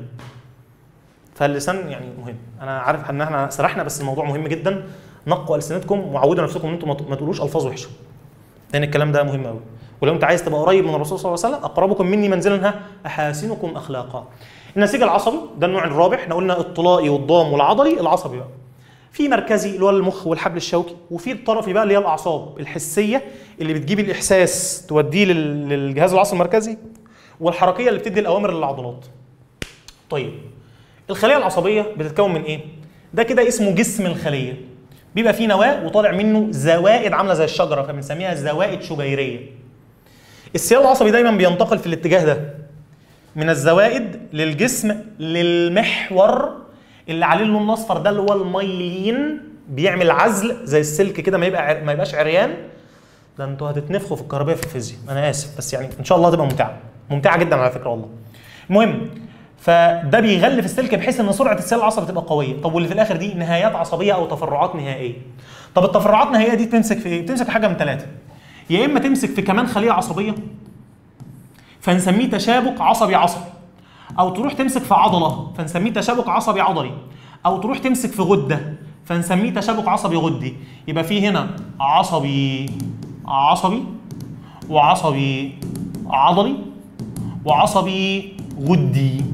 فاللسان يعني مهم انا عارف ان احنا سرحنا بس الموضوع مهم جدا نقوا السنتكم وعودوا نفسكم ان انتم ما ت- ما تقولوش الفاظ وحشه لان الكلام ده مهم قوي ولو انت عايز تبقى قريب من الرسول صلى الله عليه وسلم اقربكم مني منزلا ها احاسنكم اخلاقا النسيج العصبي ده النوع الرابع احنا قلنا الطلائي والضام والعضلي العصبي بقى في مركزي اللي هو المخ والحبل الشوكي وفي الطرفي بقى اللي هي الاعصاب الحسيه اللي بتجيب الاحساس توديه لل- للجهاز العصبي المركزي والحركيه اللي بتدي الاوامر للعضلات طيب الخليه العصبيه بتتكون من ايه ده كده اسمه جسم الخليه بيبقى فيه نواه وطالع منه زوائد عامله زي الشجره فبنسميها زوائد شجيريه السيال العصبي دايما بينتقل في الاتجاه ده من الزوائد للجسم للمحور اللي عليه اللون الاصفر ده اللي هو الميلين بيعمل عزل زي السلك كده ما يبقى عر- ما يبقاش عريان ده انتوا هتتنفخوا في الكهرباء في الفيزياء انا اسف بس يعني ان شاء الله هتبقى ممتعه ممتعه جدا على فكره والله المهم فده بيغلف السلك بحيث ان سرعه السيال العصبي تبقى قويه طب واللي في الاخر دي نهايات عصبيه او تفرعات نهائيه طب التفرعات النهائيه دي تمسك في ايه بتمسك في حاجه من ثلاثه يا اما تمسك في كمان خليه عصبيه فنسميه تشابك عصبي عصبي او تروح تمسك في عضله فنسميه تشابك عصبي عضلي او تروح تمسك في غده فنسميه تشابك عصبي غدي يبقى في هنا عصبي عصبي وعصبي عضلي وعصبي غدي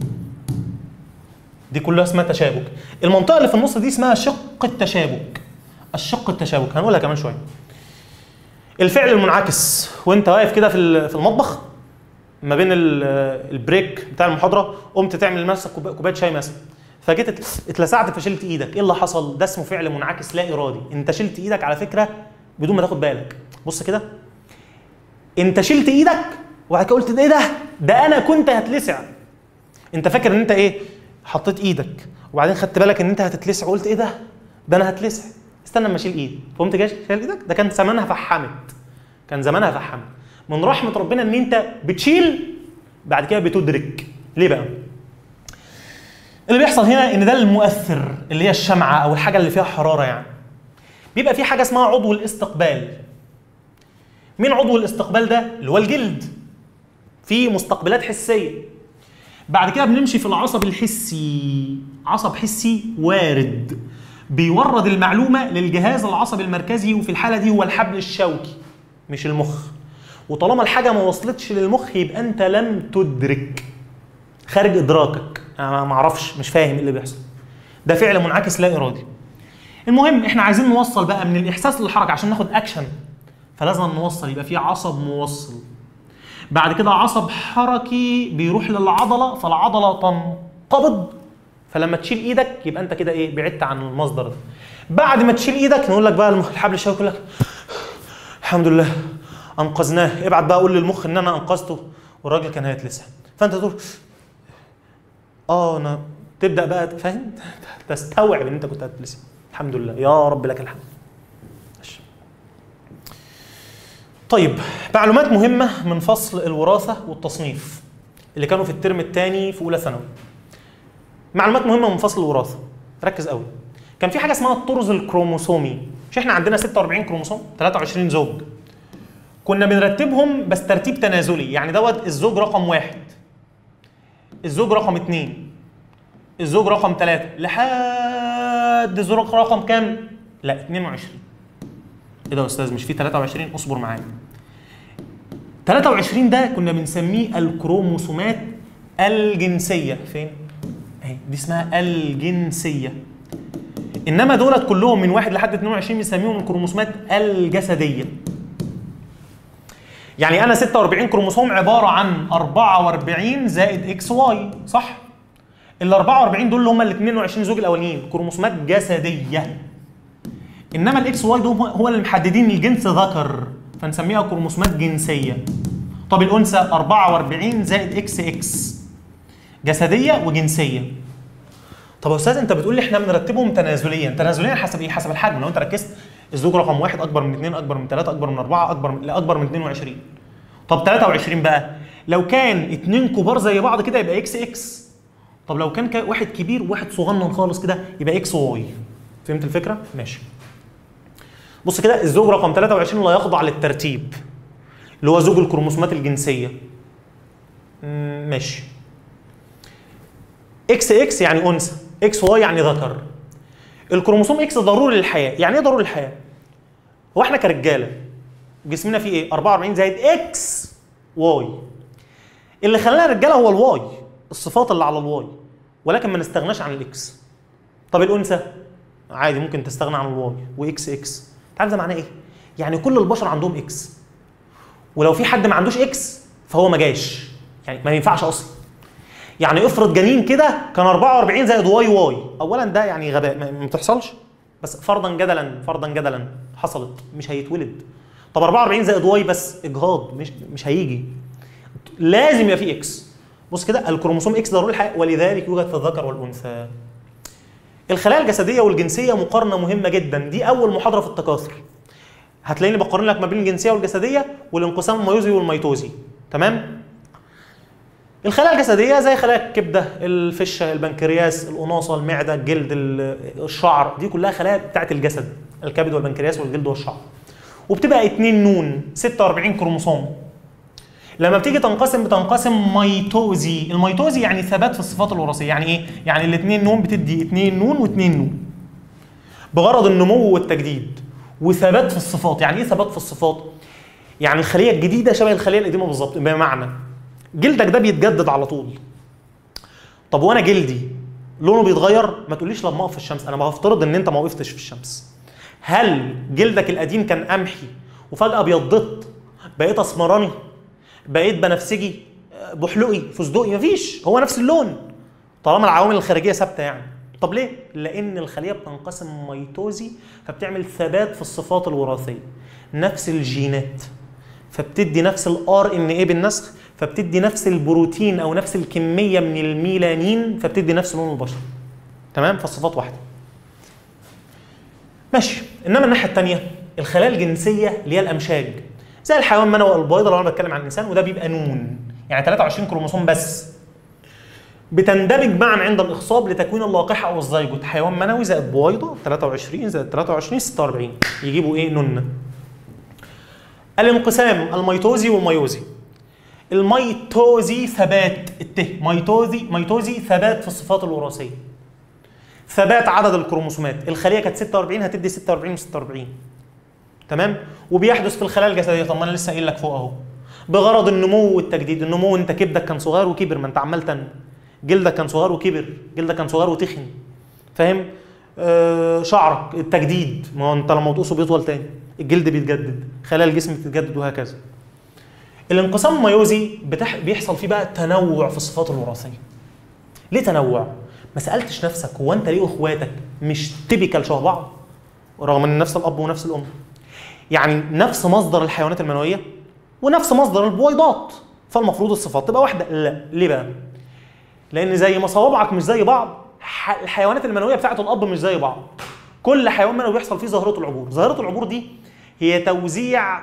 دي كلها اسمها تشابك المنطقه اللي في النص دي اسمها شق التشابك الشق التشابك هنقولها كمان شويه الفعل المنعكس وانت واقف كده في ال- في المطبخ ما بين ال- البريك بتاع المحاضره قمت تعمل لنفسك كوب- كوبايه شاي مثلا فجيت ات- اتلسعت فشلت ايدك ايه اللي حصل ده اسمه فعل منعكس لا ارادي انت شلت ايدك على فكره بدون ما تاخد بالك بص كده انت شلت ايدك وبعد كده قلت ده ايه ده ده انا كنت هتلسع انت فاكر ان انت ايه حطيت ايدك وبعدين خدت بالك ان انت هتتلسع وقلت ايه ده ده انا هتلسع استنى اما اشيل ايدي فقمت جاي شايل ايدك ده كان زمانها فحمت كان زمانها فحمت من رحمه ربنا ان انت بتشيل بعد كده بتدرك ليه بقى اللي بيحصل هنا ان ده المؤثر اللي هي الشمعه او الحاجه اللي فيها حراره يعني بيبقى في حاجه اسمها عضو الاستقبال مين عضو الاستقبال ده اللي هو الجلد في مستقبلات حسيه بعد كده بنمشي في العصب الحسي عصب حسي وارد بيورد المعلومه للجهاز العصبي المركزي وفي الحاله دي هو الحبل الشوكي مش المخ وطالما الحاجه ما وصلتش للمخ يبقى انت لم تدرك خارج ادراكك انا ما اعرفش مش فاهم ايه اللي بيحصل ده فعل منعكس لا ارادي المهم احنا عايزين نوصل بقى من الاحساس للحركه عشان ناخد اكشن فلازم نوصل يبقى في عصب موصل بعد كده عصب حركي بيروح للعضله فالعضله تنقبض فلما تشيل ايدك يبقى انت كده ايه بعدت عن المصدر ده بعد ما تشيل ايدك نقول لك بقى الم- الحبل الشوكي يقول لك الحمد لله انقذناه ابعت بقى قول للمخ ان انا انقذته والراجل كان هيتلسع فانت تقول اه انا تبدا بقى فاهم تستوعب ان انت كنت هتلسع الحمد لله يا رب لك الحمد ماشي. طيب معلومات مهمه من فصل الوراثه والتصنيف اللي كانوا في الترم الثاني في اولى ثانوي معلومات مهمه من فصل الوراثه ركز قوي كان في حاجه اسمها الطرز الكروموسومي مش احنا عندنا 46 كروموسوم 23 زوج كنا بنرتبهم بس ترتيب تنازلي يعني دوت الزوج رقم واحد الزوج رقم اثنين الزوج رقم ثلاثة لحد الزوج رقم كام؟ لا 22 ايه ده يا استاذ مش في 23 اصبر معايا 23 ده كنا بنسميه الكروموسومات الجنسية فين؟ اهي دي اسمها الجنسية انما دولت كلهم من واحد لحد 22 بنسميهم الكروموسومات الجسدية يعني انا 46 كروموسوم عباره عن 44 زائد اكس واي صح ال 44 دول اللي هم ال 22 زوج الاولانيين كروموسومات جسديه انما الاكس واي دول هو اللي محددين الجنس ذكر فنسميها كروموسومات جنسيه طب الانثى 44 زائد اكس اكس جسديه وجنسيه طب يا استاذ انت بتقول لي احنا بنرتبهم تنازليا تنازليا حسب ايه حسب الحجم لو انت ركزت الزوج رقم واحد اكبر من اثنين اكبر من ثلاثه اكبر من اربعه اكبر من لا اكبر من 22 طب 23 بقى لو كان اتنين كبار زي بعض كده يبقى اكس اكس طب لو كان كا- واحد كبير وواحد صغنن خالص كده يبقى اكس واي فهمت الفكره ماشي بص كده الزوج رقم 23 لا يخضع للترتيب اللي هو زوج الكروموسومات الجنسيه مم، ماشي اكس اكس يعني انثى اكس واي يعني ذكر الكروموسوم اكس ضروري للحياه يعني ايه ضروري للحياه هو احنا كرجاله جسمنا فيه ايه 44 زائد اكس واي اللي خلانا رجاله هو الواي الصفات اللي على الواي ولكن ما نستغناش عن الاكس طب الانثى عادي ممكن تستغنى عن الواي واكس اكس تعرف ده معناه ايه يعني كل البشر عندهم اكس ولو في حد ما عندوش اكس فهو ما جاش يعني ما ينفعش اصلا يعني افرض جنين كده كان 44 زائد واي واي اولا ده يعني غباء ما ما بتحصلش بس فرضا جدلا فرضا جدلا حصلت مش هيتولد طب 44 زائد واي بس اجهاض مش مش هيجي لازم يبقى في اكس بص كده الكروموسوم اكس ضروري الحياه ولذلك يوجد في الذكر والانثى الخلايا الجسديه والجنسيه مقارنه مهمه جدا دي اول محاضره في التكاثر هتلاقيني بقارن لك ما بين الجنسيه والجسديه والانقسام الميوزي والميتوزي تمام الخلايا الجسديه زي خلايا الكبده الفشه البنكرياس القناصه المعده الجلد ال- الشعر دي كلها خلايا بتاعت الجسد الكبد والبنكرياس والجلد والشعر وبتبقى 2 نون 46 كروموسوم لما بتيجي تنقسم بتنقسم ميتوزي الميتوزي يعني ثبات في الصفات الوراثيه يعني ايه يعني الاثنين نون بتدي 2 نون و2 نون بغرض النمو والتجديد وثبات في الصفات يعني ايه ثبات في الصفات يعني الخليه الجديده شبه الخليه القديمه بالظبط بمعنى جلدك ده بيتجدد على طول طب وانا جلدي لونه بيتغير ما تقوليش لما اقف في الشمس انا بفترض ان انت ما وقفتش في الشمس هل جلدك القديم كان قمحي وفجاه ابيضت بقيت اسمراني بقيت بنفسجي بحلقي فستقي مفيش هو نفس اللون طالما العوامل الخارجيه ثابته يعني طب ليه لان الخليه بتنقسم ميتوزي فبتعمل ثبات في الصفات الوراثيه نفس الجينات فبتدي نفس الار ان ايه بالنسخ فبتدي نفس البروتين او نفس الكميه من الميلانين فبتدي نفس لون البشر تمام فالصفات واحده ماشي انما الناحيه الثانيه الخلايا الجنسيه اللي هي الامشاج زي الحيوان المنوي البيضاء لو انا بتكلم عن الانسان وده بيبقى نون يعني 23 كروموسوم بس بتندمج معا عند الاخصاب لتكوين اللقاح او الزيجوت حيوان منوي زائد بويضه 23 زائد 23 46 يجيبوا ايه نون الانقسام الميتوزي والميوزي الميتوزي ثبات الته ميتوزي ميتوزي ثبات في الصفات الوراثيه ثبات عدد الكروموسومات الخليه كانت 46 هتدي 46 و46 تمام وبيحدث في الخلايا الجسديه طب ما انا لسه قايل لك فوق اهو بغرض النمو والتجديد النمو انت كبدك كان صغير وكبر ما انت عمال تنمو جلدك كان صغير وكبر جلدك كان صغير وتخن فاهم آه شعرك التجديد ما هو انت لما تقصه بيطول تاني الجلد بيتجدد خلايا الجسم بتتجدد وهكذا الانقسام الميوزي بتح... بيحصل فيه بقى تنوع في الصفات الوراثيه ليه تنوع ما سالتش نفسك هو انت ليه اخواتك مش تيبيكال شبه بعض رغم ان نفس الاب ونفس الام يعني نفس مصدر الحيوانات المنويه ونفس مصدر البويضات فالمفروض الصفات تبقى واحده لا ليه بقى لان زي ما صوابعك مش زي بعض ح- الحيوانات المنويه بتاعت الاب مش زي بعض كل حيوان منوي بيحصل فيه ظاهره العبور ظاهره العبور دي هي توزيع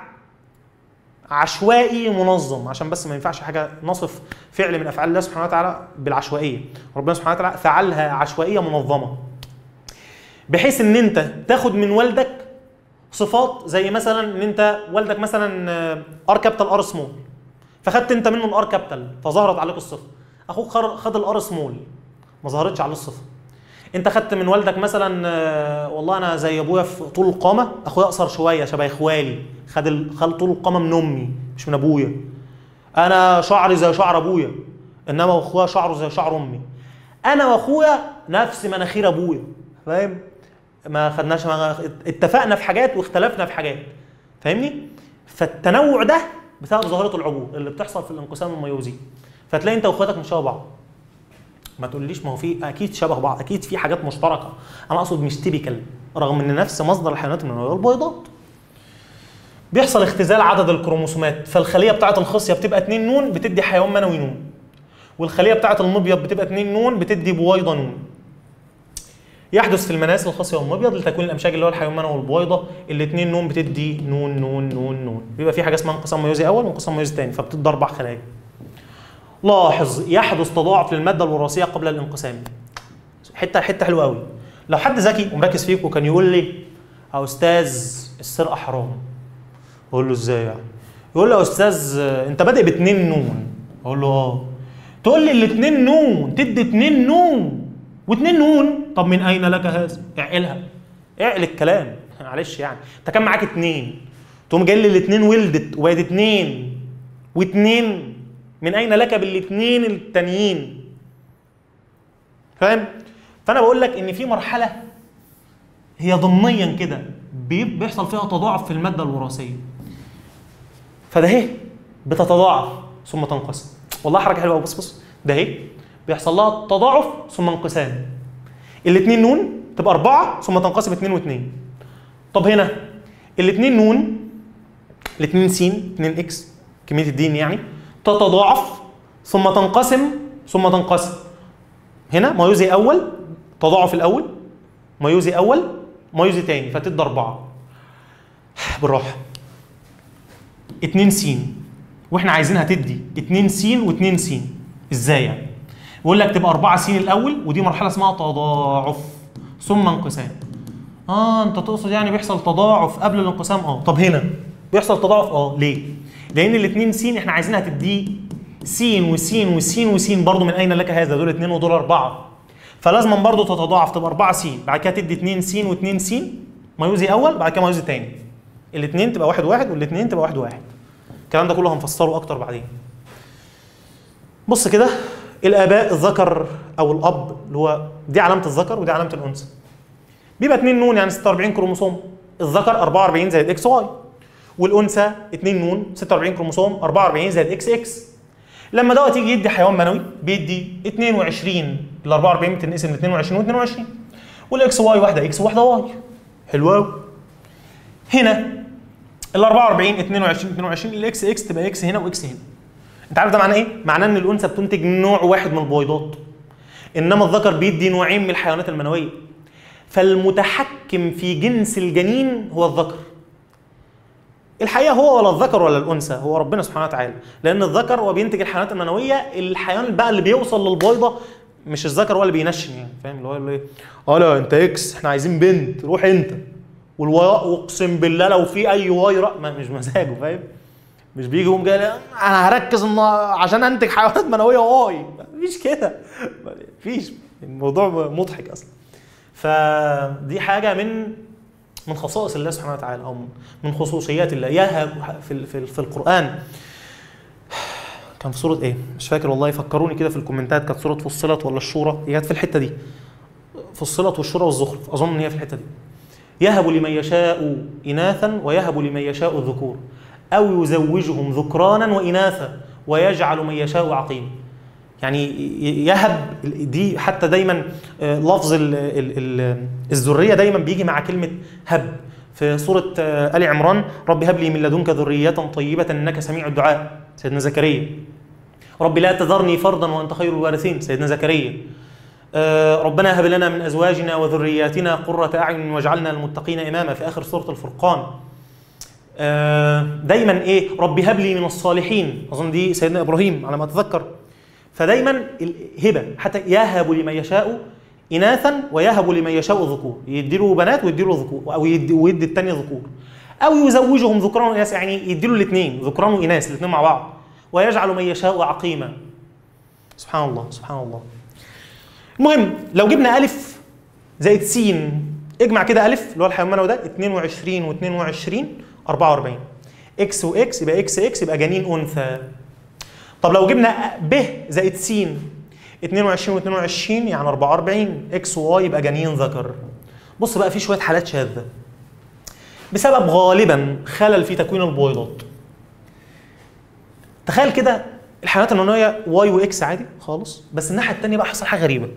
عشوائي منظم عشان بس ما ينفعش حاجه نصف فعل من افعال الله سبحانه وتعالى بالعشوائيه ربنا سبحانه وتعالى فعلها عشوائيه منظمه بحيث ان انت تاخد من والدك صفات زي مثلا ان انت والدك مثلا ار كابيتال ار سمول فخدت انت منه الار كابيتال فظهرت عليك الصفه اخوك خر- خد الار سمول ما ظهرتش عليه الصفه انت خدت من والدك مثلا آه، والله انا زي ابويا في طول القامه اخويا اقصر شويه شبه اخوالي خد ال- خد طول القامه من امي مش من ابويا انا شعري زي شعر ابويا انما اخويا شعره زي شعر امي انا واخويا نفس مناخير ابويا فاهم ما خدناش ما اتفقنا في حاجات واختلفنا في حاجات فاهمني فالتنوع ده بسبب ظاهره العبور اللي بتحصل في الانقسام الميوزي فتلاقي انت واخواتك مش شبه بعض ما تقوليش ما هو في اكيد شبه بعض اكيد في حاجات مشتركه انا اقصد مش تيبيكال رغم ان نفس مصدر الحيوانات المنويه البيضات بيحصل اختزال عدد الكروموسومات فالخليه بتاعه الخصيه بتبقى 2 نون بتدي حيوان منوي نون والخليه بتاعه المبيض بتبقى 2 نون بتدي بويضه نون يحدث في المناسل الخاصيه والمبيض لتكوين الامشاج اللي هو الحيوان المنوي والبويضه الاثنين نون بتدي نون نون نون نون بيبقى في حاجه اسمها انقسام ميوزي اول وانقسام ميوزي ثاني فبتدي اربع خلايا لاحظ يحدث تضاعف للماده الوراثيه قبل الانقسام حته حته حلوه قوي لو حد ذكي ومركز فيك وكان يقول لي يا استاذ السرقه حرام اقول له ازاي يعني يقول له يا استاذ آه، انت بادئ باتنين نون اقول له اه تقول لي الاتنين نون تدي اتنين نون واتنين نون طب من اين لك هذا اعقلها اعقل الكلام معلش يعني انت كان معاك اتنين تقوم جاي لي الاتنين ولدت وبقت اتنين واتنين من اين لك بالاتنين التانيين فاهم فانا بقول لك ان في مرحله هي ضمنيا كده بي- بيحصل فيها تضاعف في الماده الوراثيه فده اهي بتتضاعف ثم تنقسم والله حركه حلوه أوي، بص بص ده اهي بيحصل لها تضاعف ثم انقسام الاثنين نون تبقى أربعة ثم تنقسم اتنين واتنين طب هنا الاثنين نون الاثنين س اتنين اكس كمية الدين يعني تتضاعف ثم تنقسم ثم تنقسم هنا ميوزي أول تضاعف الأول ميوزي أول ميوزي تاني فتدي أربعة بالراحة 2 س واحنا عايزينها تدي 2 س و2 س ازاي يعني؟ بيقول لك تبقى 4 س الاول ودي مرحله اسمها تضاعف ثم انقسام. اه انت تقصد يعني بيحصل تضاعف قبل الانقسام اه طب هنا بيحصل تضاعف اه ليه؟ لان الاثنين س احنا عايزينها تدي س وس وس وس برضه من اين لك هذا؟ دول اثنين ودول اربعه. فلازم برضه تتضاعف تبقى 4 س بعد كده تدي 2 س و2 س ميوزي اول بعد كده ميوزي تاني. الاثنين تبقى واحد واحد والاثنين تبقى واحد واحد. الكلام ده كله هنفسره اكتر بعدين بص كده الاباء الذكر او الاب اللي هو دي علامه الذكر ودي علامه الانثى بيبقى 2 نون يعني 46 كروموسوم الذكر 44 زائد اكس واي والانثى 2 نون 46 كروموسوم 44 زائد اكس اكس لما دوت يجي يدي حيوان منوي بيدي 22 ال 44 بتنقسم ل 22 و22 والاكس واي واحده اكس وواحده واي حلو قوي هنا ال 44 22 22 الاكس اكس تبقى اكس هنا واكس هنا انت عارف ده معناه ايه؟ معناه ان الانثى بتنتج نوع واحد من البويضات انما الذكر بيدي نوعين من الحيوانات المنويه فالمتحكم في جنس الجنين هو الذكر الحقيقه هو ولا الذكر ولا الانثى هو ربنا سبحانه وتعالى لان الذكر هو بينتج الحيوانات المنويه الحيوان بقى اللي بيوصل للبويضه مش الذكر هو اللي بينشن يعني فاهم اللي هو اللي اه لا انت اكس احنا عايزين بنت روح انت والواي اقسم بالله لو في اي واي رأ- ما مش مزاجه فاهم مش بيجي يقوم جاي لا، انا هركز ان عشان انتج حيوانات منويه واي مفيش كده مفيش الموضوع مضحك اصلا فدي حاجه من من خصائص الله سبحانه وتعالى او من خصوصيات الله يهب في ال- في, ال- في القران كان في سوره ايه مش فاكر والله فكروني كده في الكومنتات كانت سوره فصلت ولا الشورى هي كانت في الحته دي فصلت والشورى والزخرف اظن ان هي في الحته دي يهب لمن يشاء إناثا ويهب لمن يشاء الذكور أو يزوجهم ذكرانا وإناثا ويجعل من يشاء عقيما يعني ي- يهب دي حتى دايما آه، لفظ ال ال ال الذرية دايما بيجي مع كلمة هب في سورة آه، آل عمران رب هب لي من لدنك ذرية طيبة إنك سميع الدعاء سيدنا زكريا رب لا تذرني فردا وأنت خير الوارثين سيدنا زكريا آه، ربنا هب لنا من ازواجنا وذرياتنا قرة اعين واجعلنا للمتقين اماما في اخر سوره الفرقان. آه، دايما ايه؟ رب هب لي من الصالحين، اظن دي سيدنا ابراهيم على ما اتذكر. فدايما الهبه حتى يهب لمن يشاء اناثا ويهب لمن يشاء ذكور، يدي له بنات ويدي له ذكور او يدي ويدي الثانيه ذكور. او يزوجهم ذكران واناث يعني يدي له الاثنين ذكران واناث الاثنين مع بعض. ويجعل من يشاء عقيما. سبحان الله سبحان الله. المهم لو جبنا الف زائد س اجمع كده الف اللي هو الحيوان المنوي ده 22 و22 44 اكس واكس يبقى اكس اكس يبقى جنين انثى طب لو جبنا ب زائد س 22 و22 يعني 44 اكس وواي يبقى جنين ذكر بص بقى في شويه حالات شاذه بسبب غالبا خلل في تكوين البويضات تخيل كده الحيوانات المنويه واي واكس عادي خالص بس الناحيه الثانيه بقى حصل حاجه غريبه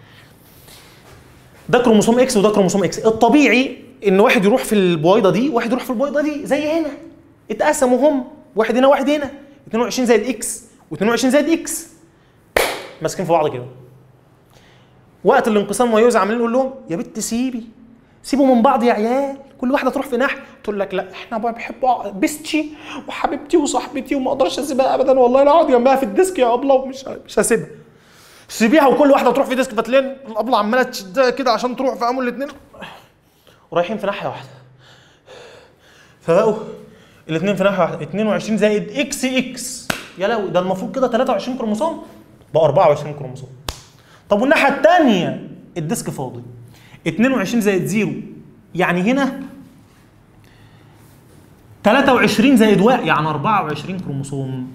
ده كروموسوم اكس وده كروموسوم اكس الطبيعي ان واحد يروح في البويضه دي واحد يروح في البويضه دي زي هنا اتقسموا هم واحد هنا واحد هنا 22 زائد اكس و22 زائد اكس ماسكين في بعض كده وقت الانقسام ويوزع عاملين نقول لهم يا بنت سيبي سيبوا من بعض يا عيال كل واحده تروح في ناحيه تقول لك لا احنا بقى بحب بعض بنتي وحبيبتي وصاحبتي وما اقدرش اسيبها ابدا والله لا اقعد جنبها في الديسك يا ابله ومش مش هسيبها سيبيها وكل واحده تروح في ديسك فتلاقي الابله عماله تشدها كده عشان تروح فقاموا الاثنين ورايحين في ناحيه واحده فبقوا الاثنين في ناحيه واحده 22 زائد اكس اكس يا لو ده المفروض كده 23 كروموسوم بقى 24 كروموسوم طب والناحيه الثانيه الديسك فاضي 22 زائد 0 يعني هنا 23 زائد 1 يعني 24 كروموسوم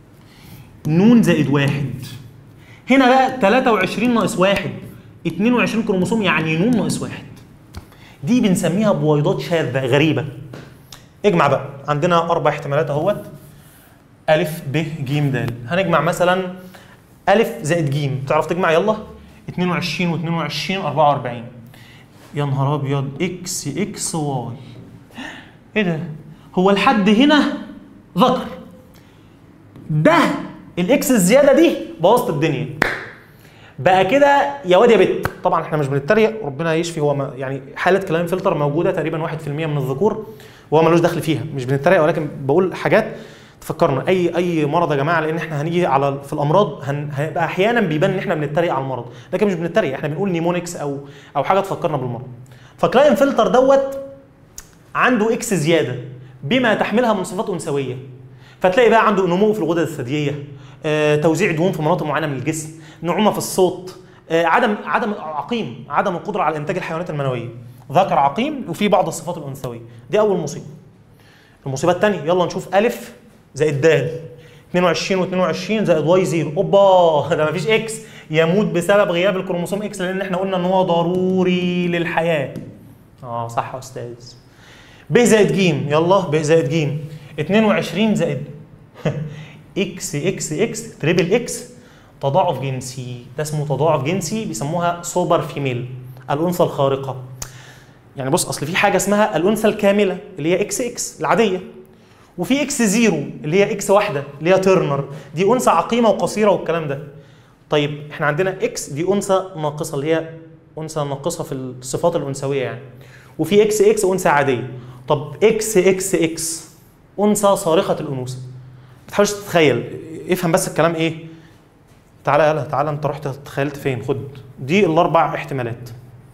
نون زائد واحد هنا بقى 23 ناقص واحد 22 كروموسوم يعني نون ناقص واحد دي بنسميها بويضات شاذة غريبة اجمع بقى عندنا أربع احتمالات أهوت ألف ب ج د هنجمع مثلا ألف زائد ج تعرف تجمع يلا 22 و22 44 يا نهار أبيض إكس إكس واي إيه ده؟ هو الحد هنا ذكر ده الإكس الزيادة دي بوظت الدنيا بقى كده يا واد يا بت طبعا احنا مش بنتريق ربنا يشفي هو ما يعني حاله كلام فلتر موجوده تقريبا 1% من الذكور وهو ملوش دخل فيها مش بنتريق ولكن بقول حاجات تفكرنا اي اي مرض يا جماعه لان احنا هنيجي على في الامراض هن- هيبقى احيانا بيبان ان احنا بنتريق على المرض لكن مش بنتريق احنا بنقول نيمونكس او او حاجه تفكرنا بالمرض فكلاين فلتر دوت عنده اكس زياده بما تحملها من صفات انثويه فتلاقي بقى عنده نمو في الغدد الثدييه آه، توزيع دهون في مناطق معينه من الجسم نعومه في الصوت آه، عدم عدم عقيم عدم القدره على انتاج الحيوانات المنويه ذكر عقيم وفي بعض الصفات الانثويه دي اول مصيبه المصيبه الثانيه يلا نشوف الف زائد د 22 و22 زائد واي زيرو اوبا ده مفيش اكس يموت بسبب غياب الكروموسوم اكس لان احنا قلنا ان هو ضروري للحياه اه صح يا استاذ ب زائد ج يلا ب زائد ج 22 زائد اكس اكس اكس تريبل اكس تضاعف جنسي ده اسمه تضاعف جنسي بيسموها سوبر فيميل الانثى الخارقه يعني بص اصل في حاجه اسمها الانثى الكامله اللي هي اكس اكس العاديه وفي اكس زيرو اللي هي اكس واحده اللي هي ترنر دي انثى عقيمه وقصيره والكلام ده طيب احنا عندنا اكس دي انثى ناقصه اللي هي انثى ناقصه في الصفات الانثويه يعني وفي اكس اكس انثى عاديه طب اكس اكس اكس انثى صارخه الانوثه ما تحاولش تتخيل افهم بس الكلام ايه تعالى يلا تعالى انت رحت تخيلت فين خد دي الاربع احتمالات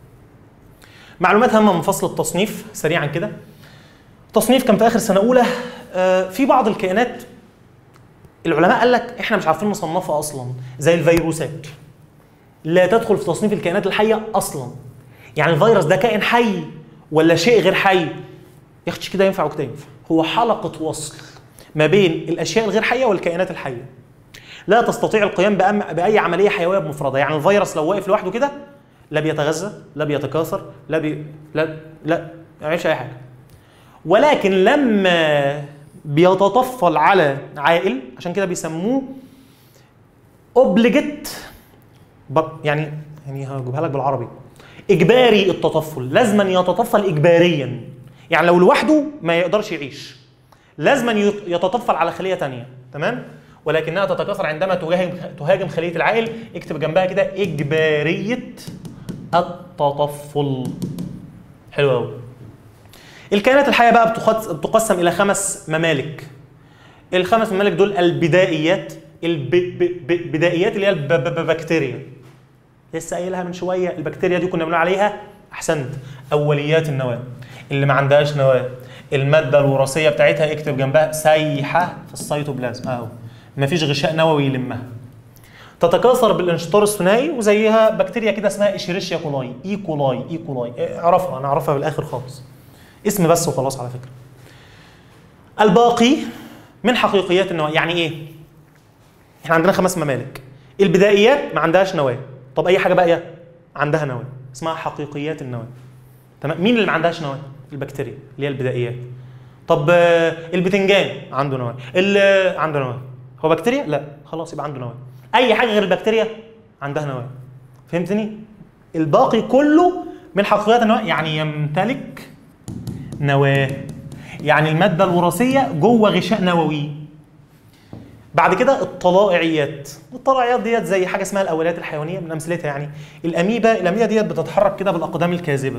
معلومات هامه من فصل التصنيف سريعا كده تصنيف كان في اخر سنه اولى آه، في بعض الكائنات العلماء قال لك احنا مش عارفين نصنفها اصلا زي الفيروسات لا تدخل في تصنيف الكائنات الحيه اصلا يعني الفيروس ده كائن حي ولا شيء غير حي ياخدش كده ينفع وكده ينفع هو حلقه وصل ما بين الاشياء الغير حيه والكائنات الحيه لا تستطيع القيام بأم- باي عمليه حيويه بمفردها يعني الفيروس لو واقف لوحده كده لا بيتغذى لا بيتكاثر لا بي... لا لا ما يعملش اي حاجه ولكن لما بيتطفل على عائل عشان كده بيسموه اوبليجيت يعني يعني هجيبها لك بالعربي اجباري التطفل لازما يتطفل اجباريا يعني لو لوحده ما يقدرش يعيش لازما يت- يتطفل على خليه تانية تمام ولكنها تتكاثر عندما تهاجم تهاجم خليه العائل اكتب جنبها كده اجباريه التطفل حلو قوي الكائنات الحيه بقى بتقس- بتقسم الى خمس ممالك الخمس ممالك دول البدائيات البدائيات اللي هي البكتيريا لسه قايلها من شويه البكتيريا دي كنا بنقول عليها احسنت اوليات النواه اللي ما عندهاش نواه الماده الوراثيه بتاعتها اكتب جنبها سايحه في السيتوبلازم اهو مفيش غشاء نووي يلمها تتكاثر بالانشطار الثنائي وزيها بكتيريا كده اسمها اشيريشيا كولاي اي كولاي اي كولاي إيه، اعرفها انا اعرفها بالاخر خالص اسم بس وخلاص على فكره الباقي من حقيقيات النواه يعني ايه احنا عندنا خمس ممالك البدائيات ما عندهاش نواه طب اي حاجه باقيه عندها نواه اسمها حقيقيات النواه تمام مين اللي ما عندهاش نواه البكتيريا اللي هي البدائيات طب آه، البتنجان عنده نواه اللي عنده نواه هو بكتيريا لا خلاص يبقى عنده نواه اي حاجه غير البكتيريا عندها نواه فهمتني الباقي كله من حقيقيات النواه يعني يمتلك نواه يعني الماده الوراثيه جوه غشاء نووي بعد كده الطلائعيات الطلائعيات ديت زي حاجه اسمها الاوليات الحيوانيه من امثلتها يعني الاميبا الاميبا ديت بتتحرك كده بالاقدام الكاذبه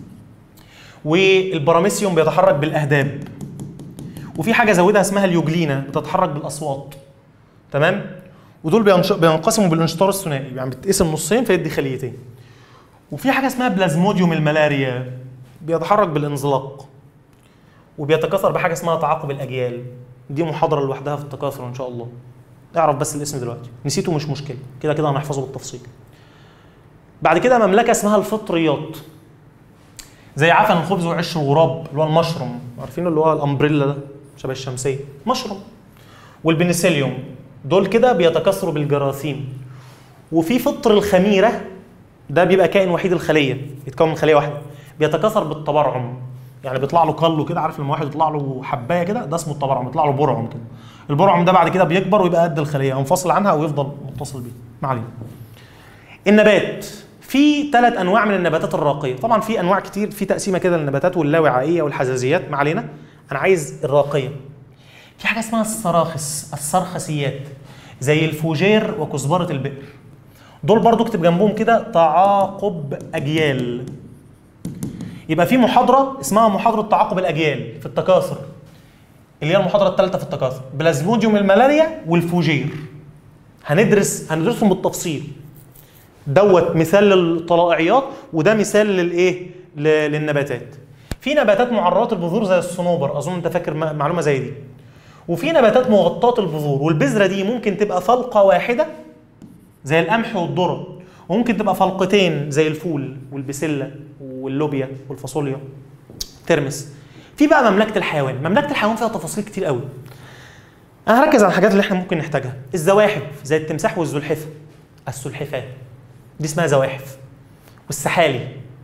والبراميسيوم بيتحرك بالاهداب وفي حاجه زودها اسمها اليوجلينا بتتحرك بالاصوات تمام ودول بينش- بينقسموا بالانشطار الثنائي يعني بتقسم نصين فيدي خليتين وفي حاجه اسمها بلازموديوم الملاريا بيتحرك بالانزلاق وبيتكاثر بحاجه اسمها تعاقب الاجيال دي محاضره لوحدها في التكاثر ان شاء الله اعرف بس الاسم دلوقتي نسيته مش مشكله كده كده هنحفظه بالتفصيل بعد كده مملكه اسمها الفطريات زي عفن الخبز وعش الغراب اللي هو المشروم عارفين اللي هو الامبريلا ده شبه الشمسيه مشروم والبنسيليوم دول كده بيتكاثروا بالجراثيم وفي فطر الخميره ده بيبقى كائن وحيد الخليه يتكون من خليه واحده بيتكاثر بالتبرعم يعني بيطلع له قلو كده عارف لما واحد يطلع له حبايه كده ده اسمه التبرعم يطلع له برعم كده البرعم ده بعد كده بيكبر ويبقى قد الخليه ينفصل عنها او يفضل متصل بيها ما علينا النبات في ثلاث انواع من النباتات الراقيه طبعا في انواع كتير في تقسيمه كده للنباتات واللاوعائيه والحزازيات ما علينا انا عايز الراقيه في حاجه اسمها السراخس السرخسيات زي الفوجير وكزبره البئر دول برضو اكتب جنبهم كده تعاقب اجيال يبقى في محاضره اسمها محاضره تعاقب الاجيال في التكاثر اللي هي المحاضره الثالثه في التكاثر بلازموديوم الملاريا والفوجير هندرس هندرسهم بالتفصيل دوت مثال للطلائعيات وده مثال للايه ل- للنباتات في نباتات معرضه البذور زي الصنوبر اظن انت فاكر م- معلومه زي دي وفي نباتات مغطاه البذور والبذره دي ممكن تبقى فلقه واحده زي القمح والذره وممكن تبقى فلقتين زي الفول والبسله واللوبيا والفاصوليا ترمس في بقى مملكه الحيوان مملكه الحيوان فيها تفاصيل كتير قوي انا هركز على الحاجات اللي احنا ممكن نحتاجها الزواحف زي التمساح والزلحفه السلحفاه دي اسمها زواحف والسحالي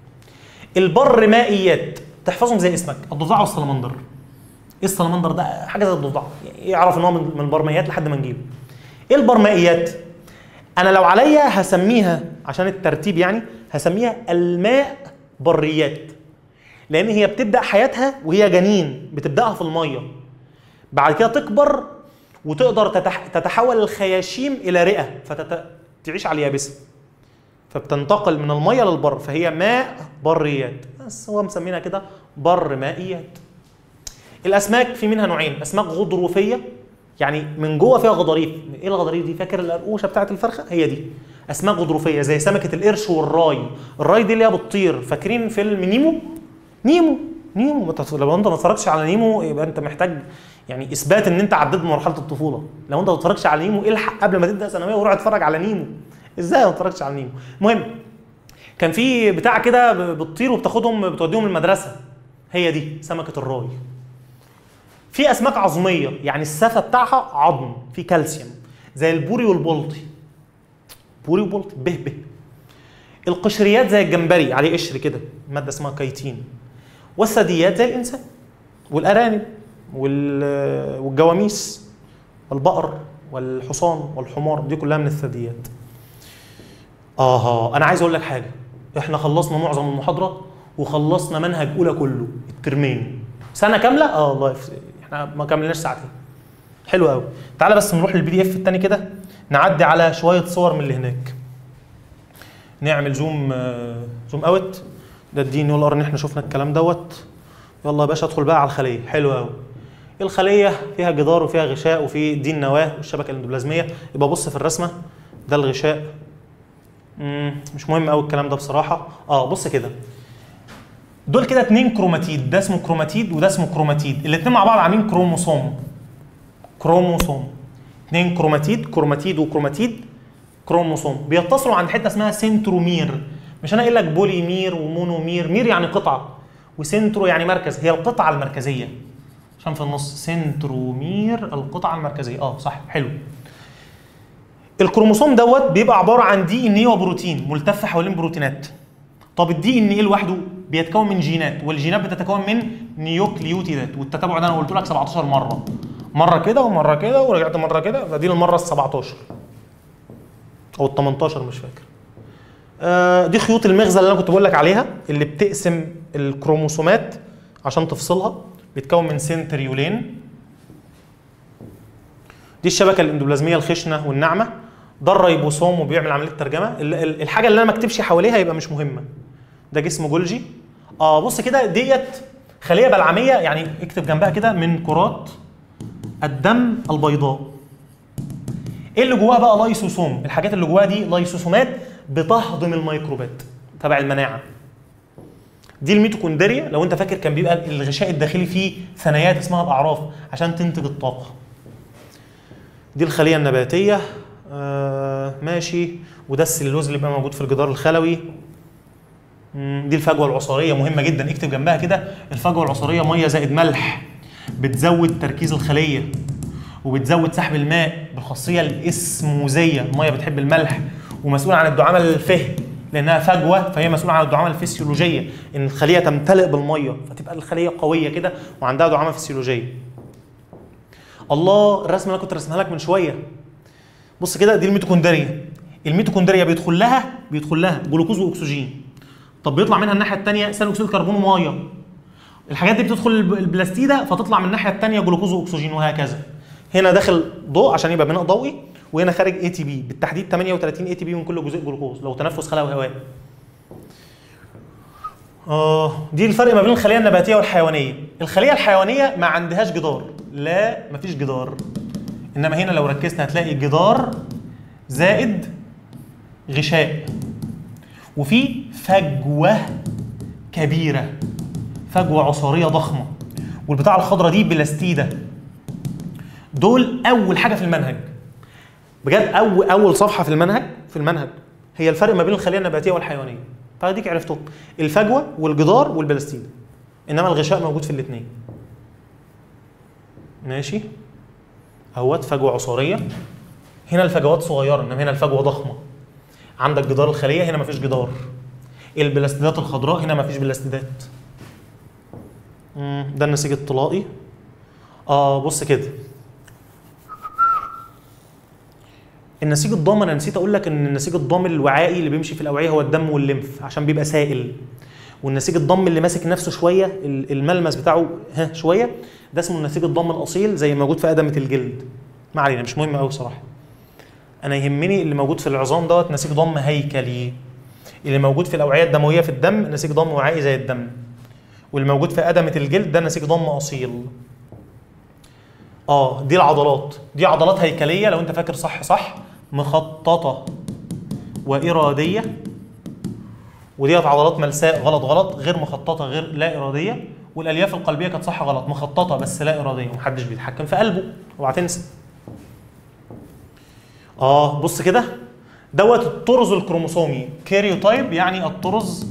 البر مائيات تحفظهم زي اسمك الضفدع والسلمندر ايه السلمندر ده حاجه زي الضفدع يعني يعرف ان هو من من البرمائيات لحد ما نجيبه ايه البرمائيات انا لو عليا هسميها عشان الترتيب يعني هسميها الماء بريات لان هي بتبدا حياتها وهي جنين بتبداها في الميه بعد كده تكبر وتقدر تتح... تتحول الخياشيم الى رئه فتعيش على اليابسه فبتنتقل من الميه للبر فهي ماء بريات بس هو مسمينها كده بر مائيات الاسماك في منها نوعين اسماك غضروفيه يعني من جوه فيها غضاريف ايه الغضاريف دي فاكر القرقوشه بتاعت الفرخه هي دي اسماك غضروفيه زي سمكه القرش والراي الراي دي اللي هي بتطير فاكرين فيلم نيمو نيمو نيمو ما تت- لو انت ما اتفرجتش على نيمو يبقى انت محتاج يعني اثبات ان انت عديت مرحله الطفوله لو انت ما اتفرجتش على نيمو الحق قبل ما تبدا ثانويه وروح اتفرج على نيمو ازاي ما اتفرجتش على نيمو المهم كان في بتاع كده ب- بتطير وبتاخدهم بتوديهم المدرسه هي دي سمكه الراي في اسماك عظميه يعني السفه بتاعها عظم في كالسيوم زي البوري والبلطي بوري وبلطي به به القشريات زي الجمبري عليه قشر كده ماده اسمها كايتين والثدييات زي الانسان والارانب وال- والجواميس والبقر والحصان والحمار دي كلها من الثدييات اها انا عايز اقول لك حاجه احنا خلصنا معظم المحاضره وخلصنا منهج اولى كله الترمين سنه كامله اه والله يف- احنا ما كملناش ساعتين حلو قوي تعالى بس نروح للبي دي اف التاني كده نعدي على شويه صور من اللي هناك نعمل زوم آه، زوم اوت ده اديني يقول ان احنا شفنا الكلام دوت يلا يا باشا ادخل بقى على الخليه حلو قوي الخليه فيها جدار وفيها غشاء وفي دي النواه والشبكه الاندوبلازميه يبقى بص في الرسمه ده الغشاء مم، مش مهم قوي الكلام ده بصراحه اه بص كده دول كده اتنين كروماتيد ده اسمه كروماتيد وده اسمه كروماتيد الاتنين مع بعض عاملين كروموسوم كروموسوم اتنين كروماتيد كروماتيد وكروماتيد كروموسوم بيتصلوا عند حته اسمها سنترومير مش انا قايل لك بوليمير ومونومير مير يعني قطعه وسنترو يعني مركز هي القطعه المركزيه عشان في النص سنترومير القطعه المركزيه اه صح حلو الكروموسوم دوت بيبقى عباره عن دي ان ايه وبروتين ملتف حوالين بروتينات طب الدي ان ايه لوحده بيتكون من جينات والجينات بتتكون من نيوكليوتيدات والتتابع ده انا قلت لك 17 مره مره كده ومره كده ورجعت مره كده فدي المره ال 17 او ال 18 مش فاكر آه دي خيوط المغزى اللي انا كنت بقول لك عليها اللي بتقسم الكروموسومات عشان تفصلها بيتكون من سنتريولين دي الشبكه الاندوبلازميه الخشنه والناعمه ده الريبوسوم وبيعمل عمليه ترجمه ال- ال- الحاجه اللي انا ما اكتبش حواليها يبقى مش مهمه ده جسم جولجي اه بص كده ديت خليه بلعميه يعني اكتب جنبها كده من كرات الدم البيضاء ايه اللي جواها بقى لايسوسوم الحاجات اللي جواها دي لايسوسومات بتهضم الميكروبات تبع المناعه دي الميتوكوندريا لو انت فاكر كان بيبقى الغشاء الداخلي فيه ثنايات اسمها الاعراف عشان تنتج الطاقه دي الخليه النباتيه آه ماشي وده السلوز اللي بيبقى موجود في الجدار الخلوي مم، دي الفجوه العصاريه مهمه جدا اكتب جنبها كده الفجوه العصاريه ميه زائد ملح بتزود تركيز الخليه وبتزود سحب الماء بالخاصيه الاسموزيه الميه بتحب الملح ومسؤول عن الدعامه الفهم لانها فجوه فهي مسؤوله عن الدعامه الفسيولوجيه ان الخليه تمتلئ بالميه فتبقى الخليه قويه كده وعندها دعامه فسيولوجيه الله الرسمه اللي انا كنت رسمها لك من شويه بص كده دي الميتوكوندريا الميتوكوندريا بيدخل لها بيدخل لها جلوكوز واكسجين طب بيطلع منها الناحيه الثانيه ثاني اكسيد الكربون وميه الحاجات دي بتدخل الب- البلاستيده فتطلع من الناحيه الثانيه جلوكوز واكسجين وهكذا هنا داخل ضوء عشان يبقى بناء ضوئي وهنا خارج اي تي بي بالتحديد 38 اي تي بي من كل جزيء جلوكوز لو تنفس خلايا وهواء اه دي الفرق ما بين الخليه النباتيه والحيوانيه الخليه الحيوانيه ما عندهاش جدار لا مفيش جدار انما هنا لو ركزت هتلاقي جدار زائد غشاء وفي فجوه كبيره فجوه عصاريه ضخمه والبتاعه الخضراء دي بلاستيده دول اول حاجه في المنهج بجد اول اول صفحه في المنهج في المنهج هي الفرق ما بين الخليه النباتيه والحيوانيه فاديك عرفتهم الفجوه والجدار والبلاستيد انما الغشاء موجود في الاثنين ماشي اهوت فجوه عصاريه هنا الفجوات صغيره انما هنا الفجوه ضخمه عندك جدار الخليه هنا مفيش جدار البلاستيدات الخضراء هنا مفيش بلاستيدات مم، ده النسيج الطلائي اه بص كده النسيج الضامن انا نسيت اقول لك ان النسيج الضامن الوعائي اللي بيمشي في الاوعيه هو الدم والليمف عشان بيبقى سائل والنسيج الضم اللي ماسك نفسه شويه ال- الملمس بتاعه ها شويه ده اسمه النسيج الضم الاصيل زي ما موجود في ادمه الجلد ما علينا مش مهم قوي صراحه انا يهمني اللي موجود في العظام دوت نسيج ضم هيكلي اللي موجود في الاوعيه الدمويه في الدم نسيج ضم وعائي زي الدم واللي موجود في ادمه الجلد ده نسيج ضم اصيل اه دي العضلات دي عضلات هيكليه لو انت فاكر صح صح مخططه واراديه وديت عضلات ملساء غلط غلط غير مخططه غير لا اراديه والالياف القلبيه كانت صح غلط مخططه بس لا اراديه ومحدش بيتحكم في قلبه اوعى تنسى اه بص كده دوت الطرز الكروموسومي كاريوتايب يعني الطرز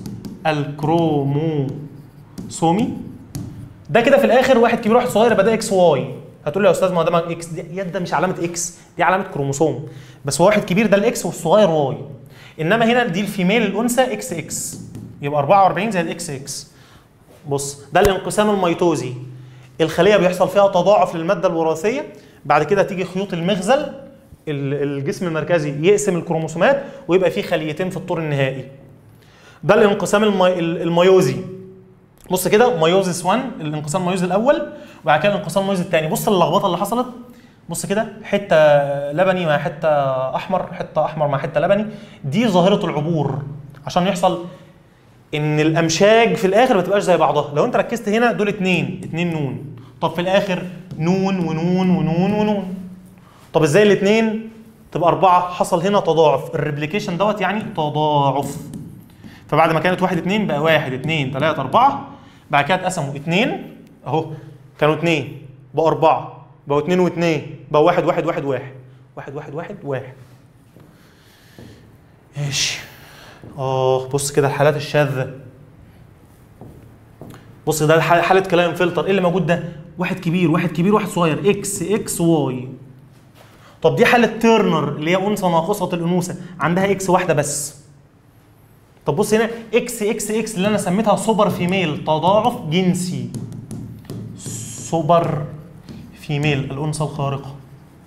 الكروموسومي ده كده في الاخر واحد كبير واحد صغير يبقى ده اكس واي هتقول لي يا استاذ ما هو ده ما اكس دي يد ده مش علامه اكس دي علامه كروموسوم بس هو واحد كبير ده الاكس والصغير واي انما هنا دي الفيميل الانثى اكس اكس يبقى 44 زي الاكس اكس بص ده الانقسام الميتوزي الخليه بيحصل فيها تضاعف للماده الوراثيه بعد كده تيجي خيوط المغزل ال- الجسم المركزي يقسم الكروموسومات ويبقى فيه خليتين في الطور النهائي ده الانقسام المي... الميوزي بص كده ميوزيس 1 الانقسام الميوزي الاول وبعد كده الانقسام الميوزي الثاني بص اللخبطه اللي حصلت بص كده حته لبني مع حته احمر حته احمر مع حته لبني دي ظاهره العبور عشان يحصل ان الامشاج في الاخر ما تبقاش زي بعضها لو انت ركزت هنا دول اتنين اتنين نون طب في الاخر نون ونون ونون ونون طب ازاي الاتنين تبقى اربعه حصل هنا تضاعف الريبليكيشن دوت يعني تضاعف فبعد ما كانت واحد اتنين بقى واحد اتنين تلاته اربعه بعد كده اتقسموا اتنين اهو كانوا اتنين بقوا اربعه بقوا اتنين واتنين بقوا واحد واحد واحد واحد واحد واحد واحد واحد ماشي اه بص كده الحالات الشاذه بص ده ح- حاله كلام فلتر ايه اللي موجود ده واحد كبير واحد كبير واحد صغير اكس اكس واي طب دي حاله تيرنر اللي هي انثى ناقصه الانوثه عندها اكس واحده بس طب بص هنا اكس اكس اكس اللي انا سميتها سوبر فيميل تضاعف جنسي سوبر فيميل الانثى الخارقه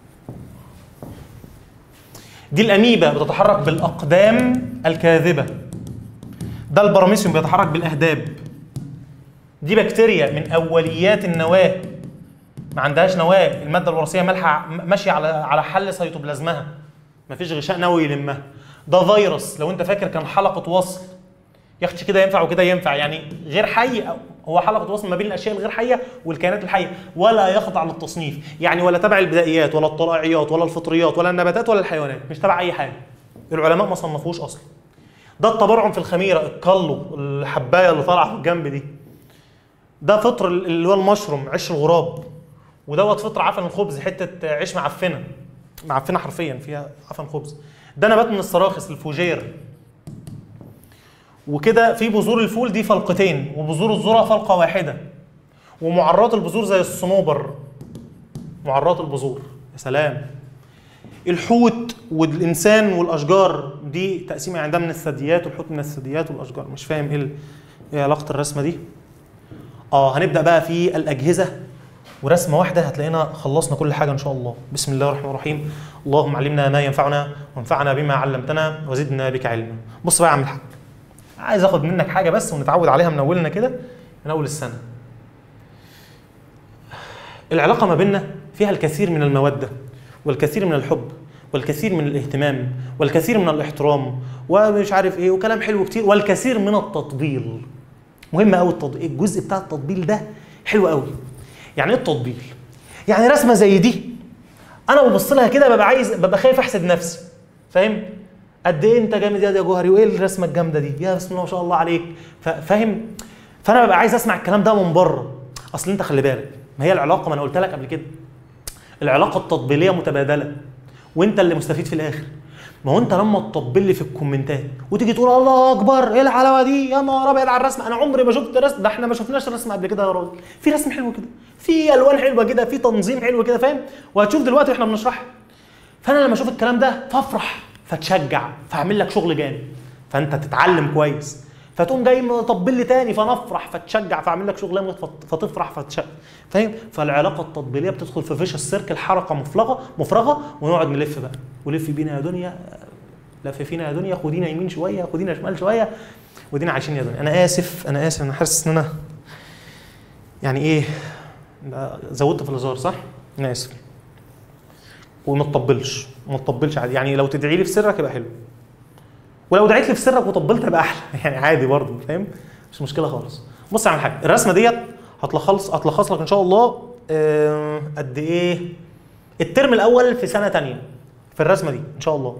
دي الاميبا بتتحرك بالاقدام الكاذبه ده البراميسيوم بيتحرك بالاهداب دي بكتيريا من اوليات النواه ما عندهاش نواه الماده الوراثيه مالحه ماشيه على على حل سيتوبلازمها ما فيش غشاء نووي يلمها ده فيروس لو انت فاكر كان حلقه وصل ياخدش كده ينفع وكده ينفع يعني غير حي أو هو حلقه وصل ما بين الاشياء الغير حيه والكائنات الحيه ولا يخضع للتصنيف يعني ولا تبع البدائيات ولا الطلائعيات ولا الفطريات ولا النباتات ولا الحيوانات مش تبع اي حاجه العلماء ما صنفوش اصلا ده التبرعم في الخميره الكلو الحبايه اللي طالعه في الجنب دي ده فطر اللي هو المشروم عيش الغراب ودوت فطر عفن الخبز حته عيش معفنه معفنه حرفيا فيها عفن خبز ده نبات من الصراخس الفوجير وكده في بذور الفول دي فلقتين وبذور الذره فلقه واحده ومعرات البذور زي الصنوبر معرات البذور يا سلام الحوت والانسان والاشجار دي تقسيمه يعني ده من الثدييات والحوت من الثدييات والاشجار مش فاهم ايه ال- ايه علاقه الرسمه دي اه هنبدا بقى في الاجهزه ورسمه واحده هتلاقينا خلصنا كل حاجه ان شاء الله بسم الله الرحمن الرحيم اللهم علمنا ما ينفعنا وانفعنا بما علمتنا وزدنا بك علما بص بقى يا عم الحاج عايز اخد منك حاجه بس ونتعود عليها من اولنا كده من اول السنه العلاقه ما بيننا فيها الكثير من الموده والكثير من الحب والكثير من الاهتمام والكثير من الاحترام ومش عارف ايه وكلام حلو كتير والكثير من التطبيل مهم قوي التطبيل الجزء بتاع التطبيل ده حلو قوي يعني ايه التطبيل يعني رسمه زي دي انا ببص لها كده ببقى عايز ببقى خايف احسد نفسي فاهم قد ايه انت جامد يا دي يا جوهري وايه الرسمه الجامده دي يا بسم الله ما شاء الله عليك ف- فاهم فانا ببقى عايز اسمع الكلام ده من بره اصل انت خلي بالك ما هي العلاقه ما انا قلت لك قبل كده العلاقه التطبيليه متبادله وانت اللي مستفيد في الاخر ما هو انت لما تطبل لي في الكومنتات وتيجي تقول الله اكبر ايه الحلاوه دي يا نهار ابيض على الرسم انا عمري ما شفت رسم ده احنا ما شفناش رسم قبل كده يا راجل في رسم حلو كده في الوان حلوه كده في تنظيم حلو كده فاهم وهتشوف دلوقتي واحنا بنشرحها فانا لما اشوف الكلام ده فافرح فتشجع فاعمل لك شغل جامد فانت تتعلم كويس فتقوم جاي مطبل لي تاني فنفرح فتشجع فاعمل لك شغل جامد فت- فتفرح فتشجع فاهم فالعلاقه التطبيليه بتدخل في فيش السيركل حركه مفرغه مفرغه ونقعد نلف بقى ولف بينا يا دنيا لف فينا يا دنيا خدينا يمين شويه خدينا شمال شويه ودينا عايشين يا دنيا انا اسف انا اسف انا حاسس ان انا يعني ايه ده زودت في الهزار صح؟ انا اسف وما تطبلش ما تطبلش عادي يعني لو تدعي لي في سرك يبقى حلو ولو دعيت لي في سرك وطبلت يبقى احلى يعني عادي برضه فاهم مش مشكله خالص بص يا عم الحاج الرسمه ديت هتلخص هتلخص لك ان شاء الله آه، قد ايه الترم الاول في سنه تانية في الرسمه دي ان شاء الله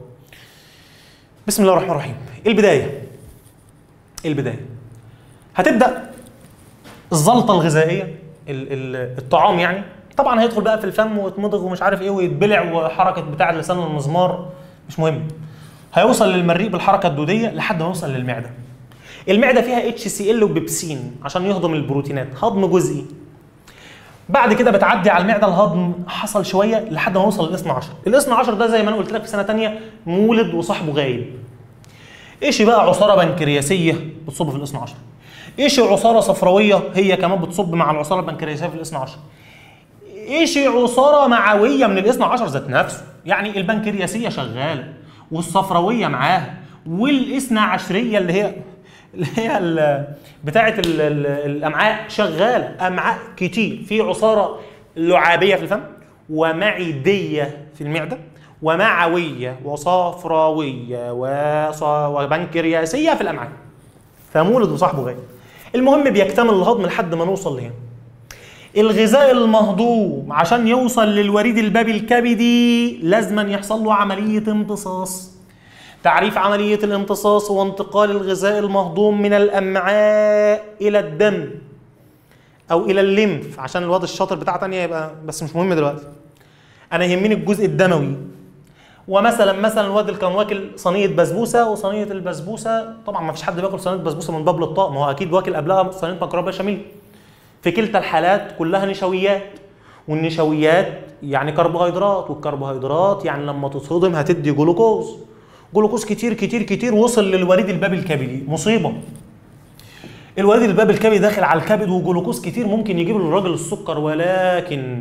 بسم الله الرحمن الرحيم ايه البدايه ايه البدايه هتبدا الزلطه الغذائيه ال- ال- الطعام يعني طبعا هيدخل بقى في الفم ويتمضغ ومش عارف ايه ويتبلع وحركه بتاع لسان المزمار مش مهم هيوصل للمريء بالحركه الدوديه لحد ما يوصل للمعده المعده فيها اتش سي ال وبيبسين عشان يهضم البروتينات هضم جزئي بعد كده بتعدي على المعده الهضم حصل شويه لحد ما يوصل للاثنى عشر الاثنى عشر ده زي ما انا قلت لك في سنه تانية مولد وصاحبه غايب ايش بقى عصاره بنكرياسيه بتصب في الاثنى عشر ايش عصاره صفراويه هي كمان بتصب مع العصاره البنكرياسيه في الاثنى عشر ايش عصاره معويه من الاثنى عشر ذات نفسه يعني البنكرياسيه شغاله والصفراويه معاها والاثنى عشريه اللي هي اللي هي ال- بتاعه ال- ال- الامعاء شغاله امعاء كتير في عصاره لعابيه في الفم ومعديه في المعده ومعويه وصفراويه وص- وبنكرياسيه في الامعاء فمولد وصاحبه غايب المهم بيكتمل الهضم لحد ما نوصل لهنا الغذاء المهضوم عشان يوصل للوريد البابي الكبدي لازما يحصل له عملية امتصاص تعريف عملية الامتصاص هو انتقال الغذاء المهضوم من الأمعاء إلى الدم أو إلى الليمف عشان الواد الشاطر بتاع تانية يبقى بس مش مهم دلوقتي أنا يهمني الجزء الدموي ومثلا مثلا الواد اللي كان واكل صينيه بسبوسه وصينيه البسبوسه طبعا ما فيش حد بياكل صينيه بسبوسه من باب للطاق ما هو اكيد واكل قبلها صينيه مكرونه بشاميل في كلتا الحالات كلها نشويات والنشويات يعني كربوهيدرات والكربوهيدرات يعني لما تتصدم هتدي جلوكوز جلوكوز كتير كتير كتير وصل للوريد البابي الكبدي مصيبه الوريد البابي الكبدي داخل على الكبد وجلوكوز كتير ممكن يجيب للراجل السكر ولكن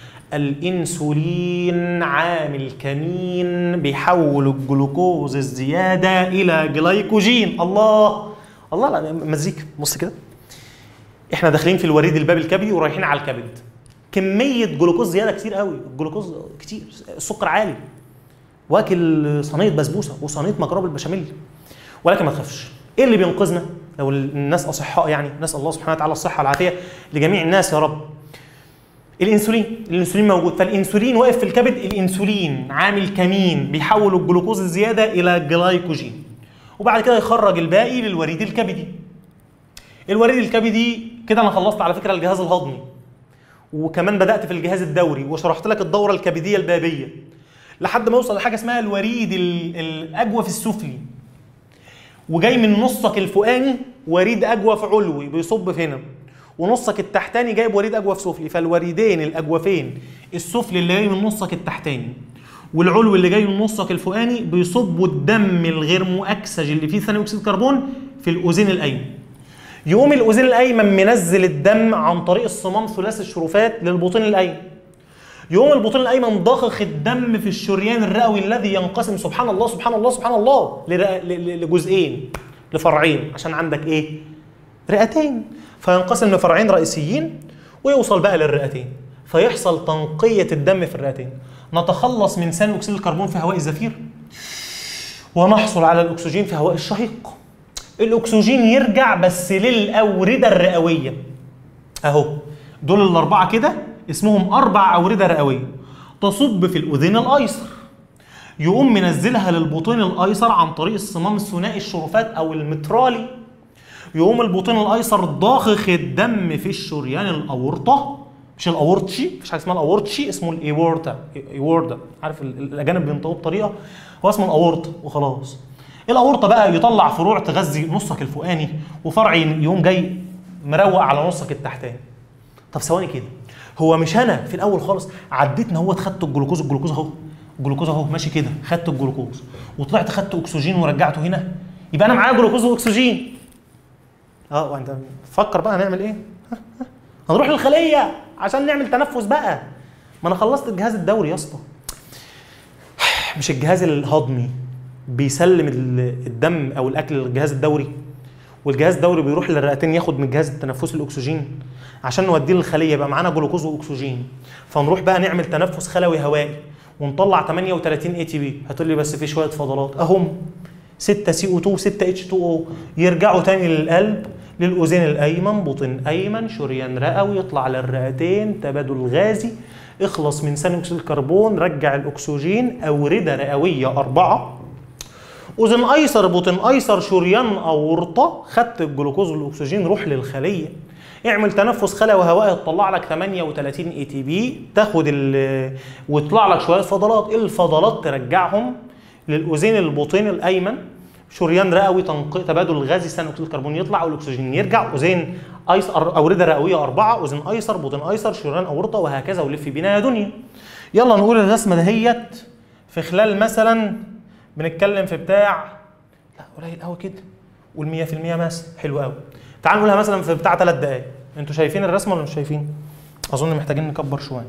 الانسولين عامل كمين بيحول الجلوكوز الزياده الى جلايكوجين الله الله لا مزيكا بص كده احنا داخلين في الوريد البابي الكبدي ورايحين على الكبد كميه جلوكوز زياده كتير قوي الجلوكوز كتير السكر عالي واكل صينيه بسبوسه وصينيه مكرونه بالبشاميل ولكن ما تخافش ايه اللي بينقذنا لو الناس اصحاء يعني نسال الله سبحانه وتعالى الصحه والعافيه لجميع الناس يا رب الانسولين الانسولين موجود فالانسولين واقف في الكبد الانسولين عامل كمين بيحول الجلوكوز الزياده الى جلايكوجين وبعد كده يخرج الباقي للوريد الكبدي الوريد الكبدي كده انا خلصت على فكره الجهاز الهضمي وكمان بدات في الجهاز الدوري وشرحت لك الدوره الكبديه البابيه لحد ما اوصل لحاجه اسمها الوريد ال- الاجوف السفلي وجاي من نصك الفوقاني وريد اجوف علوي بيصب في هنا ونصك التحتاني جايب وريد اجوف سفلي فالوريدين الاجوفين السفلي اللي جاي من نصك التحتاني والعلوي اللي جاي من نصك الفوقاني بيصبوا الدم الغير مؤكسج اللي فيه ثاني اكسيد الكربون في الاذين الايمن يقوم الاذين الايمن منزل الدم عن طريق الصمام ثلاثي الشرفات للبطين الايمن يقوم البطين الايمن ضخخ الدم في الشريان الرئوي الذي ينقسم سبحان الله سبحان الله سبحان الله لرئ- ل- ل- لجزئين لفرعين عشان عندك ايه رئتين فينقسم لفرعين رئيسيين ويوصل بقى للرئتين فيحصل تنقية الدم في الرئتين نتخلص من ثاني اكسيد الكربون في هواء الزفير ونحصل على الاكسجين في هواء الشهيق الاكسجين يرجع بس للاورده الرئويه اهو دول الاربعه كده اسمهم اربع اورده رئويه تصب في الاذين الايسر يقوم منزلها للبطين الايسر عن طريق الصمام الثنائي الشرفات او المترالي يقوم البطين الايسر ضاخخ الدم في الشريان الاورطه مش الاورتشي مفيش حاجه اسمها الاورتشي اسمه الايورتا ايوردا عارف ال- ال- الاجانب بينطقوا بطريقه هو اسمه الاورطه وخلاص الاورطه بقى يطلع فروع تغذي نصك الفوقاني وفرع يقوم جاي مروق على نصك التحتاني طب ثواني كده هو مش انا في الاول خالص عديت ان هو خدت الجلوكوز الجلوكوز اهو الجلوكوز اهو ماشي كده خدت الجلوكوز وطلعت خدت اكسجين ورجعته هنا يبقى انا معايا جلوكوز واكسجين اه وانت فكر بقى هنعمل ايه هنروح للخليه عشان نعمل تنفس بقى ما انا خلصت الجهاز الدوري يا اسطى مش الجهاز الهضمي بيسلم ال- الدم او الاكل للجهاز الدوري والجهاز الدوري بيروح للرئتين ياخد من الجهاز التنفسي الاكسجين عشان نوديه للخليه يبقى معانا جلوكوز واكسجين فنروح بقى نعمل تنفس خلوي هوائي ونطلع 38 اي تي بي هتقول لي بس في شويه فضلات اهم 6 سي او 2 6 اتش 2 او يرجعوا تاني للقلب للاذين الايمن بطن ايمن شريان رئوي يطلع للرئتين تبادل غازي اخلص من ثاني اكسيد الكربون رجع الاكسجين اورده رئويه اربعه اذن ايسر بطن ايسر شريان اورطه خدت الجلوكوز والاكسجين روح للخليه اعمل تنفس خلوي هوائي تطلع لك 38 اي تي بي تاخد ال ويطلع لك شويه فضلات الفضلات ترجعهم للاذين البطين الايمن شريان رئوي تنقي تبادل غازي ثاني اكسيد الكربون يطلع والاكسجين يرجع اذين ايسر اورده رئويه اربعه اذن ايسر بطن ايسر شريان اورطه وهكذا ولف بينا يا دنيا يلا نقول الرسمه دهيت في خلال مثلا بنتكلم في بتاع لا قليل قوي كده قول 100% مثلا حلو قوي تعال نقولها مثلا في بتاع ثلاث دقائق انتوا شايفين الرسمه ولا مش شايفين؟ اظن محتاجين نكبر شويه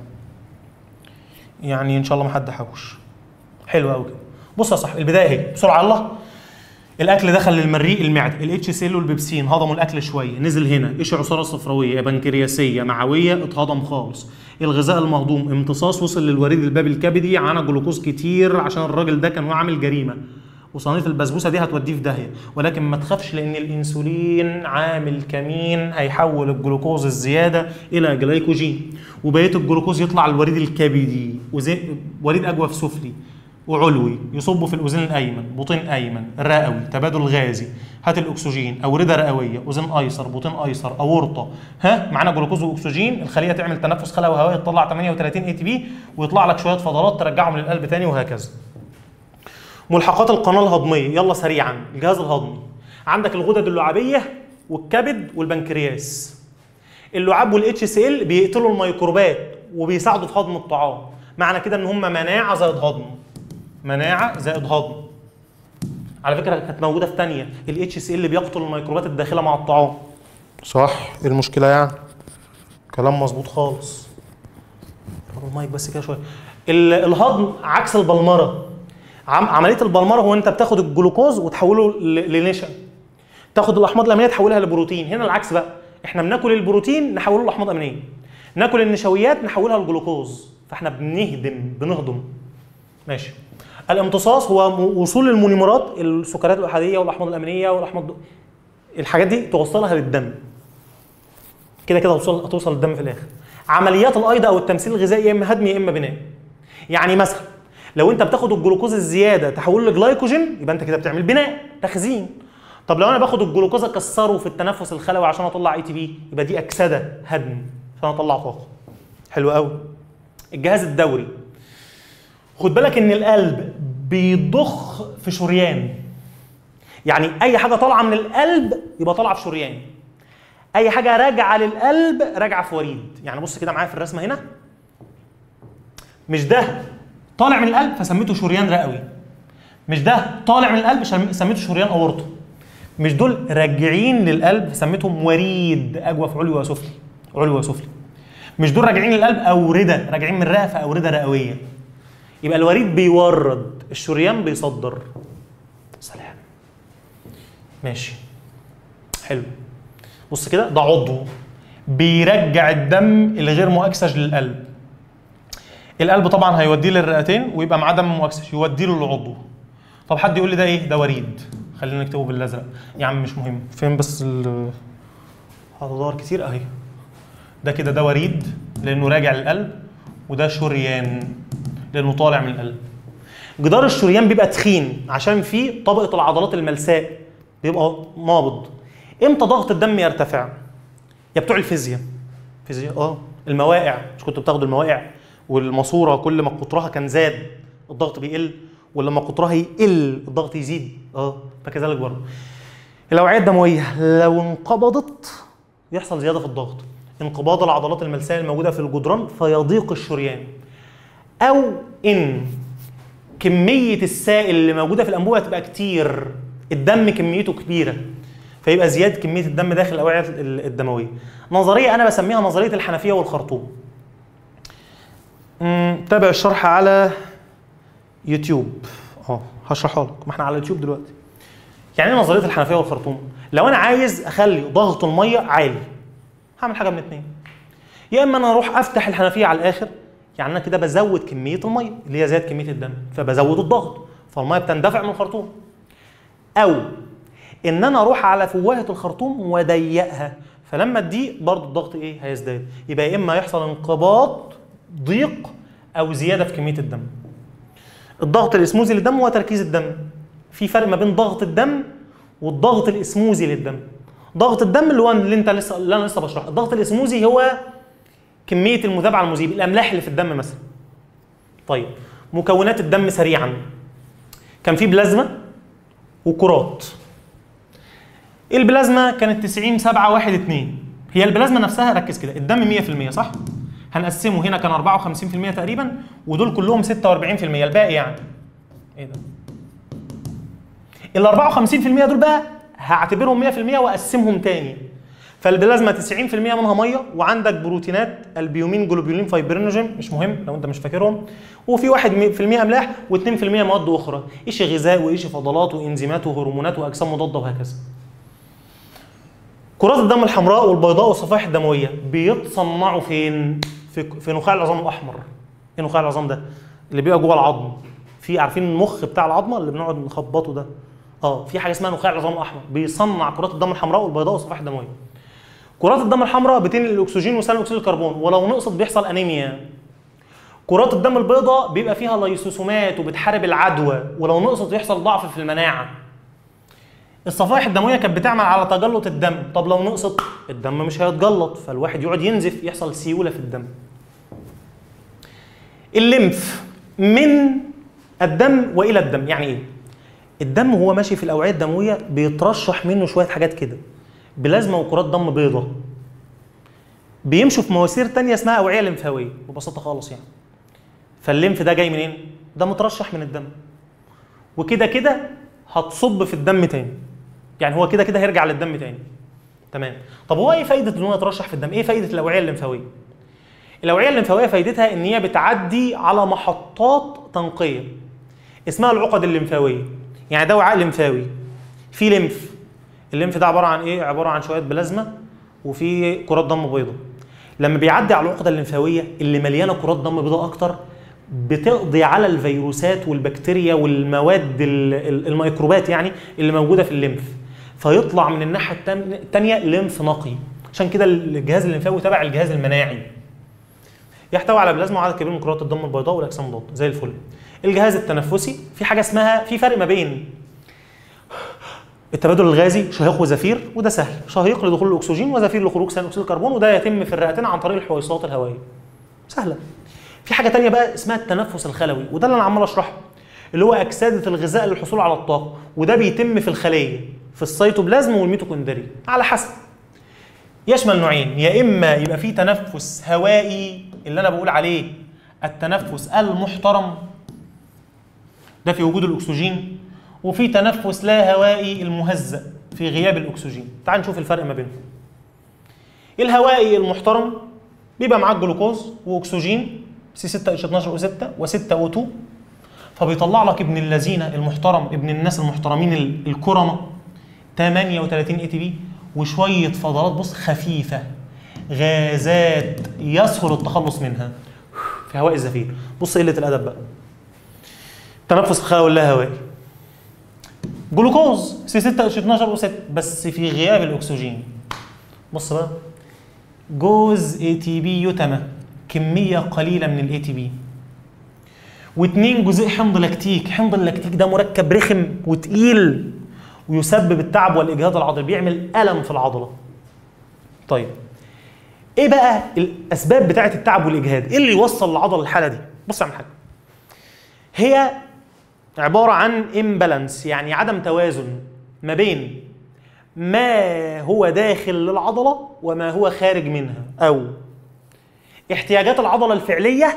يعني ان شاء الله ما حد حوش حلو قوي كده بص يا صاحبي البدايه اهي بسرعه الله الاكل دخل للمريء المعده الاتش سيل والبيبسين هضموا الاكل شويه نزل هنا ايش عصاره صفراويه بنكرياسيه معويه اتهضم خالص الغذاء المهضوم امتصاص وصل للوريد البابي الكبدي عانى جلوكوز كتير عشان الراجل ده كان هو عامل جريمه وصينيه البسبوسه دي هتوديه في داهيه ولكن ما تخافش لان الانسولين عامل كمين هيحول الجلوكوز الزياده الى جلايكوجين وبقيه الجلوكوز يطلع الوريد الكبدي وزي وريد اجوف سفلي وعلوي يصب في الاذين الايمن بطين ايمن رئوي تبادل غازي هات الاكسجين اورده رئويه اذن ايسر بطين ايسر اورطه ها معانا جلوكوز واكسجين الخليه تعمل تنفس خلوي هوائي تطلع 38 اي تي بي ويطلع لك شويه فضلات ترجعهم للقلب تاني وهكذا ملحقات القناه الهضميه يلا سريعا الجهاز الهضمي عندك الغدد اللعابيه والكبد والبنكرياس اللعاب والاتش سي ال بيقتلوا الميكروبات وبيساعدوا في هضم الطعام معنى كده ان هم مناعه زائد هضم مناعه زائد هضم على فكره كانت موجوده في ثانيه الاتش سي ال بيقتل الميكروبات الداخله مع الطعام صح ايه المشكله يعني كلام مظبوط خالص قرب المايك بس كده شويه ال- الهضم عكس البلمره عم عمليه البلمره هو انت بتاخد الجلوكوز وتحوله ل- لنشا تاخد الاحماض الامينيه تحولها لبروتين هنا العكس بقى احنا بناكل البروتين نحوله لاحماض امينيه ناكل النشويات نحولها لجلوكوز فاحنا بنهدم بنهضم ماشي الامتصاص هو م- وصول المونيمرات السكريات الاحاديه والاحماض الامينيه والاحماض الحاجات دي توصلها للدم كده كده هتوصل هتوصل للدم في الاخر عمليات الايض او التمثيل الغذائي يا اما هدم يا اما بناء يعني مثلا لو انت بتاخد الجلوكوز الزياده تحوله لجلايكوجين يبقى انت كده بتعمل بناء تخزين طب لو انا باخد الجلوكوز اكسره في التنفس الخلوي عشان اطلع اي تي بي يبقى دي اكسده هدم عشان اطلع طاقه حلو قوي الجهاز الدوري خد بالك ان القلب بيضخ في شريان يعني اي حاجه طالعه من القلب يبقى طالعه في شريان اي حاجه راجعه للقلب راجعه في وريد يعني بص كده معايا في الرسمه هنا مش ده طالع من القلب فسميته شريان رئوي مش ده طالع من القلب شم- سميته شريان اورطه مش دول راجعين للقلب سميتهم وريد اجوف علوي وسفلي علوي وسفلي مش دول راجعين للقلب اورده راجعين من الرئه فاورده رئويه يبقى الوريد بيورد الشريان بيصدر سلام ماشي حلو بص كده ده عضو بيرجع الدم الغير مؤكسج للقلب القلب طبعا هيوديه للرئتين ويبقى معاه دم مؤكسج يوديه له العضو طب حد يقول لي ده ايه ده وريد خلينا نكتبه بالازرق يا عم مش مهم فين بس ال هتدور كتير اهي ده كده ده وريد لانه راجع للقلب وده شريان لانه طالع من القلب جدار الشريان بيبقى تخين عشان فيه طبقه العضلات الملساء بيبقى نابض امتى ضغط الدم يرتفع يا بتوع الفيزياء فيزياء اه المواقع مش كنتوا بتاخدوا المواقع والماسوره كل ما قطرها كان زاد الضغط بيقل ولما قطرها يقل الضغط يزيد اه فكذلك برضه الاوعيه الدمويه لو انقبضت يحصل زياده في الضغط انقباض العضلات الملساء الموجوده في الجدران فيضيق الشريان او ان كميه السائل اللي موجوده في الانبوبه تبقى كتير الدم كميته كبيره فيبقى زياده كميه الدم داخل الاوعيه ال- الدمويه نظريه انا بسميها نظريه الحنفيه والخرطوم مم، تابع الشرح على يوتيوب اه هشرحها لك ما احنا على اليوتيوب دلوقتي يعني ايه نظريه الحنفيه والخرطوم لو انا عايز اخلي ضغط الميه عالي هعمل حاجه من اتنين يا اما انا اروح افتح الحنفيه على الاخر يعني انا كده بزود كميه الميه اللي هي زياده كميه الدم فبزود الضغط فالميه بتندفع من الخرطوم او ان انا اروح على فوهه الخرطوم واضيقها فلما تضيق برضه الضغط ايه هيزداد يبقى يا اما يحصل انقباض ضيق او زياده في كميه الدم الضغط الاسموزي للدم هو تركيز الدم في فرق ما بين ضغط الدم والضغط الاسموزي للدم ضغط الدم اللي هو اللي انت لسه اللي انا لسه بشرحه الضغط الاسموزي هو كميه المذاب على المذيب الاملاح اللي في الدم مثلا طيب مكونات الدم سريعا كان في بلازما وكرات البلازما كانت 90 7 1 2 هي البلازما نفسها ركز كده الدم 100% صح هنقسمه هنا كان 54% تقريبا ودول كلهم 46% الباقي يعني ايه ده ال 54% دول بقى هعتبرهم 100% واقسمهم تاني فالبلازما 90% منها ميه وعندك بروتينات البيومين جلوبيولين فايبرينوجين مش مهم لو انت مش فاكرهم وفي 1% املاح و2% مواد اخرى ايش غذاء وايش فضلات وانزيمات وهرمونات واجسام مضاده وهكذا كرات الدم الحمراء والبيضاء والصفائح الدمويه بيتصنعوا فين في في نخاع العظام الاحمر ايه نخاع العظام ده اللي بيبقى جوه العظم في عارفين المخ بتاع العظمه اللي بنقعد نخبطه ده اه في حاجه اسمها نخاع العظام الاحمر بيصنع كرات الدم الحمراء والبيضاء والصفائح الدمويه كرات الدم الحمراء بتنقل الاكسجين وثاني اكسيد الكربون ولو نقصت بيحصل انيميا كرات الدم البيضاء بيبقى فيها ليسوسومات وبتحارب العدوى ولو نقصت يحصل ضعف في المناعه الصفائح الدمويه كانت بتعمل على تجلط الدم طب لو نقصت الدم مش هيتجلط فالواحد يقعد ينزف يحصل سيوله في الدم الليمف من الدم والى الدم يعني ايه الدم وهو ماشي في الاوعيه الدمويه بيترشح منه شويه حاجات كده بلازما وكرات دم بيضاء بيمشوا في مواسير تانية اسمها اوعيه لمفاويه ببساطه خالص يعني فالليمف ده جاي منين ده مترشح من الدم وكده كده هتصب في الدم تاني يعني هو كده كده هيرجع للدم تاني تمام طب هو ايه فايده ان هو يترشح في الدم ايه فايده الاوعيه الليمفاويه الاوعيه الليمفاويه فايدتها ان هي بتعدي على محطات تنقيه اسمها العقد الليمفاويه يعني ده وعاء لمفاوي في ليمف الليمف ده عباره عن ايه عباره عن شويه بلازما وفي كرات دم بيضاء لما بيعدي على العقده الليمفاويه اللي مليانه كرات دم بيضاء اكتر بتقضي على الفيروسات والبكتيريا والمواد ال- ال- الميكروبات يعني اللي موجوده في الليمف فيطلع من الناحيه التام- التانيه ليمف نقي عشان كده الجهاز الليمفاوي تبع الجهاز المناعي يحتوي على بلازما وعدد كبير من كرات الدم البيضاء والاجسام الضاد زي الفل الجهاز التنفسي في حاجه اسمها في فرق ما بين التبادل الغازي شهيق وزفير وده سهل شهيق لدخول الاكسجين وزفير لخروج ثاني اكسيد الكربون وده يتم في الرئتين عن طريق الحويصلات الهوائيه سهله في حاجه تانية بقى اسمها التنفس الخلوي وده اللي انا عمال اشرحه اللي هو اكسده الغذاء للحصول على الطاقه وده بيتم في الخليه في السيتوبلازم والميتوكوندريا على حسب يشمل نوعين يا اما يبقى في تنفس هوائي اللي انا بقول عليه التنفس المحترم ده في وجود الاكسجين وفي تنفس لا هوائي المهزأ في غياب الاكسجين تعال نشوف الفرق ما بينهم الهوائي المحترم بيبقى معاك جلوكوز واكسجين سي 6 اتش 12 او 6 و6 او 2 فبيطلع لك ابن اللذينه المحترم ابن الناس المحترمين ال- الكرمه 38 اي تي بي وشويه فضلات بص خفيفه غازات يسهل التخلص منها في هواء الزفير بص قله الادب بقى تنفس الخلايا اللا هوائي جلوكوز سي 6 اتش 12 او 6 بس في غياب الاكسجين بص بقى جوز اي تي بي يتمى كميه قليله من الاي تي بي واثنين جزيء حمض لاكتيك حمض اللاكتيك ده مركب رخم وتقيل ويسبب التعب والاجهاد العضلي بيعمل الم في العضله طيب ايه بقى الاسباب بتاعه التعب والاجهاد ايه اللي يوصل العضله للحاله دي بص يا عم حاج هي عباره عن امبالانس يعني عدم توازن ما بين ما هو داخل للعضله وما هو خارج منها او احتياجات العضله الفعليه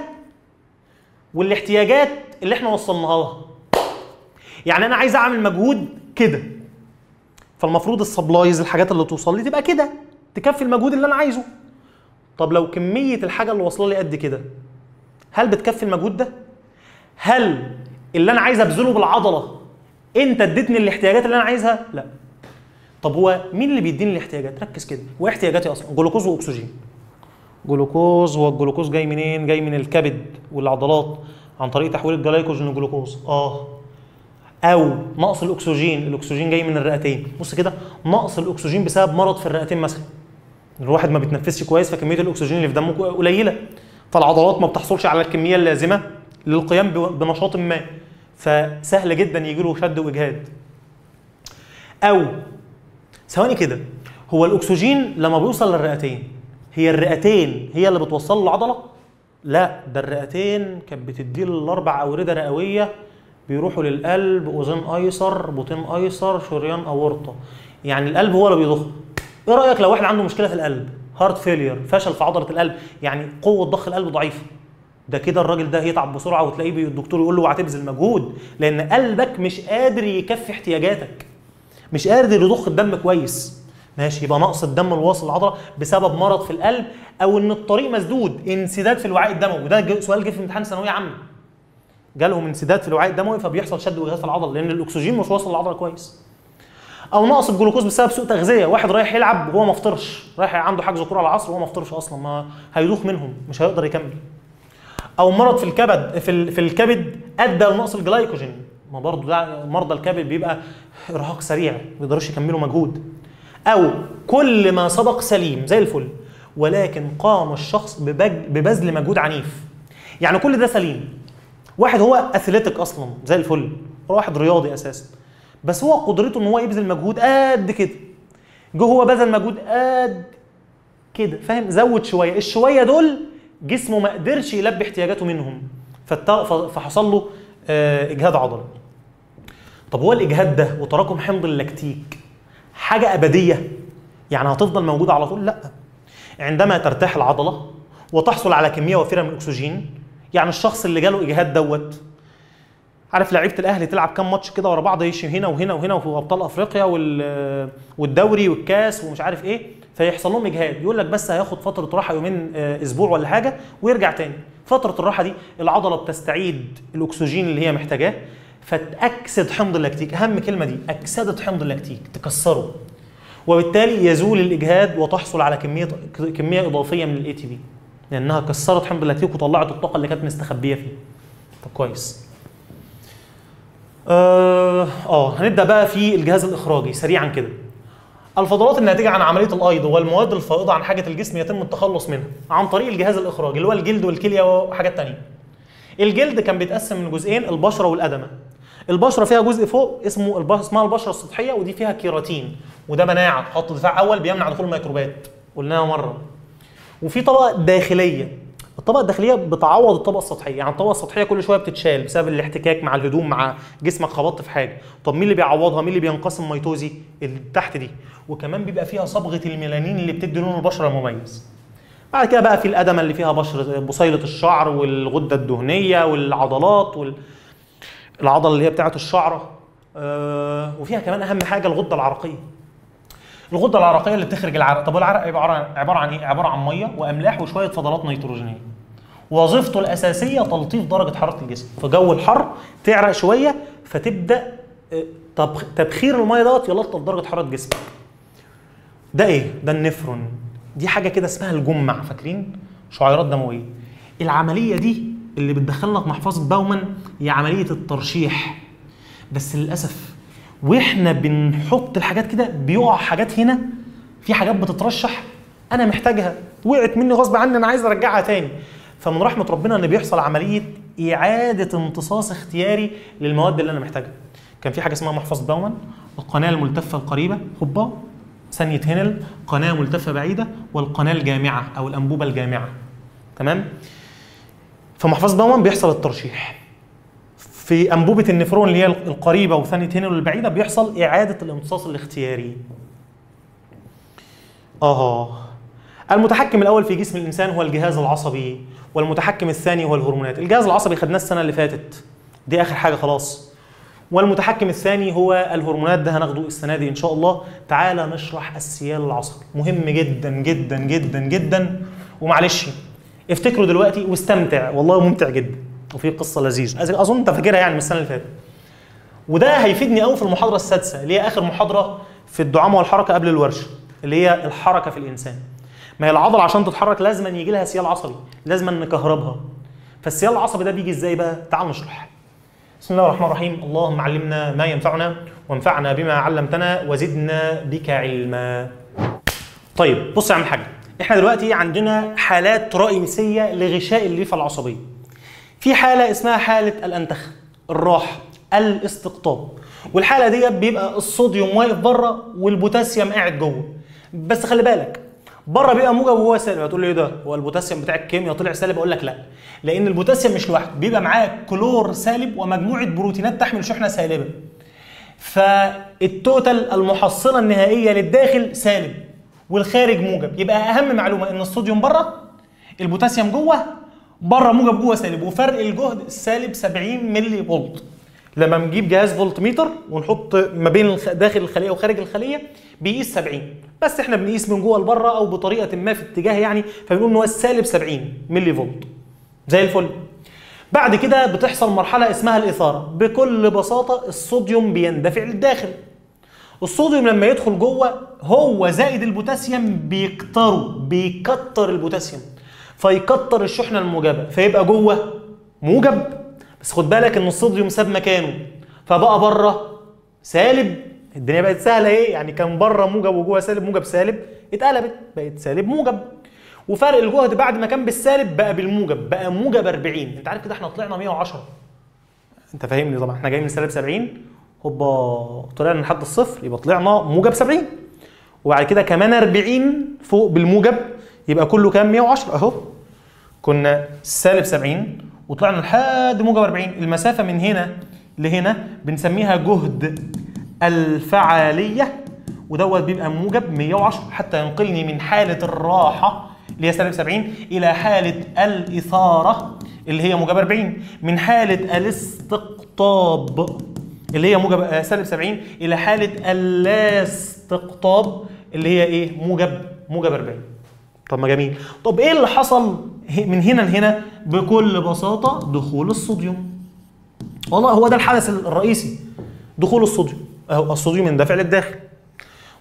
والاحتياجات اللي احنا وصلناها لها يعني انا عايز اعمل مجهود كده فالمفروض السبلايز الحاجات اللي توصل لي تبقى كده تكفي المجهود اللي انا عايزه طب لو كميه الحاجه اللي واصله لي قد كده هل بتكفي المجهود ده هل اللي انا عايز ابذله بالعضله انت اديتني الاحتياجات اللي انا عايزها لا طب هو مين اللي بيديني الاحتياجات ركز كده وايه احتياجاتي اصلا جلوكوز واكسجين جلوكوز هو الجلوكوز جاي منين جاي من الكبد والعضلات عن طريق تحويل الجلايكوجين لجلوكوز اه او نقص الاكسجين الاكسجين جاي من الرئتين بص كده نقص الاكسجين بسبب مرض في الرئتين مثلا الواحد ما بيتنفسش كويس فكميه الاكسجين اللي في دمه قليله فالعضلات ما بتحصلش على الكميه اللازمه للقيام ب- بنشاط ما فسهل جدا يجي له شد واجهاد او ثواني كده هو الاكسجين لما بيوصل للرئتين هي الرئتين هي اللي بتوصل له العضله لا ده الرئتين كانت بتدي له الاربع اورده رئويه بيروحوا للقلب اذن ايسر بطين ايسر شريان اورطه يعني القلب هو اللي بيضخ ايه رايك لو واحد عنده مشكله في القلب هارت فيلير فشل في عضله القلب يعني قوه ضخ القلب ضعيفه ده كده الراجل ده هيتعب بسرعه وتلاقيه بي- الدكتور يقول له اوعى تبذل مجهود لان قلبك مش قادر يكفي احتياجاتك مش قادر يضخ الدم كويس ماشي يبقى نقص الدم الواصل للعضله بسبب مرض في القلب او ان الطريق مسدود انسداد في الوعاء الدموي وده ج- سؤال جه في امتحان ثانويه عامه جالهم انسداد في الوعاء الدموي فبيحصل شد وجهاز في العضله لان الاكسجين مش واصل للعضله كويس او نقص الجلوكوز بسبب سوء تغذيه واحد رايح يلعب وهو ما فطرش رايح عنده حجز كوره على العصر وهو ما فطرش اصلا ما هيدوخ منهم مش هيقدر يكمل او مرض في الكبد في ال- في الكبد ادى لنقص الجلايكوجين ما برضه ده مرضى الكبد بيبقى ارهاق سريع ما بيقدروش يكملوا مجهود او كل ما سبق سليم زي الفل ولكن قام الشخص ببج- ببذل مجهود عنيف يعني كل ده سليم واحد هو اثليتيك اصلا زي الفل هو واحد رياضي اساسا بس هو قدرته ان هو يبذل مجهود قد كده جه هو بذل مجهود قد كده فاهم زود شويه الشويه دول جسمه ما قدرش يلبي احتياجاته منهم فت- ف- فحصل له آه، اجهاد عضلي طب هو الاجهاد ده وتراكم حمض اللاكتيك حاجه ابديه يعني هتفضل موجوده على طول لا عندما ترتاح العضله وتحصل على كميه وفيره من الاكسجين يعني الشخص اللي جاله اجهاد دوت عارف لعيبه الاهلي تلعب كام ماتش كده ورا بعض يشي هنا وهنا وهنا وفي ابطال افريقيا وال والدوري والكاس ومش عارف ايه فيحصل لهم اجهاد يقول لك بس هياخد فتره راحه يومين آه، اسبوع ولا حاجه ويرجع تاني فتره الراحه دي العضله بتستعيد الاكسجين اللي هي محتاجاه فتاكسد حمض اللاكتيك اهم كلمه دي اكسده حمض اللاكتيك تكسره وبالتالي يزول الاجهاد وتحصل على كميه كميه اضافيه من الاي تي بي لانها كسرت حمض اللاكتيك وطلعت الطاقه اللي كانت مستخبيه فيه طب كويس اه آه، هنبدا بقى في الجهاز الاخراجي سريعا كده الفضلات الناتجه عن عمليه الايض والمواد الفائضه عن حاجه الجسم يتم التخلص منها عن طريق الجهاز الاخراجي اللي هو الجلد والكليه وحاجات تانية الجلد كان بيتقسم من جزئين البشره والادمه البشره فيها جزء فوق اسمه الب... اسمها البشره السطحيه ودي فيها كيراتين وده مناعه خط دفاع اول بيمنع دخول الميكروبات قلناها مره وفي طبقه داخليه الطبقه الداخليه بتعوض الطبقه السطحيه يعني الطبقه السطحيه كل شويه بتتشال بسبب الاحتكاك مع الهدوم مع جسمك خبطت في حاجه طب مين اللي بيعوضها مين اللي بينقسم ميتوزي اللي تحت دي وكمان بيبقى فيها صبغه الميلانين اللي بتدي لون البشره مميز بعد كده بقى في الادمه اللي فيها بشره بصيله الشعر والغده الدهنيه والعضلات وال... العضله اللي هي بتاعه الشعره آه وفيها كمان اهم حاجه الغده العرقيه الغده العرقيه اللي بتخرج العرق طب العرق عباره عن عباره عن ايه عباره عن ميه واملاح وشويه فضلات نيتروجينيه وظيفته الاساسيه تلطيف درجه حراره الجسم في جو الحر تعرق شويه فتبدا آه، طب تبخير الميه دوت يلطف درجه حراره جسمك ده ايه ده النفرون دي حاجه كده اسمها الجمع فاكرين شعيرات دمويه العمليه دي اللي بتدخلنا في محفظه باومان هي عمليه الترشيح بس للاسف واحنا بنحط الحاجات كده بيقع حاجات هنا في حاجات بتترشح انا محتاجها وقعت مني غصب عني انا عايز ارجعها تاني فمن رحمه ربنا ان بيحصل عمليه اعاده امتصاص اختياري للمواد اللي انا محتاجها كان في حاجه اسمها محفظه باومان القناه الملتفه القريبه هوبا ثانيه هينل قناه ملتفه بعيده والقناه الجامعه او الانبوبه الجامعه تمام في محفظه باومان بيحصل الترشيح في انبوبه النفرون اللي هي القريبه وثانيه هينل البعيده بيحصل اعاده الامتصاص الاختياري اه المتحكم الاول في جسم الانسان هو الجهاز العصبي والمتحكم الثاني هو الهرمونات الجهاز العصبي خدناه السنه اللي فاتت دي اخر حاجه خلاص والمتحكم الثاني هو الهرمونات ده هناخده السنه دي ان شاء الله تعالى نشرح السيال العصبي مهم جدا جدا جدا جدا ومعلش افتكروا دلوقتي واستمتع والله ممتع جدا وفي قصه لذيذه اظن انت فاكرها يعني من السنه اللي فاتت وده هيفيدني قوي في المحاضره السادسه اللي هي اخر محاضره في الدعامه والحركه قبل الورشه اللي هي الحركه في الانسان ما هي العضله عشان تتحرك لازم يجي لها سيال عصبي لازم نكهربها فالسيال العصبي ده بيجي ازاي بقى تعال نشرح بسم الله الرحمن الرحيم اللهم علمنا ما ينفعنا وانفعنا بما علمتنا وزدنا بك علما طيب بص يا عم الحاج احنا دلوقتي عندنا حالات رئيسيه لغشاء الليفه العصبيه في حاله اسمها حاله الانتخ الراحه الاستقطاب والحاله دي بيبقى الصوديوم واقف بره والبوتاسيوم قاعد جوه بس خلي بالك بره بيبقى موجب وهو سالب هتقول لي ايه ده هو البوتاسيوم بتاع الكيمياء طلع سالب اقول لك لا لان البوتاسيوم مش لوحده بيبقى معاه كلور سالب ومجموعه بروتينات تحمل شحنه سالبه فالتوتال المحصله النهائيه للداخل سالب والخارج موجب يبقى اهم معلومه ان الصوديوم بره البوتاسيوم جوه بره موجب جوه سالب وفرق الجهد سالب 70 ملي فولت لما نجيب جهاز فولت ميتر ونحط ما بين الخ- داخل الخليه وخارج الخليه بيقيس 70 بس احنا بنقيس من جوه لبره او بطريقه ما في اتجاه يعني فبنقول ان هو السالب 70 ملي فولت زي الفل بعد كده بتحصل مرحله اسمها الاثاره بكل بساطه الصوديوم بيندفع للداخل الصوديوم لما يدخل جوه هو زائد البوتاسيوم بيكتروا بيكتر البوتاسيوم فيكتر الشحنه الموجبه فيبقى جوه موجب بس خد بالك ان الصوديوم ساب مكانه فبقى بره سالب الدنيا بقت سهله ايه يعني كان بره موجب وجوه سالب موجب سالب اتقلبت بقت سالب موجب وفرق الجهد بعد ما كان بالسالب بقى بالموجب بقى موجب 40 انت عارف كده احنا طلعنا 110 انت فاهمني طبعا احنا جايين من سالب 70 هوبا طلعنا لحد الصفر يبقى طلعنا موجب 70 وبعد كده كمان 40 فوق بالموجب يبقى كله كام 110 اهو كنا سالب 70 وطلعنا لحد موجب 40 المسافه من هنا لهنا بنسميها جهد الفعاليه ودوت بيبقى موجب 110 حتى ينقلني من حاله الراحه اللي هي سالب 70 الى حاله الاثاره اللي هي موجب 40 من حاله الاستقطاب اللي هي موجب آه، سالب 70 الى حاله اللا استقطاب اللي هي ايه موجب موجب 40 طب ما جميل طب ايه اللي حصل ه- من هنا لهنا بكل بساطه دخول الصوديوم والله هو ده الحدث الرئيسي دخول الصوديوم اهو الصوديوم يندفع للداخل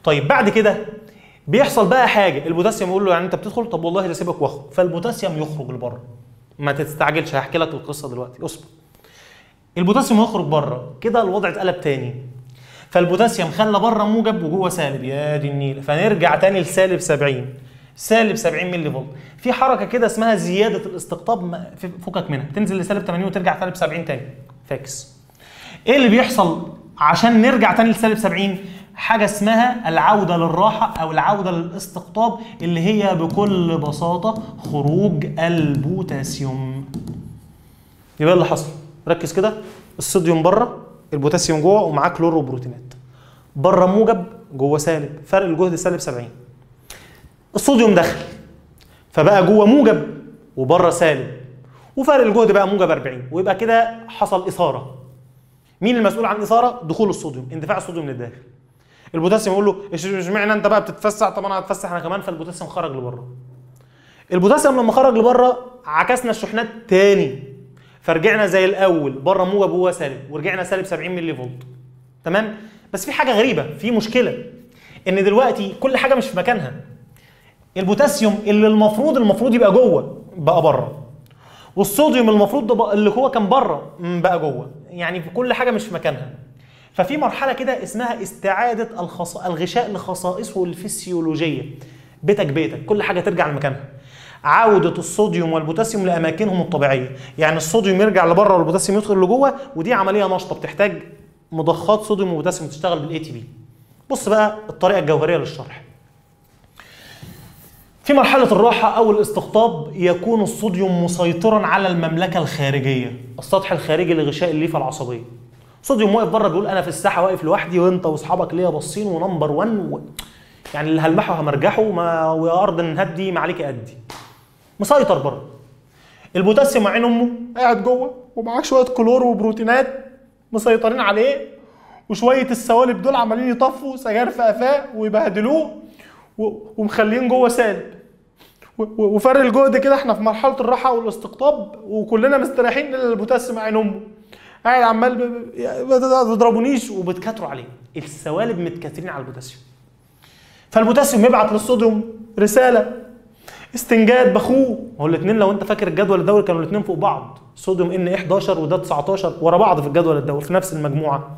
طيب بعد كده بيحصل بقى حاجه البوتاسيوم يقول له يعني انت بتدخل طب والله سيبك واخرج فالبوتاسيوم يخرج لبره ما تستعجلش هحكي لك القصه دلوقتي اصبر البوتاسيوم يخرج بره كده الوضع اتقلب تاني فالبوتاسيوم خلى بره موجب وجوه سالب يا دي النيل فنرجع تاني لسالب 70 سالب 70 ملي فولت في حركه كده اسمها زياده الاستقطاب ما- في- فكك منها تنزل لسالب 80 وترجع سالب 70 تاني فاكس ايه اللي بيحصل عشان نرجع تاني لسالب 70 حاجه اسمها العوده للراحه او العوده للاستقطاب اللي هي بكل بساطه خروج البوتاسيوم يبقى اللي حصل ركز كده الصوديوم بره البوتاسيوم جوه ومعاه كلور وبروتينات بره موجب جوه سالب فرق الجهد سالب 70 الصوديوم دخل فبقى جوه موجب وبره سالب وفرق الجهد بقى موجب 40 ويبقى كده حصل اثاره مين المسؤول عن الاثاره دخول الصوديوم اندفاع الصوديوم للداخل البوتاسيوم يقول له إيش- اشمعنى انت بقى بتتفسح طب انا هتفسح انا كمان فالبوتاسيوم خرج لبره البوتاسيوم لما خرج لبره عكسنا الشحنات تاني فرجعنا زي الاول بره موجب وهو سالب ورجعنا سالب 70 ملي فولت تمام بس في حاجه غريبه في مشكله ان دلوقتي كل حاجه مش في مكانها البوتاسيوم اللي المفروض المفروض يبقى جوه بقى بره والصوديوم المفروض ده بقى- اللي هو كان بره م، بقى جوه يعني في كل حاجه مش في مكانها ففي مرحله كده اسمها استعاده الخص... الغشاء لخصائصه الفسيولوجيه بيتك بيتك كل حاجه ترجع لمكانها عودة الصوديوم والبوتاسيوم لأماكنهم الطبيعية، يعني الصوديوم يرجع لبره والبوتاسيوم يدخل لجوه ودي عملية نشطة بتحتاج مضخات صوديوم وبوتاسيوم تشتغل بالاي تي بي. بص بقى الطريقة الجوهرية للشرح. في مرحلة الراحة أو الاستقطاب يكون الصوديوم مسيطرا على المملكة الخارجية السطح الخارجي لغشاء الليفة العصبية صوديوم واقف بره بيقول أنا في الساحة واقف لوحدي وأنت وأصحابك ليا باصين ونمبر 1 و... يعني اللي هلمحه همرجحه ما ويا أرض نهدي ما عليك أدي مسيطر بره البوتاسيوم مع عين أمه قاعد جوه ومعاه شوية كلور وبروتينات مسيطرين عليه وشوية السوالب دول عمالين يطفوا سجاير في قفاه ويبهدلوه و- ومخلين جوه سالب و- و- وفرق الجهد كده احنا في مرحله الراحه والاستقطاب وكلنا مستريحين الا البوتاسيوم عين امه قاعد عمال ب- ب- ما تضربونيش وبتكاتروا عليه السوالب متكاترين على البوتاسيوم فالبوتاسيوم يبعت للصوديوم رساله استنجاد باخوه هو الاثنين لو انت فاكر الجدول الدوري كانوا الاثنين فوق بعض صوديوم ان 11 وده 19 ورا بعض في الجدول الدوري في نفس المجموعه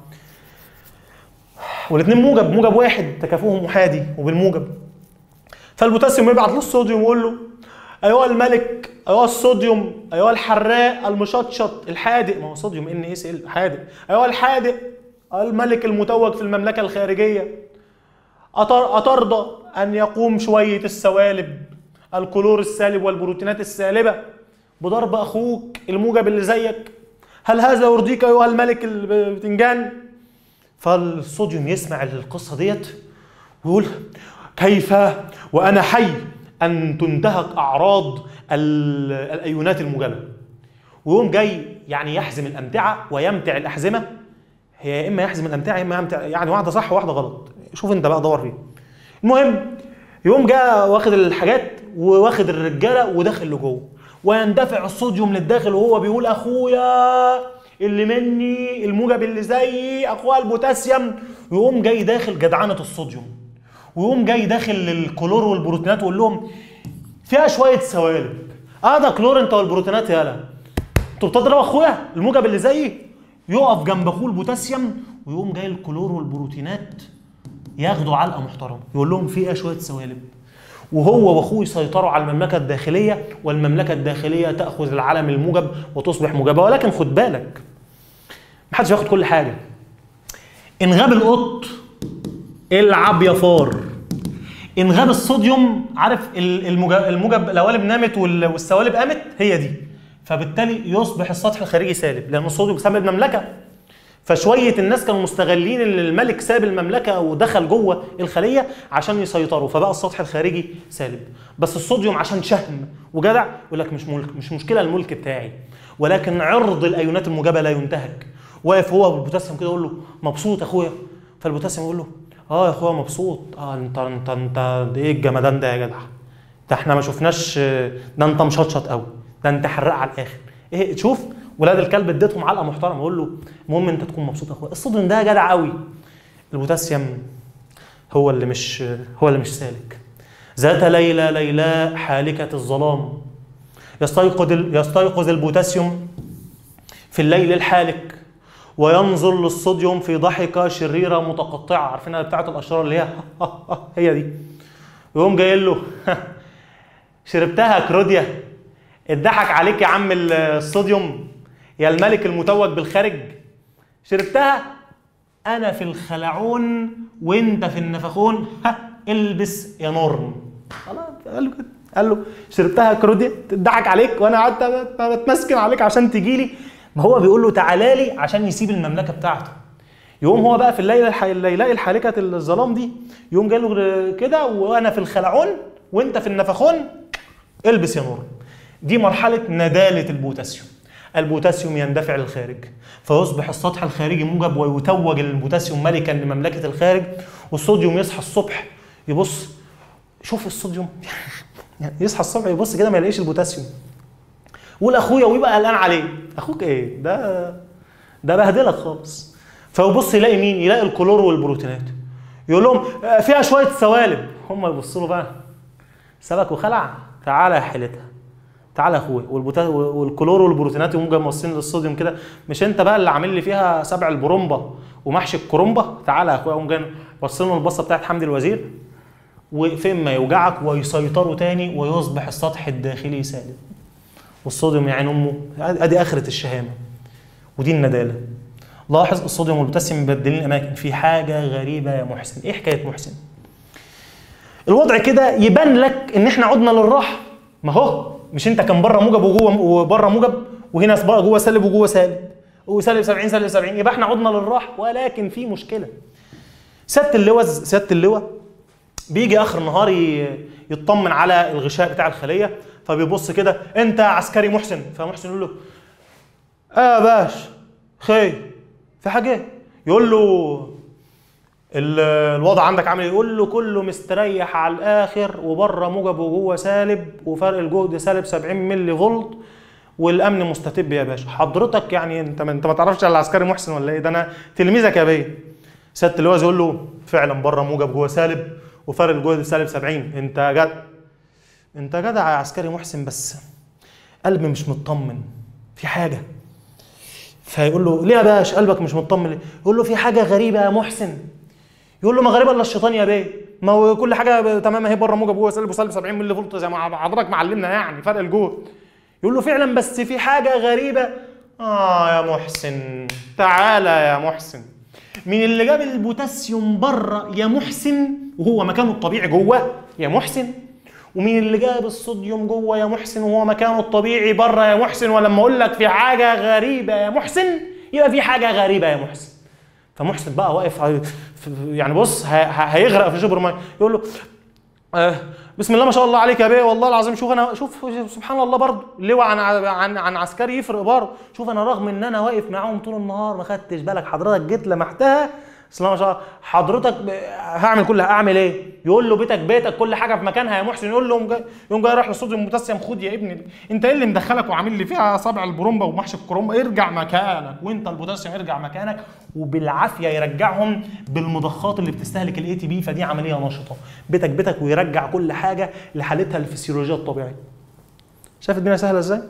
والاثنين موجب موجب واحد تكافؤهم محادي وبالموجب فالبوتاسيوم يبعت للصوديوم ويقول له ايها الملك ايها الصوديوم ايها الحراق المشطشط الحادق ما هو صوديوم ان اس ال حادق ايها الحادق الملك المتوج في المملكه الخارجيه أتر- أترضى أن يقوم شوية السوالب الكلور السالب والبروتينات السالبة بضرب أخوك الموجب اللي زيك هل هذا يرضيك أيها الملك البتنجان فالصوديوم يسمع القصة ديت ويقول كيف وأنا حي أن تنتهك أعراض ال- الأيونات الموجبة ويقوم جاي يعني يحزم الأمتعة ويمتع الأحزمة هي يا إما يحزم الأمتعة يا إما يمتع يعني واحدة صح وواحدة غلط شوف أنت بقى دور فيه المهم يقوم جاء واخد الحاجات وواخد الرجالة وداخل لجوه ويندفع الصوديوم للداخل وهو بيقول أخويا اللي مني الموجب اللي زيي أخويا البوتاسيوم ويقوم جاي داخل جدعنة الصوديوم ويقوم جاي داخل للكلور والبروتينات ويقول لهم فيها شويه سوالب اه ده كلور انت والبروتينات يالا انتوا بتضرب اخويا الموجب اللي زيي يقف جنب اخوه البوتاسيوم ويقوم جاي الكلور والبروتينات ياخدوا علقه محترمه يقول لهم فيها شويه سوالب وهو واخوه يسيطروا على المملكه الداخليه والمملكه الداخليه تاخذ العالم الموجب وتصبح موجبه ولكن خد بالك محدش بياخد كل حاجه ان غاب القط العب يا فار ان غاب الصوديوم عارف ال- الموجب, الموجب القوالب نامت وال- والسوالب قامت هي دي فبالتالي يصبح السطح الخارجي سالب لان الصوديوم ساب المملكه فشويه الناس كانوا مستغلين ان الملك ساب المملكه ودخل جوه الخليه عشان يسيطروا فبقى السطح الخارجي سالب بس الصوديوم عشان شهم وجدع يقول لك مش ملك مش مشكله الملك بتاعي ولكن عرض الايونات الموجبه لا ينتهك واقف هو بالبوتاسيوم كده يقول له مبسوط اخويا فالبوتاسيوم يقول له اه يا اخويا مبسوط اه انت انت انت ده ايه الجمدان ده يا جدع ده احنا ما شفناش ده انت مشطشط قوي ده انت حراق على الاخر ايه شوف ولاد الكلب اديتهم علقه محترمه يقول له المهم انت تكون مبسوط يا اخويا الصوديوم ده جدع قوي البوتاسيوم هو اللي مش هو اللي مش سالك ذات ليلى ليلاء حالكة الظلام يستيقظ ال- يستيقظ البوتاسيوم في الليل الحالك وينظر للصوديوم في ضحكة شريرة متقطعة عارفينها بتاعت الأشرار اللي هي هي دي ويقوم جاي له شربتها كروديا اتضحك عليك يا عم الصوديوم يا الملك المتوج بالخارج شربتها انا في الخلعون وانت في النفخون ها البس يا نورم خلاص قال له كده قال له شربتها كروديا تضحك عليك وانا قعدت بت- بتمسكن عليك عشان تجي لي ما هو بيقول له تعالى لي عشان يسيب المملكه بتاعته يقوم هو بقى في الليله الح... الليلاء الحالكه الظلام دي يقوم جاي له كده وانا في الخلعون وانت في النفخون البس يا نور دي مرحله نداله البوتاسيوم البوتاسيوم يندفع للخارج فيصبح السطح الخارجي موجب ويتوج البوتاسيوم ملكا لمملكه الخارج والصوديوم يصحى الصبح يبص شوف الصوديوم يعني يصحى الصبح يبص كده ما يلاقيش البوتاسيوم يقول اخويا ويبقى قلقان عليه اخوك ايه ده ده بهدلك خالص فيبص يلاقي مين يلاقي الكلور والبروتينات يقول لهم آه، فيها شويه سوالب هم يبصوا له بقى سبك وخلع تعالى يا حيلتها تعالى يا اخويا والبوتا والكلور والبروتينات يقوموا جاي موصلين للصوديوم كده مش انت بقى اللي عامل لي فيها سبع البرومبا ومحشي الكرومبا تعالى يا اخويا قوم جاي باصين له البصه بتاعت حمدي الوزير وفين ما يوجعك ويسيطروا تاني ويصبح السطح الداخلي سالب والصوديوم يعين امه ادي اخره الشهامه ودي النداله لاحظ الصوديوم والبوتاسيوم مبدلين اماكن في حاجه غريبه يا محسن ايه حكايه محسن الوضع كده يبان لك ان احنا عدنا للراحه ما هو مش انت كان بره موجب وجوه وبره موجب وهنا بقى جوه سالب وجوه سالب وسالب 70 سالب 70 يبقى احنا عدنا للراحه ولكن في مشكله سياده اللواء سياده اللواء بيجي اخر النهار ي- يطمن على الغشاء بتاع الخليه فبيبص كده انت عسكري محسن فمحسن يقول له اه يا باش خير في حاجه إيه؟ يقول له ال- الوضع عندك عامل ايه؟ يقول له كله مستريح على الاخر وبره موجب وجوه سالب وفرق الجهد سالب 70 ملي فولت والامن مستتب يا باشا حضرتك يعني انت ما انت ما تعرفش على العسكري محسن ولا ايه ده انا تلميذك يا بيه سياده اللواء يقول له فعلا بره موجب جوه سالب وفرق الجهد سالب 70 انت جدع انت جدع يا عسكري محسن بس قلبي مش مطمن في حاجه فيقول له ليه يا باشا قلبك مش مطمن ليه؟ يقول له في حاجه غريبه يا محسن يقول له ما غريبه الا الشيطان يا بيه ما هو كل حاجه ب- تمام اهي بره موجب جوه سالب وسالب 70 ملي فولت زي ما حضرتك معلمنا يعني فرق الجهد يقول له فعلا بس في حاجه غريبه اه يا محسن تعالى يا محسن مين اللي جاب البوتاسيوم بره يا محسن وهو مكانه الطبيعي جوه يا محسن ومين اللي جاب الصوديوم جوه يا محسن وهو مكانه الطبيعي بره يا محسن ولما اقول لك في حاجه غريبه يا محسن يبقى في حاجه غريبه يا محسن فمحسن بقى واقف ع- في- يعني بص ه- ه- هيغرق في شبر ميه يقول له آه بسم الله ما شاء الله عليك يا بيه والله العظيم شوف انا شوف سبحان الله برضه اللواء عن عن عن عسكري يفرق برضه شوف انا رغم ان انا واقف معاهم طول النهار ما خدتش بالك حضرتك جيت لمحتها بسم الله ما شاء الله حضرتك ب- هعمل كل اعمل ايه؟ يقول له بيتك بيتك كل حاجه في مكانها يا محسن يقول له يوم جاي يوم جاي رايح للصوديوم المبتسم خد يا ابني انت ايه اللي مدخلك وعامل لي فيها صابع البرومبا ومحشي الكرومبا ارجع مكانك وانت البوتاسيوم ارجع مكانك وبالعافيه يرجعهم بالمضخات اللي بتستهلك الاي تي بي فدي عمليه نشطه بيتك بيتك ويرجع كل حاجه لحالتها الفسيولوجيه الطبيعيه شايف الدنيا سهله ازاي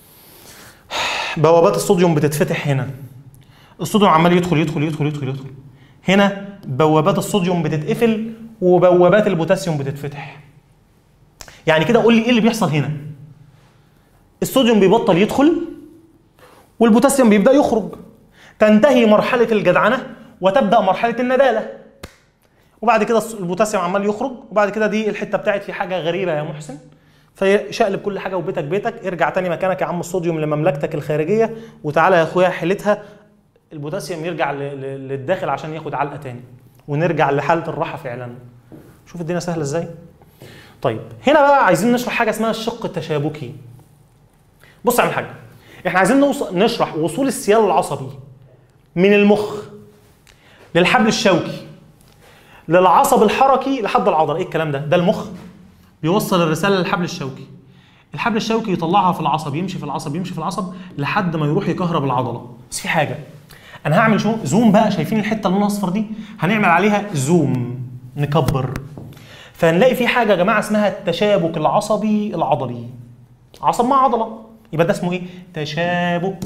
بوابات الصوديوم بتتفتح هنا الصوديوم عمال يدخل يدخل يدخل يدخل يدخل هنا بوابات الصوديوم بتتقفل وبوابات البوتاسيوم بتتفتح يعني كده قول لي ايه اللي بيحصل هنا الصوديوم بيبطل يدخل والبوتاسيوم بيبدا يخرج تنتهي مرحله الجدعنه وتبدا مرحله النداله وبعد كده الص- البوتاسيوم عمال يخرج وبعد كده دي الحته بتاعت في حاجه غريبه يا محسن فشقلب كل حاجه وبيتك بيتك ارجع تاني مكانك يا عم الصوديوم لمملكتك الخارجيه وتعالى يا اخويا حيلتها البوتاسيوم يرجع ل- ل- للداخل عشان ياخد علقه تاني ونرجع لحاله الراحه فعلا شوف الدنيا سهله ازاي طيب هنا بقى عايزين نشرح حاجه اسمها الشق التشابكي بص يا عم الحاج احنا عايزين نوصل نشرح وصول السيال العصبي من المخ للحبل الشوكي للعصب الحركي لحد العضله ايه الكلام ده ده المخ بيوصل الرساله للحبل الشوكي الحبل الشوكي يطلعها في العصب يمشي في العصب يمشي في العصب لحد ما يروح يكهرب العضله بس في حاجه انا هعمل شو زوم بقى شايفين الحته اللي لونها اصفر دي هنعمل عليها زوم نكبر فنلاقي في حاجه يا جماعه اسمها التشابك العصبي العضلي عصب مع عضله يبقى ده اسمه ايه تشابك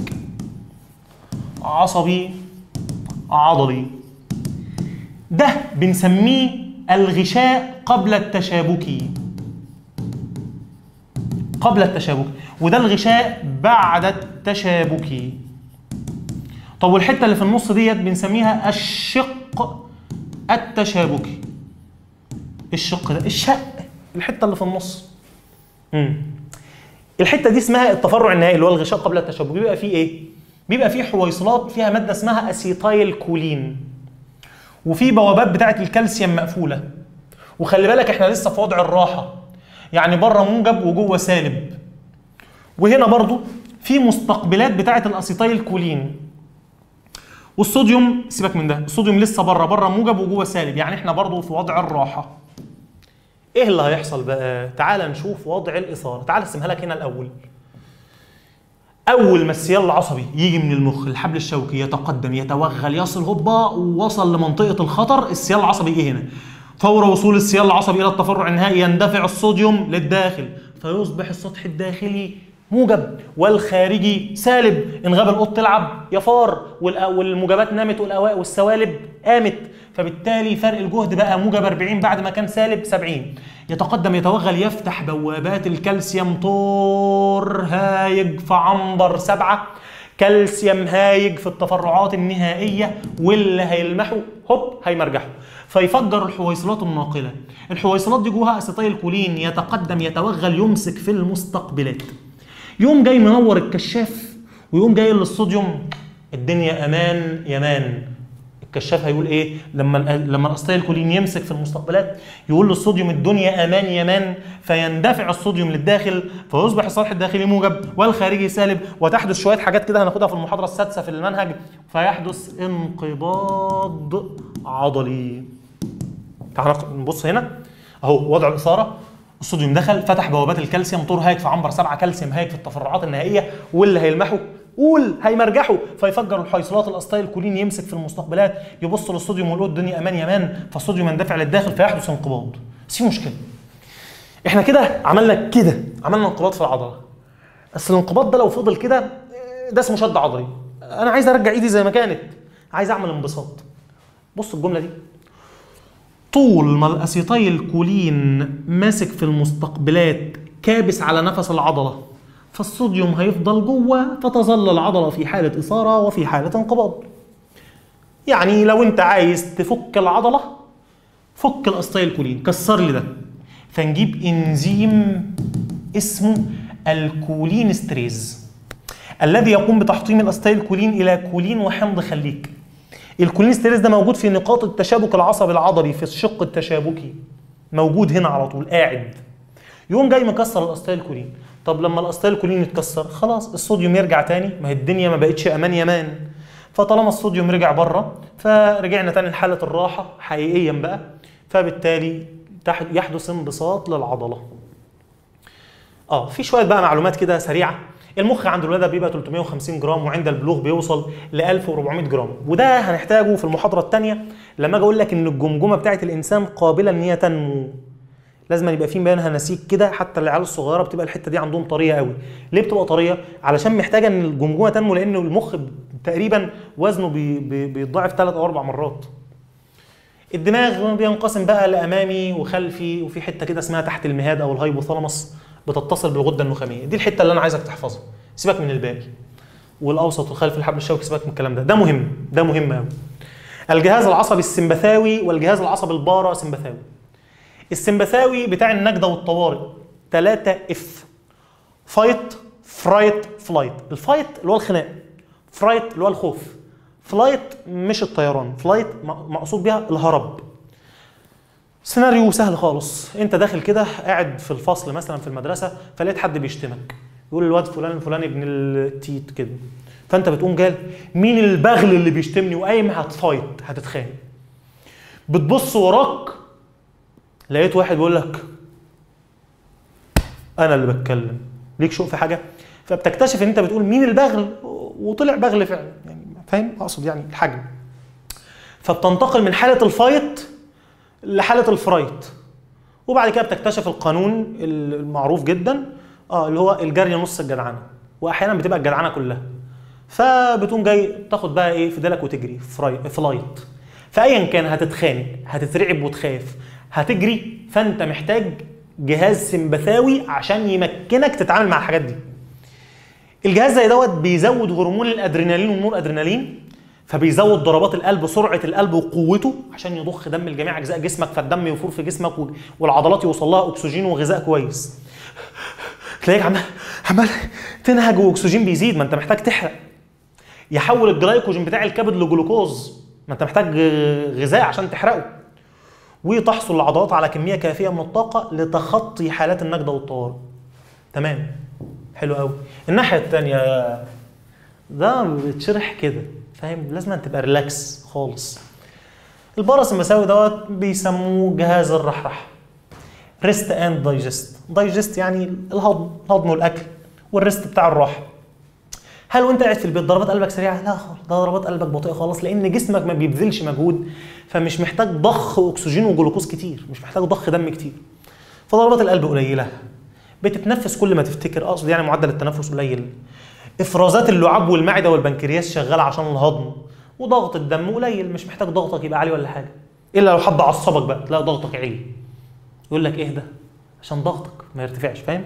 عصبي عضلي ده بنسميه الغشاء قبل التشابكي قبل التشابك وده الغشاء بعد التشابكي طب والحته اللي في النص ديت بنسميها الشق التشابكي الشق ده الشق الحته اللي في النص امم الحته دي اسمها التفرع النهائي اللي هو الغشاء قبل التشابك بيبقى فيه ايه بيبقى فيه حويصلات فيها ماده اسمها اسيتايل كولين وفي بوابات بتاعه الكالسيوم مقفوله وخلي بالك احنا لسه في وضع الراحه يعني بره موجب وجوه سالب وهنا برضو في مستقبلات بتاعه الاسيتايل كولين والصوديوم سيبك من ده الصوديوم لسه بره بره موجب وجوه سالب يعني احنا برضو في وضع الراحه ايه اللي هيحصل بقى تعال نشوف وضع الاثاره تعال ارسمها لك هنا الاول اول ما السيال العصبي يجي من المخ الحبل الشوكي يتقدم يتوغل يصل هوبا ووصل لمنطقه الخطر السيال العصبي جه هنا فور وصول السيال العصبي الى التفرع النهائي يندفع الصوديوم للداخل فيصبح السطح الداخلي موجب والخارجي سالب ان غاب القط تلعب يا فار والأ- والموجبات نامت والأواء والسوالب قامت فبالتالي فرق الجهد بقى موجب 40 بعد ما كان سالب 70 يتقدم يتوغل يفتح بوابات الكالسيوم طور هايج في عنبر سبعة كالسيوم هايج في التفرعات النهائية واللي هيلمحوا هوب هيمرجحوا فيفجر الحويصلات الناقلة الحويصلات دي جواها اسيتايل كولين يتقدم يتوغل يمسك في المستقبلات يقوم جاي منور الكشاف ويقوم جاي للصوديوم الدنيا امان يمان الكشاف هيقول ايه لما ال- لما الاسيتايل كولين يمسك في المستقبلات يقول للصوديوم الدنيا امان يمان فيندفع الصوديوم للداخل فيصبح السطح الداخلي موجب والخارجي سالب وتحدث شويه حاجات كده هناخدها في المحاضره السادسه في المنهج فيحدث انقباض عضلي تعال نبص هنا اهو وضع الاثاره الصوديوم دخل فتح بوابات الكالسيوم طور هايك في عنبر سبعة كالسيوم هايك في التفرعات النهائيه واللي هيلمحوا قول هيمرجحوا فيفجر الحيصلات الاسطيل كولين يمسك في المستقبلات يبص للصوديوم ويقول الدنيا امان يمان فالصوديوم يندفع للداخل فيحدث انقباض بس في مشكله احنا كده عملنا كده عملنا انقباض في العضله بس الانقباض ده لو فضل كده ده اسمه شد عضلي انا عايز ارجع ايدي زي ما كانت عايز اعمل انبساط بص الجمله دي طول ما الاسيتايل كولين ماسك في المستقبلات كابس على نفس العضله فالصوديوم هيفضل جوه فتظل العضله في حاله اثاره وفي حاله انقباض يعني لو انت عايز تفك العضله فك الاسيتايل كولين كسر لي ده فنجيب انزيم اسمه الكولين ستريز الذي يقوم بتحطيم الاسيتايل كولين الى كولين وحمض خليك الكولين ستيريز ده موجود في نقاط التشابك العصبي العضلي في الشق التشابكي موجود هنا على طول قاعد يقوم جاي مكسر الاسيتايل كولين طب لما الاسيتايل كولين يتكسر خلاص الصوديوم يرجع تاني ما هي الدنيا ما بقتش امان يمان فطالما الصوديوم رجع بره فرجعنا تاني لحاله الراحه حقيقيا بقى فبالتالي تح- يحدث انبساط للعضله اه في شويه بقى معلومات كده سريعه المخ عند الولاده بيبقى 350 جرام وعند البلوغ بيوصل ل 1400 جرام وده هنحتاجه في المحاضره الثانيه لما اجي اقول لك ان الجمجمه بتاعه الانسان قابله ان هي تنمو لازم يبقى في بينها نسيج كده حتى العيال الصغيره بتبقى الحته دي عندهم طريه قوي ليه بتبقى طريه علشان محتاجه ان الجمجمه تنمو لان المخ تقريبا وزنه بي- بي- بيتضاعف ثلاث او اربع مرات الدماغ بينقسم بقى لامامي وخلفي وفي حته كده اسمها تحت المهاد او الهايبوثالاموس بتتصل بالغده النخاميه دي الحته اللي انا عايزك تحفظها سيبك من الباقي والاوسط والخلف الحبل الشوكي سيبك من الكلام ده ده مهم ده مهم قوي الجهاز العصبي السمبثاوي والجهاز العصبي البارا سمبثاوي السمبثاوي بتاع النجده والطوارئ 3 اف فايت فرايت فلايت الفايت اللي هو الخناق فرايت اللي هو الخوف فلايت مش الطيران فلايت م- مقصود بيها الهرب سيناريو سهل خالص انت داخل كده قاعد في الفصل مثلا في المدرسه فلقيت حد بيشتمك يقول الواد فلان الفلاني ابن التيت كده فانت بتقوم جال مين البغل اللي بيشتمني وقايم هتفايت هتتخانق بتبص وراك لقيت واحد بيقول لك انا اللي بتكلم ليك شوق في حاجه فبتكتشف ان انت بتقول مين البغل وطلع بغل فعلا يعني فاهم اقصد يعني الحجم فبتنتقل من حاله الفايت لحاله الفرايت وبعد كده بتكتشف القانون المعروف جدا اه اللي هو الجري نص الجدعنه واحيانا بتبقى الجدعنه كلها فبتقوم جاي تاخد بقى ايه في ديلك وتجري فراي فلايت فايا كان هتتخانق هتترعب وتخاف هتجري فانت محتاج جهاز سمبثاوي عشان يمكنك تتعامل مع الحاجات دي الجهاز زي دوت بيزود هرمون الادرينالين والنور ادرينالين فبيزود ضربات القلب سرعه القلب وقوته عشان يضخ دم لجميع اجزاء جسمك فالدم يفور في جسمك و- والعضلات يوصل لها اكسجين وغذاء كويس تلاقيك عمال عمال تنهج واكسجين بيزيد ما انت محتاج تحرق يحول الجلايكوجين بتاع الكبد لجلوكوز ما انت محتاج غذاء عشان تحرقه وتحصل العضلات على كميه كافيه من الطاقه لتخطي حالات النجده والطوارئ تمام حلو قوي الناحيه الثانيه ده بيتشرح كده فاهم لازم أن تبقى ريلاكس خالص البرص المساوي دوت بيسموه جهاز الرحرحه ريست اند دايجست دايجست يعني الهضم الهضم والاكل والريست بتاع الراحه هل وانت قاعد في البيت ضربات قلبك سريعه؟ لا خالص ده ضربات قلبك بطيئه خالص لان جسمك ما بيبذلش مجهود فمش محتاج ضخ اكسجين وجلوكوز كتير مش محتاج ضخ دم كتير فضربات القلب قليله بتتنفس كل ما تفتكر اقصد يعني معدل التنفس قليل افرازات اللعاب والمعده والبنكرياس شغاله عشان الهضم وضغط الدم قليل مش محتاج ضغطك يبقى عالي ولا حاجه الا لو حد عصبك بقى تلاقي ضغطك عالي يقول لك ايه ده عشان ضغطك ما يرتفعش فاهم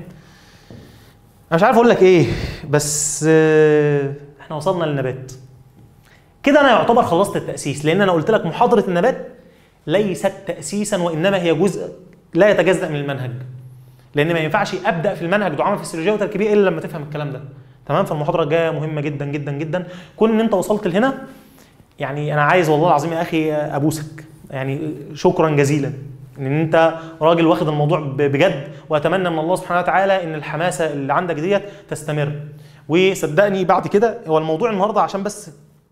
انا مش عارف اقول لك ايه بس آه، احنا وصلنا للنبات كده انا يعتبر خلصت التاسيس لان انا قلت لك محاضره النبات ليست تاسيسا وانما هي جزء لا يتجزا من المنهج لان ما ينفعش ابدا في المنهج دعامه فسيولوجيه وتركيبيه الا لما تفهم الكلام ده تمام فالمحاضره الجايه مهمه جدا جدا جدا كون ان انت وصلت لهنا يعني انا عايز والله العظيم يا اخي ابوسك يعني شكرا جزيلا ان انت راجل واخد الموضوع ب- بجد واتمنى من الله سبحانه وتعالى ان الحماسه اللي عندك ديت تستمر وصدقني بعد كده هو الموضوع النهارده عشان بس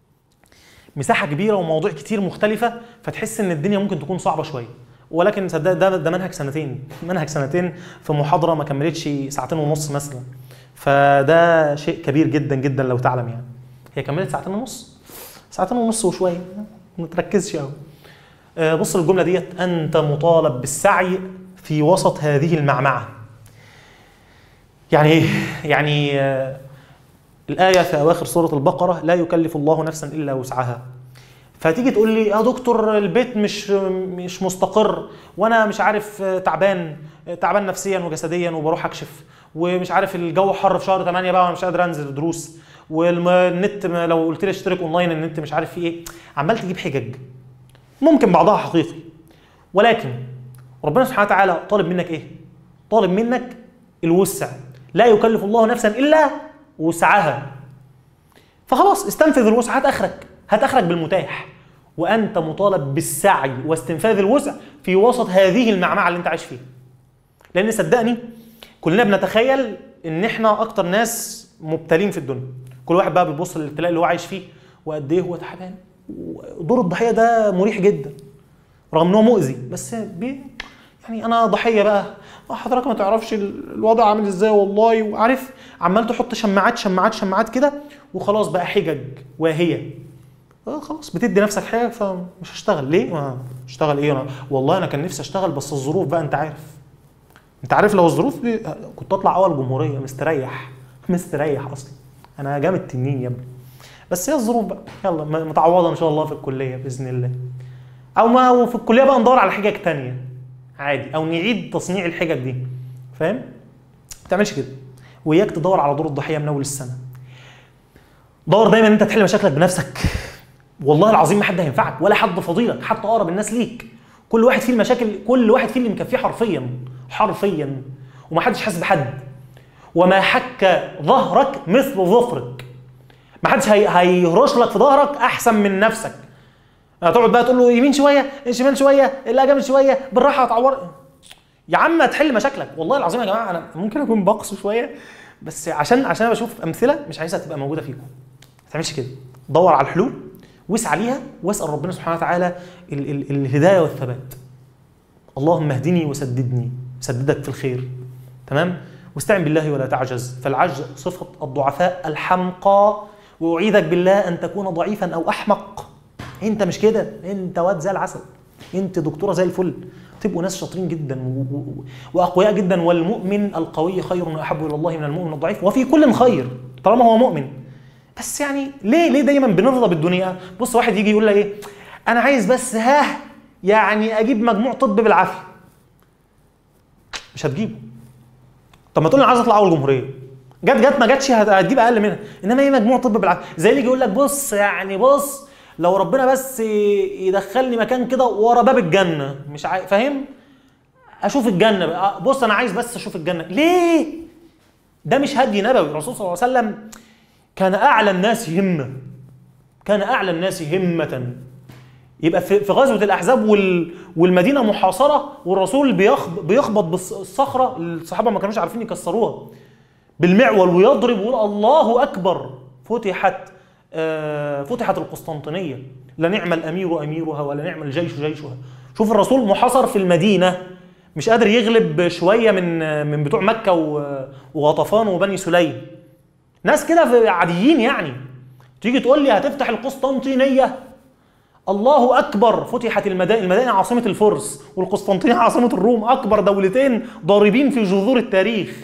مساحه كبيره ومواضيع كتير مختلفه فتحس ان الدنيا ممكن تكون صعبه شويه ولكن صدق ده ده منهج سنتين منهج سنتين في محاضره ما كملتش ساعتين ونص مثلا فده شيء كبير جدا جدا لو تعلم يعني هي كملت ساعتين ونص ساعتين ونص وشويه ما تركزش قوي آه، بص الجمله ديت انت مطالب بالسعي في وسط هذه المعمعه يعني ايه يعني آه، الايه في اواخر سوره البقره لا يكلف الله نفسا الا وسعها فتيجي تقول لي يا دكتور البيت مش مش مستقر وانا مش عارف آه، تعبان آه، تعبان نفسيا وجسديا وبروح اكشف ومش عارف الجو حر في شهر 8 بقى وانا مش قادر انزل دروس والنت لو قلت لي اشترك اونلاين النت مش عارف فيه ايه عمال تجيب حجج ممكن بعضها حقيقي ولكن ربنا سبحانه وتعالى طالب منك ايه؟ طالب منك الوسع لا يكلف الله نفسا الا وسعها فخلاص استنفذ الوسع هات اخرك هات اخرك بالمتاح وانت مطالب بالسعي واستنفاذ الوسع في وسط هذه المعمعه اللي انت عايش فيها لان صدقني كلنا بنتخيل ان احنا اكتر ناس مبتلين في الدنيا كل واحد بقى بيبص للابتلاء اللي هو عايش فيه وقد ايه هو تعبان ودور الضحيه ده مريح جدا رغم ان هو مؤذي بس بي يعني انا ضحيه بقى آه حضرتك ما تعرفش ال- الوضع عامل ازاي والله وعارف عمال تحط شماعات شماعات شماعات كده وخلاص بقى حجج واهيه آه خلاص بتدي نفسك حاجه فمش هشتغل ليه؟ ما اشتغل ايه انا والله انا كان نفسي اشتغل بس الظروف بقى انت عارف انت عارف لو الظروف دي كنت اطلع اول جمهوريه مستريح مستريح اصلا انا جامد تنين يا ابني بس هي الظروف بقى يلا م- متعوضه ان شاء الله في الكليه باذن الله او ما وفي الكليه بقى ندور على حجج تانية عادي او نعيد تصنيع الحجج دي فاهم ما تعملش كده وياك تدور على دور الضحيه من اول السنه دور دايما ان انت تحل مشاكلك بنفسك والله العظيم ما حد هينفعك ولا حد فضيلك حتى اقرب الناس ليك كل واحد فيه المشاكل كل واحد فيه اللي مكفيه حرفيا حرفيا وما حدش حاسس بحد وما حك ظهرك مثل ظفرك ما حدش هي... هيهرش لك في ظهرك احسن من نفسك هتقعد بقى تقول له يمين شويه شمال شويه لا جامد شويه بالراحه هتعور يا عم هتحل مشاكلك والله العظيم يا جماعه انا ممكن اكون بقص شويه بس عشان عشان انا بشوف امثله مش عايزها تبقى موجوده فيكم ما تعملش كده دور على الحلول واسعى ليها واسال ربنا سبحانه وتعالى ال- ال- الهدايه والثبات اللهم اهدني وسددني سددك في الخير تمام واستعن بالله ولا تعجز فالعجز صفة الضعفاء الحمقى وأعيذك بالله أن تكون ضعيفا أو أحمق أنت مش كده أنت واد زي العسل انت دكتوره زي الفل تبقوا ناس شاطرين جدا و- و- واقوياء جدا والمؤمن القوي خير واحب الى الله من المؤمن الضعيف وفي كل خير طالما هو مؤمن بس يعني ليه ليه دايما بنرضى بالدنيا بص واحد يجي يقول لك ايه انا عايز بس ها يعني اجيب مجموع طب بالعافيه مش هتجيبه طب ما تقول انا عايز اطلع اول جمهوريه جت جت ما جاتش هت- هتجيب اقل منها انما ايه مجموع طب بالعافيه زي اللي يجي يقول لك بص يعني بص لو ربنا بس ي- يدخلني مكان كده ورا باب الجنه مش عاي... فاهم اشوف الجنه بقى بص انا عايز بس اشوف الجنه ليه ده مش هدي نبوي الرسول صلى الله عليه وسلم كان اعلى الناس همه كان اعلى الناس همه يبقى في في غزوه الاحزاب وال والمدينه محاصره والرسول بيخب بيخبط بالصخره الصحابه ما كانوش عارفين يكسروها بالمعول ويضرب ويقول الله اكبر فتحت آه فتحت القسطنطينيه لا نعم الامير اميرها ولا نعم الجيش جيشها شوف الرسول محاصر في المدينه مش قادر يغلب شويه من من بتوع مكه و- وغطفان وبني سليم ناس كده في- عاديين يعني تيجي تقول لي هتفتح القسطنطينيه الله اكبر فتحت المدائن المدائن عاصمه الفرس والقسطنطينيه عاصمه الروم اكبر دولتين ضاربين في جذور التاريخ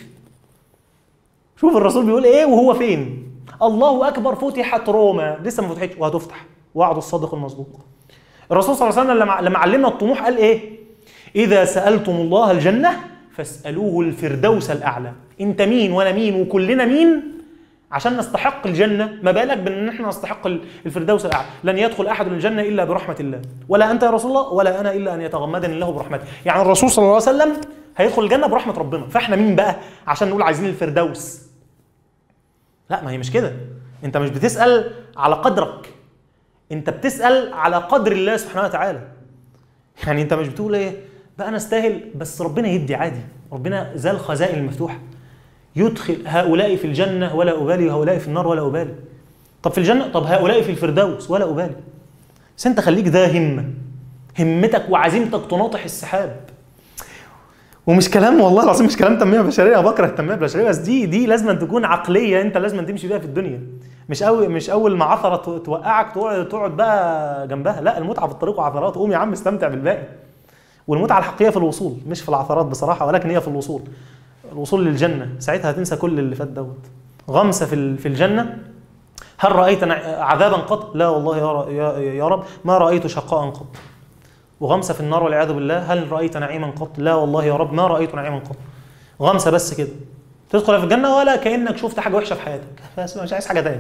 شوف الرسول بيقول ايه وهو فين الله اكبر فتحت روما لسه ما فتحتش وهتفتح وعد الصادق المصدوق الرسول صلى الله عليه وسلم لما لما علمنا الطموح قال ايه اذا سالتم الله الجنه فاسالوه الفردوس الاعلى انت مين وانا مين وكلنا مين عشان نستحق الجنه ما بالك بان احنا نستحق ال- الفردوس الاعلى لن يدخل احد الجنه الا برحمه الله ولا انت يا رسول الله ولا انا الا ان يتغمدني الله برحمته يعني الرسول صلى الله عليه وسلم هيدخل الجنه برحمه ربنا فاحنا مين بقى عشان نقول عايزين الفردوس لا ما هي مش كده انت مش بتسال على قدرك انت بتسال على قدر الله سبحانه وتعالى يعني انت مش بتقول ايه بقى انا استاهل بس ربنا يدي عادي ربنا ذا الخزائن المفتوحه يدخل هؤلاء في الجنه ولا ابالي وهؤلاء في النار ولا ابالي طب في الجنه طب هؤلاء في الفردوس ولا ابالي بس انت خليك ده همه همتك وعزيمتك تناطح السحاب ومش كلام والله العظيم مش كلام تنميه بشريه انا بكره التنميه البشريه بس دي دي لازم أن تكون عقليه انت لازم أن تمشي بيها في الدنيا مش اول مش اول ما عثره تو- توقعك تقعد تقعد بقى جنبها لا المتعه في الطريق وعثرات قوم يا عم استمتع بالباقي والمتعه الحقيقيه في الوصول مش في العثرات بصراحه ولكن هي في الوصول الوصول للجنه ساعتها هتنسى كل اللي فات دوت غمسه في ال- في الجنه هل رايت نع- عذابا قط لا والله يا ر- يا, يا رب ما رايت شقاء قط وغمسه في النار والعياذ بالله هل رايت نعيما قط لا والله يا رب ما رايت نعيما قط غمسه بس كده تدخل في الجنه ولا كانك شفت حاجه وحشه في حياتك بس مش عايز حاجه تاني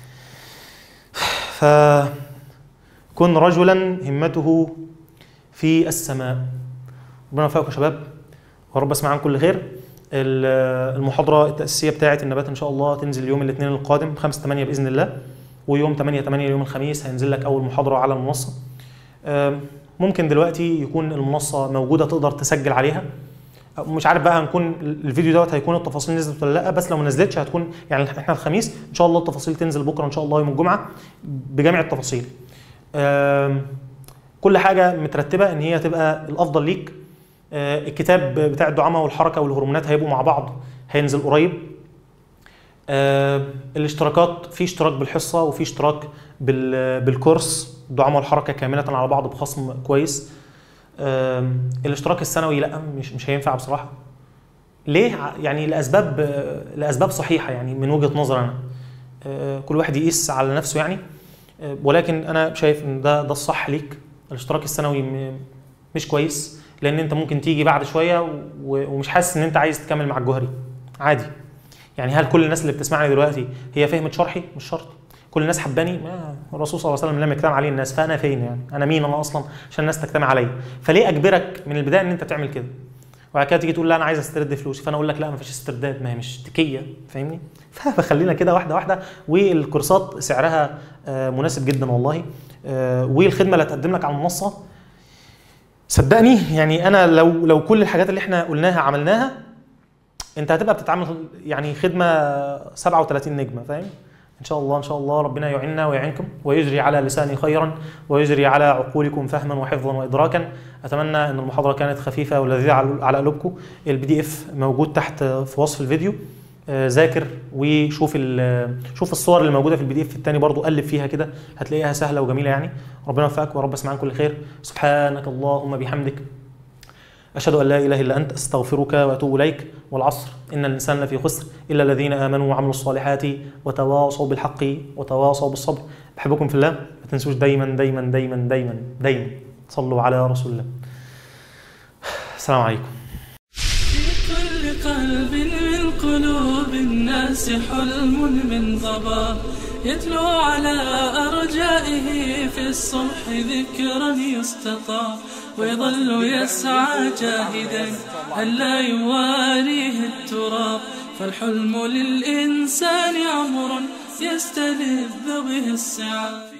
فكن رجلا همته في السماء ربنا يوفقكم يا شباب ورب اسمع عنكم كل خير ال- المحاضره التاسيسيه بتاعه النبات ان شاء الله تنزل يوم الاثنين القادم 5 8 باذن الله ويوم 8 8 يوم الخميس هينزل لك اول محاضره على المنصه آم، ممكن دلوقتي يكون المنصه موجوده تقدر تسجل عليها مش عارف بقى هنكون الفيديو دوت هيكون التفاصيل نزلت ولا لا بس لو ما نزلتش هتكون يعني احنا الخميس ان شاء الله التفاصيل تنزل بكره ان شاء الله يوم الجمعه بجميع التفاصيل آم، كل حاجه مترتبه ان هي تبقى الافضل ليك آه، الكتاب بتاع الدعامه والحركه والهرمونات هيبقوا مع بعض هينزل قريب آه، الاشتراكات في اشتراك بالحصه وفي اشتراك بال- بالكورس الدعامه والحركه كامله على بعض بخصم كويس آم، الاشتراك السنوي لا مش مش هينفع بصراحه ليه ع- يعني لاسباب آه، لاسباب صحيحه يعني من وجهه نظر انا آه، كل واحد يقيس على نفسه يعني آه، ولكن انا شايف ان ده ده الصح ليك الاشتراك السنوي م- مش كويس لان انت ممكن تيجي بعد شويه و- ومش حاسس ان انت عايز تكمل مع الجوهري عادي يعني هل كل الناس اللي بتسمعني دلوقتي هي فهمت شرحي مش شرط كل الناس حباني ما الرسول صلى الله عليه وسلم لم يجتمع عليه الناس فانا فين يعني انا مين انا اصلا عشان الناس تجتمع عليا فليه اجبرك من البدايه ان انت تعمل كده وبعد كده تيجي تقول لا انا عايز استرد فلوسي فانا اقول لك لا ما فيش استرداد ما هي مش تكيه فاهمني فخلينا كده واحده واحده والكورسات سعرها آه، مناسب جدا والله آه، والخدمه اللي هتقدم لك على المنصه صدقني يعني انا لو لو كل الحاجات اللي احنا قلناها عملناها انت هتبقى بتتعامل يعني خدمه 37 نجمه فاهم ان شاء الله ان شاء الله ربنا يعيننا ويعينكم ويجري على لساني خيرا ويجري على عقولكم فهما وحفظا وادراكا اتمنى ان المحاضره كانت خفيفه ولذيذه على على قلوبكم البي دي اف موجود تحت في وصف الفيديو آه، ذاكر وشوف ال- شوف الصور اللي موجوده في البي دي اف الثاني برضو قلب فيها كده هتلاقيها سهله وجميله يعني ربنا يوفقك ورب اسمعنا كل خير سبحانك اللهم بحمدك أشهد أن لا إله إلا أنت أستغفرك وأتوب إليك والعصر إن الإنسان لفي خسر إلا الذين آمنوا وعملوا الصالحات وتواصوا بالحق وتواصوا بالصبر بحبكم في الله ما تنسوش دايما دايما دايما دايما دايما صلوا على رسول الله السلام عليكم في كل قلب من قلوب الناس حلم من ضباب يتلو على أرجائه في الصبح ذكرا يستطاب ويظل يسعى جاهدا ألا يواريه التراب فالحلم للإنسان عمر يستلذ به الصعاب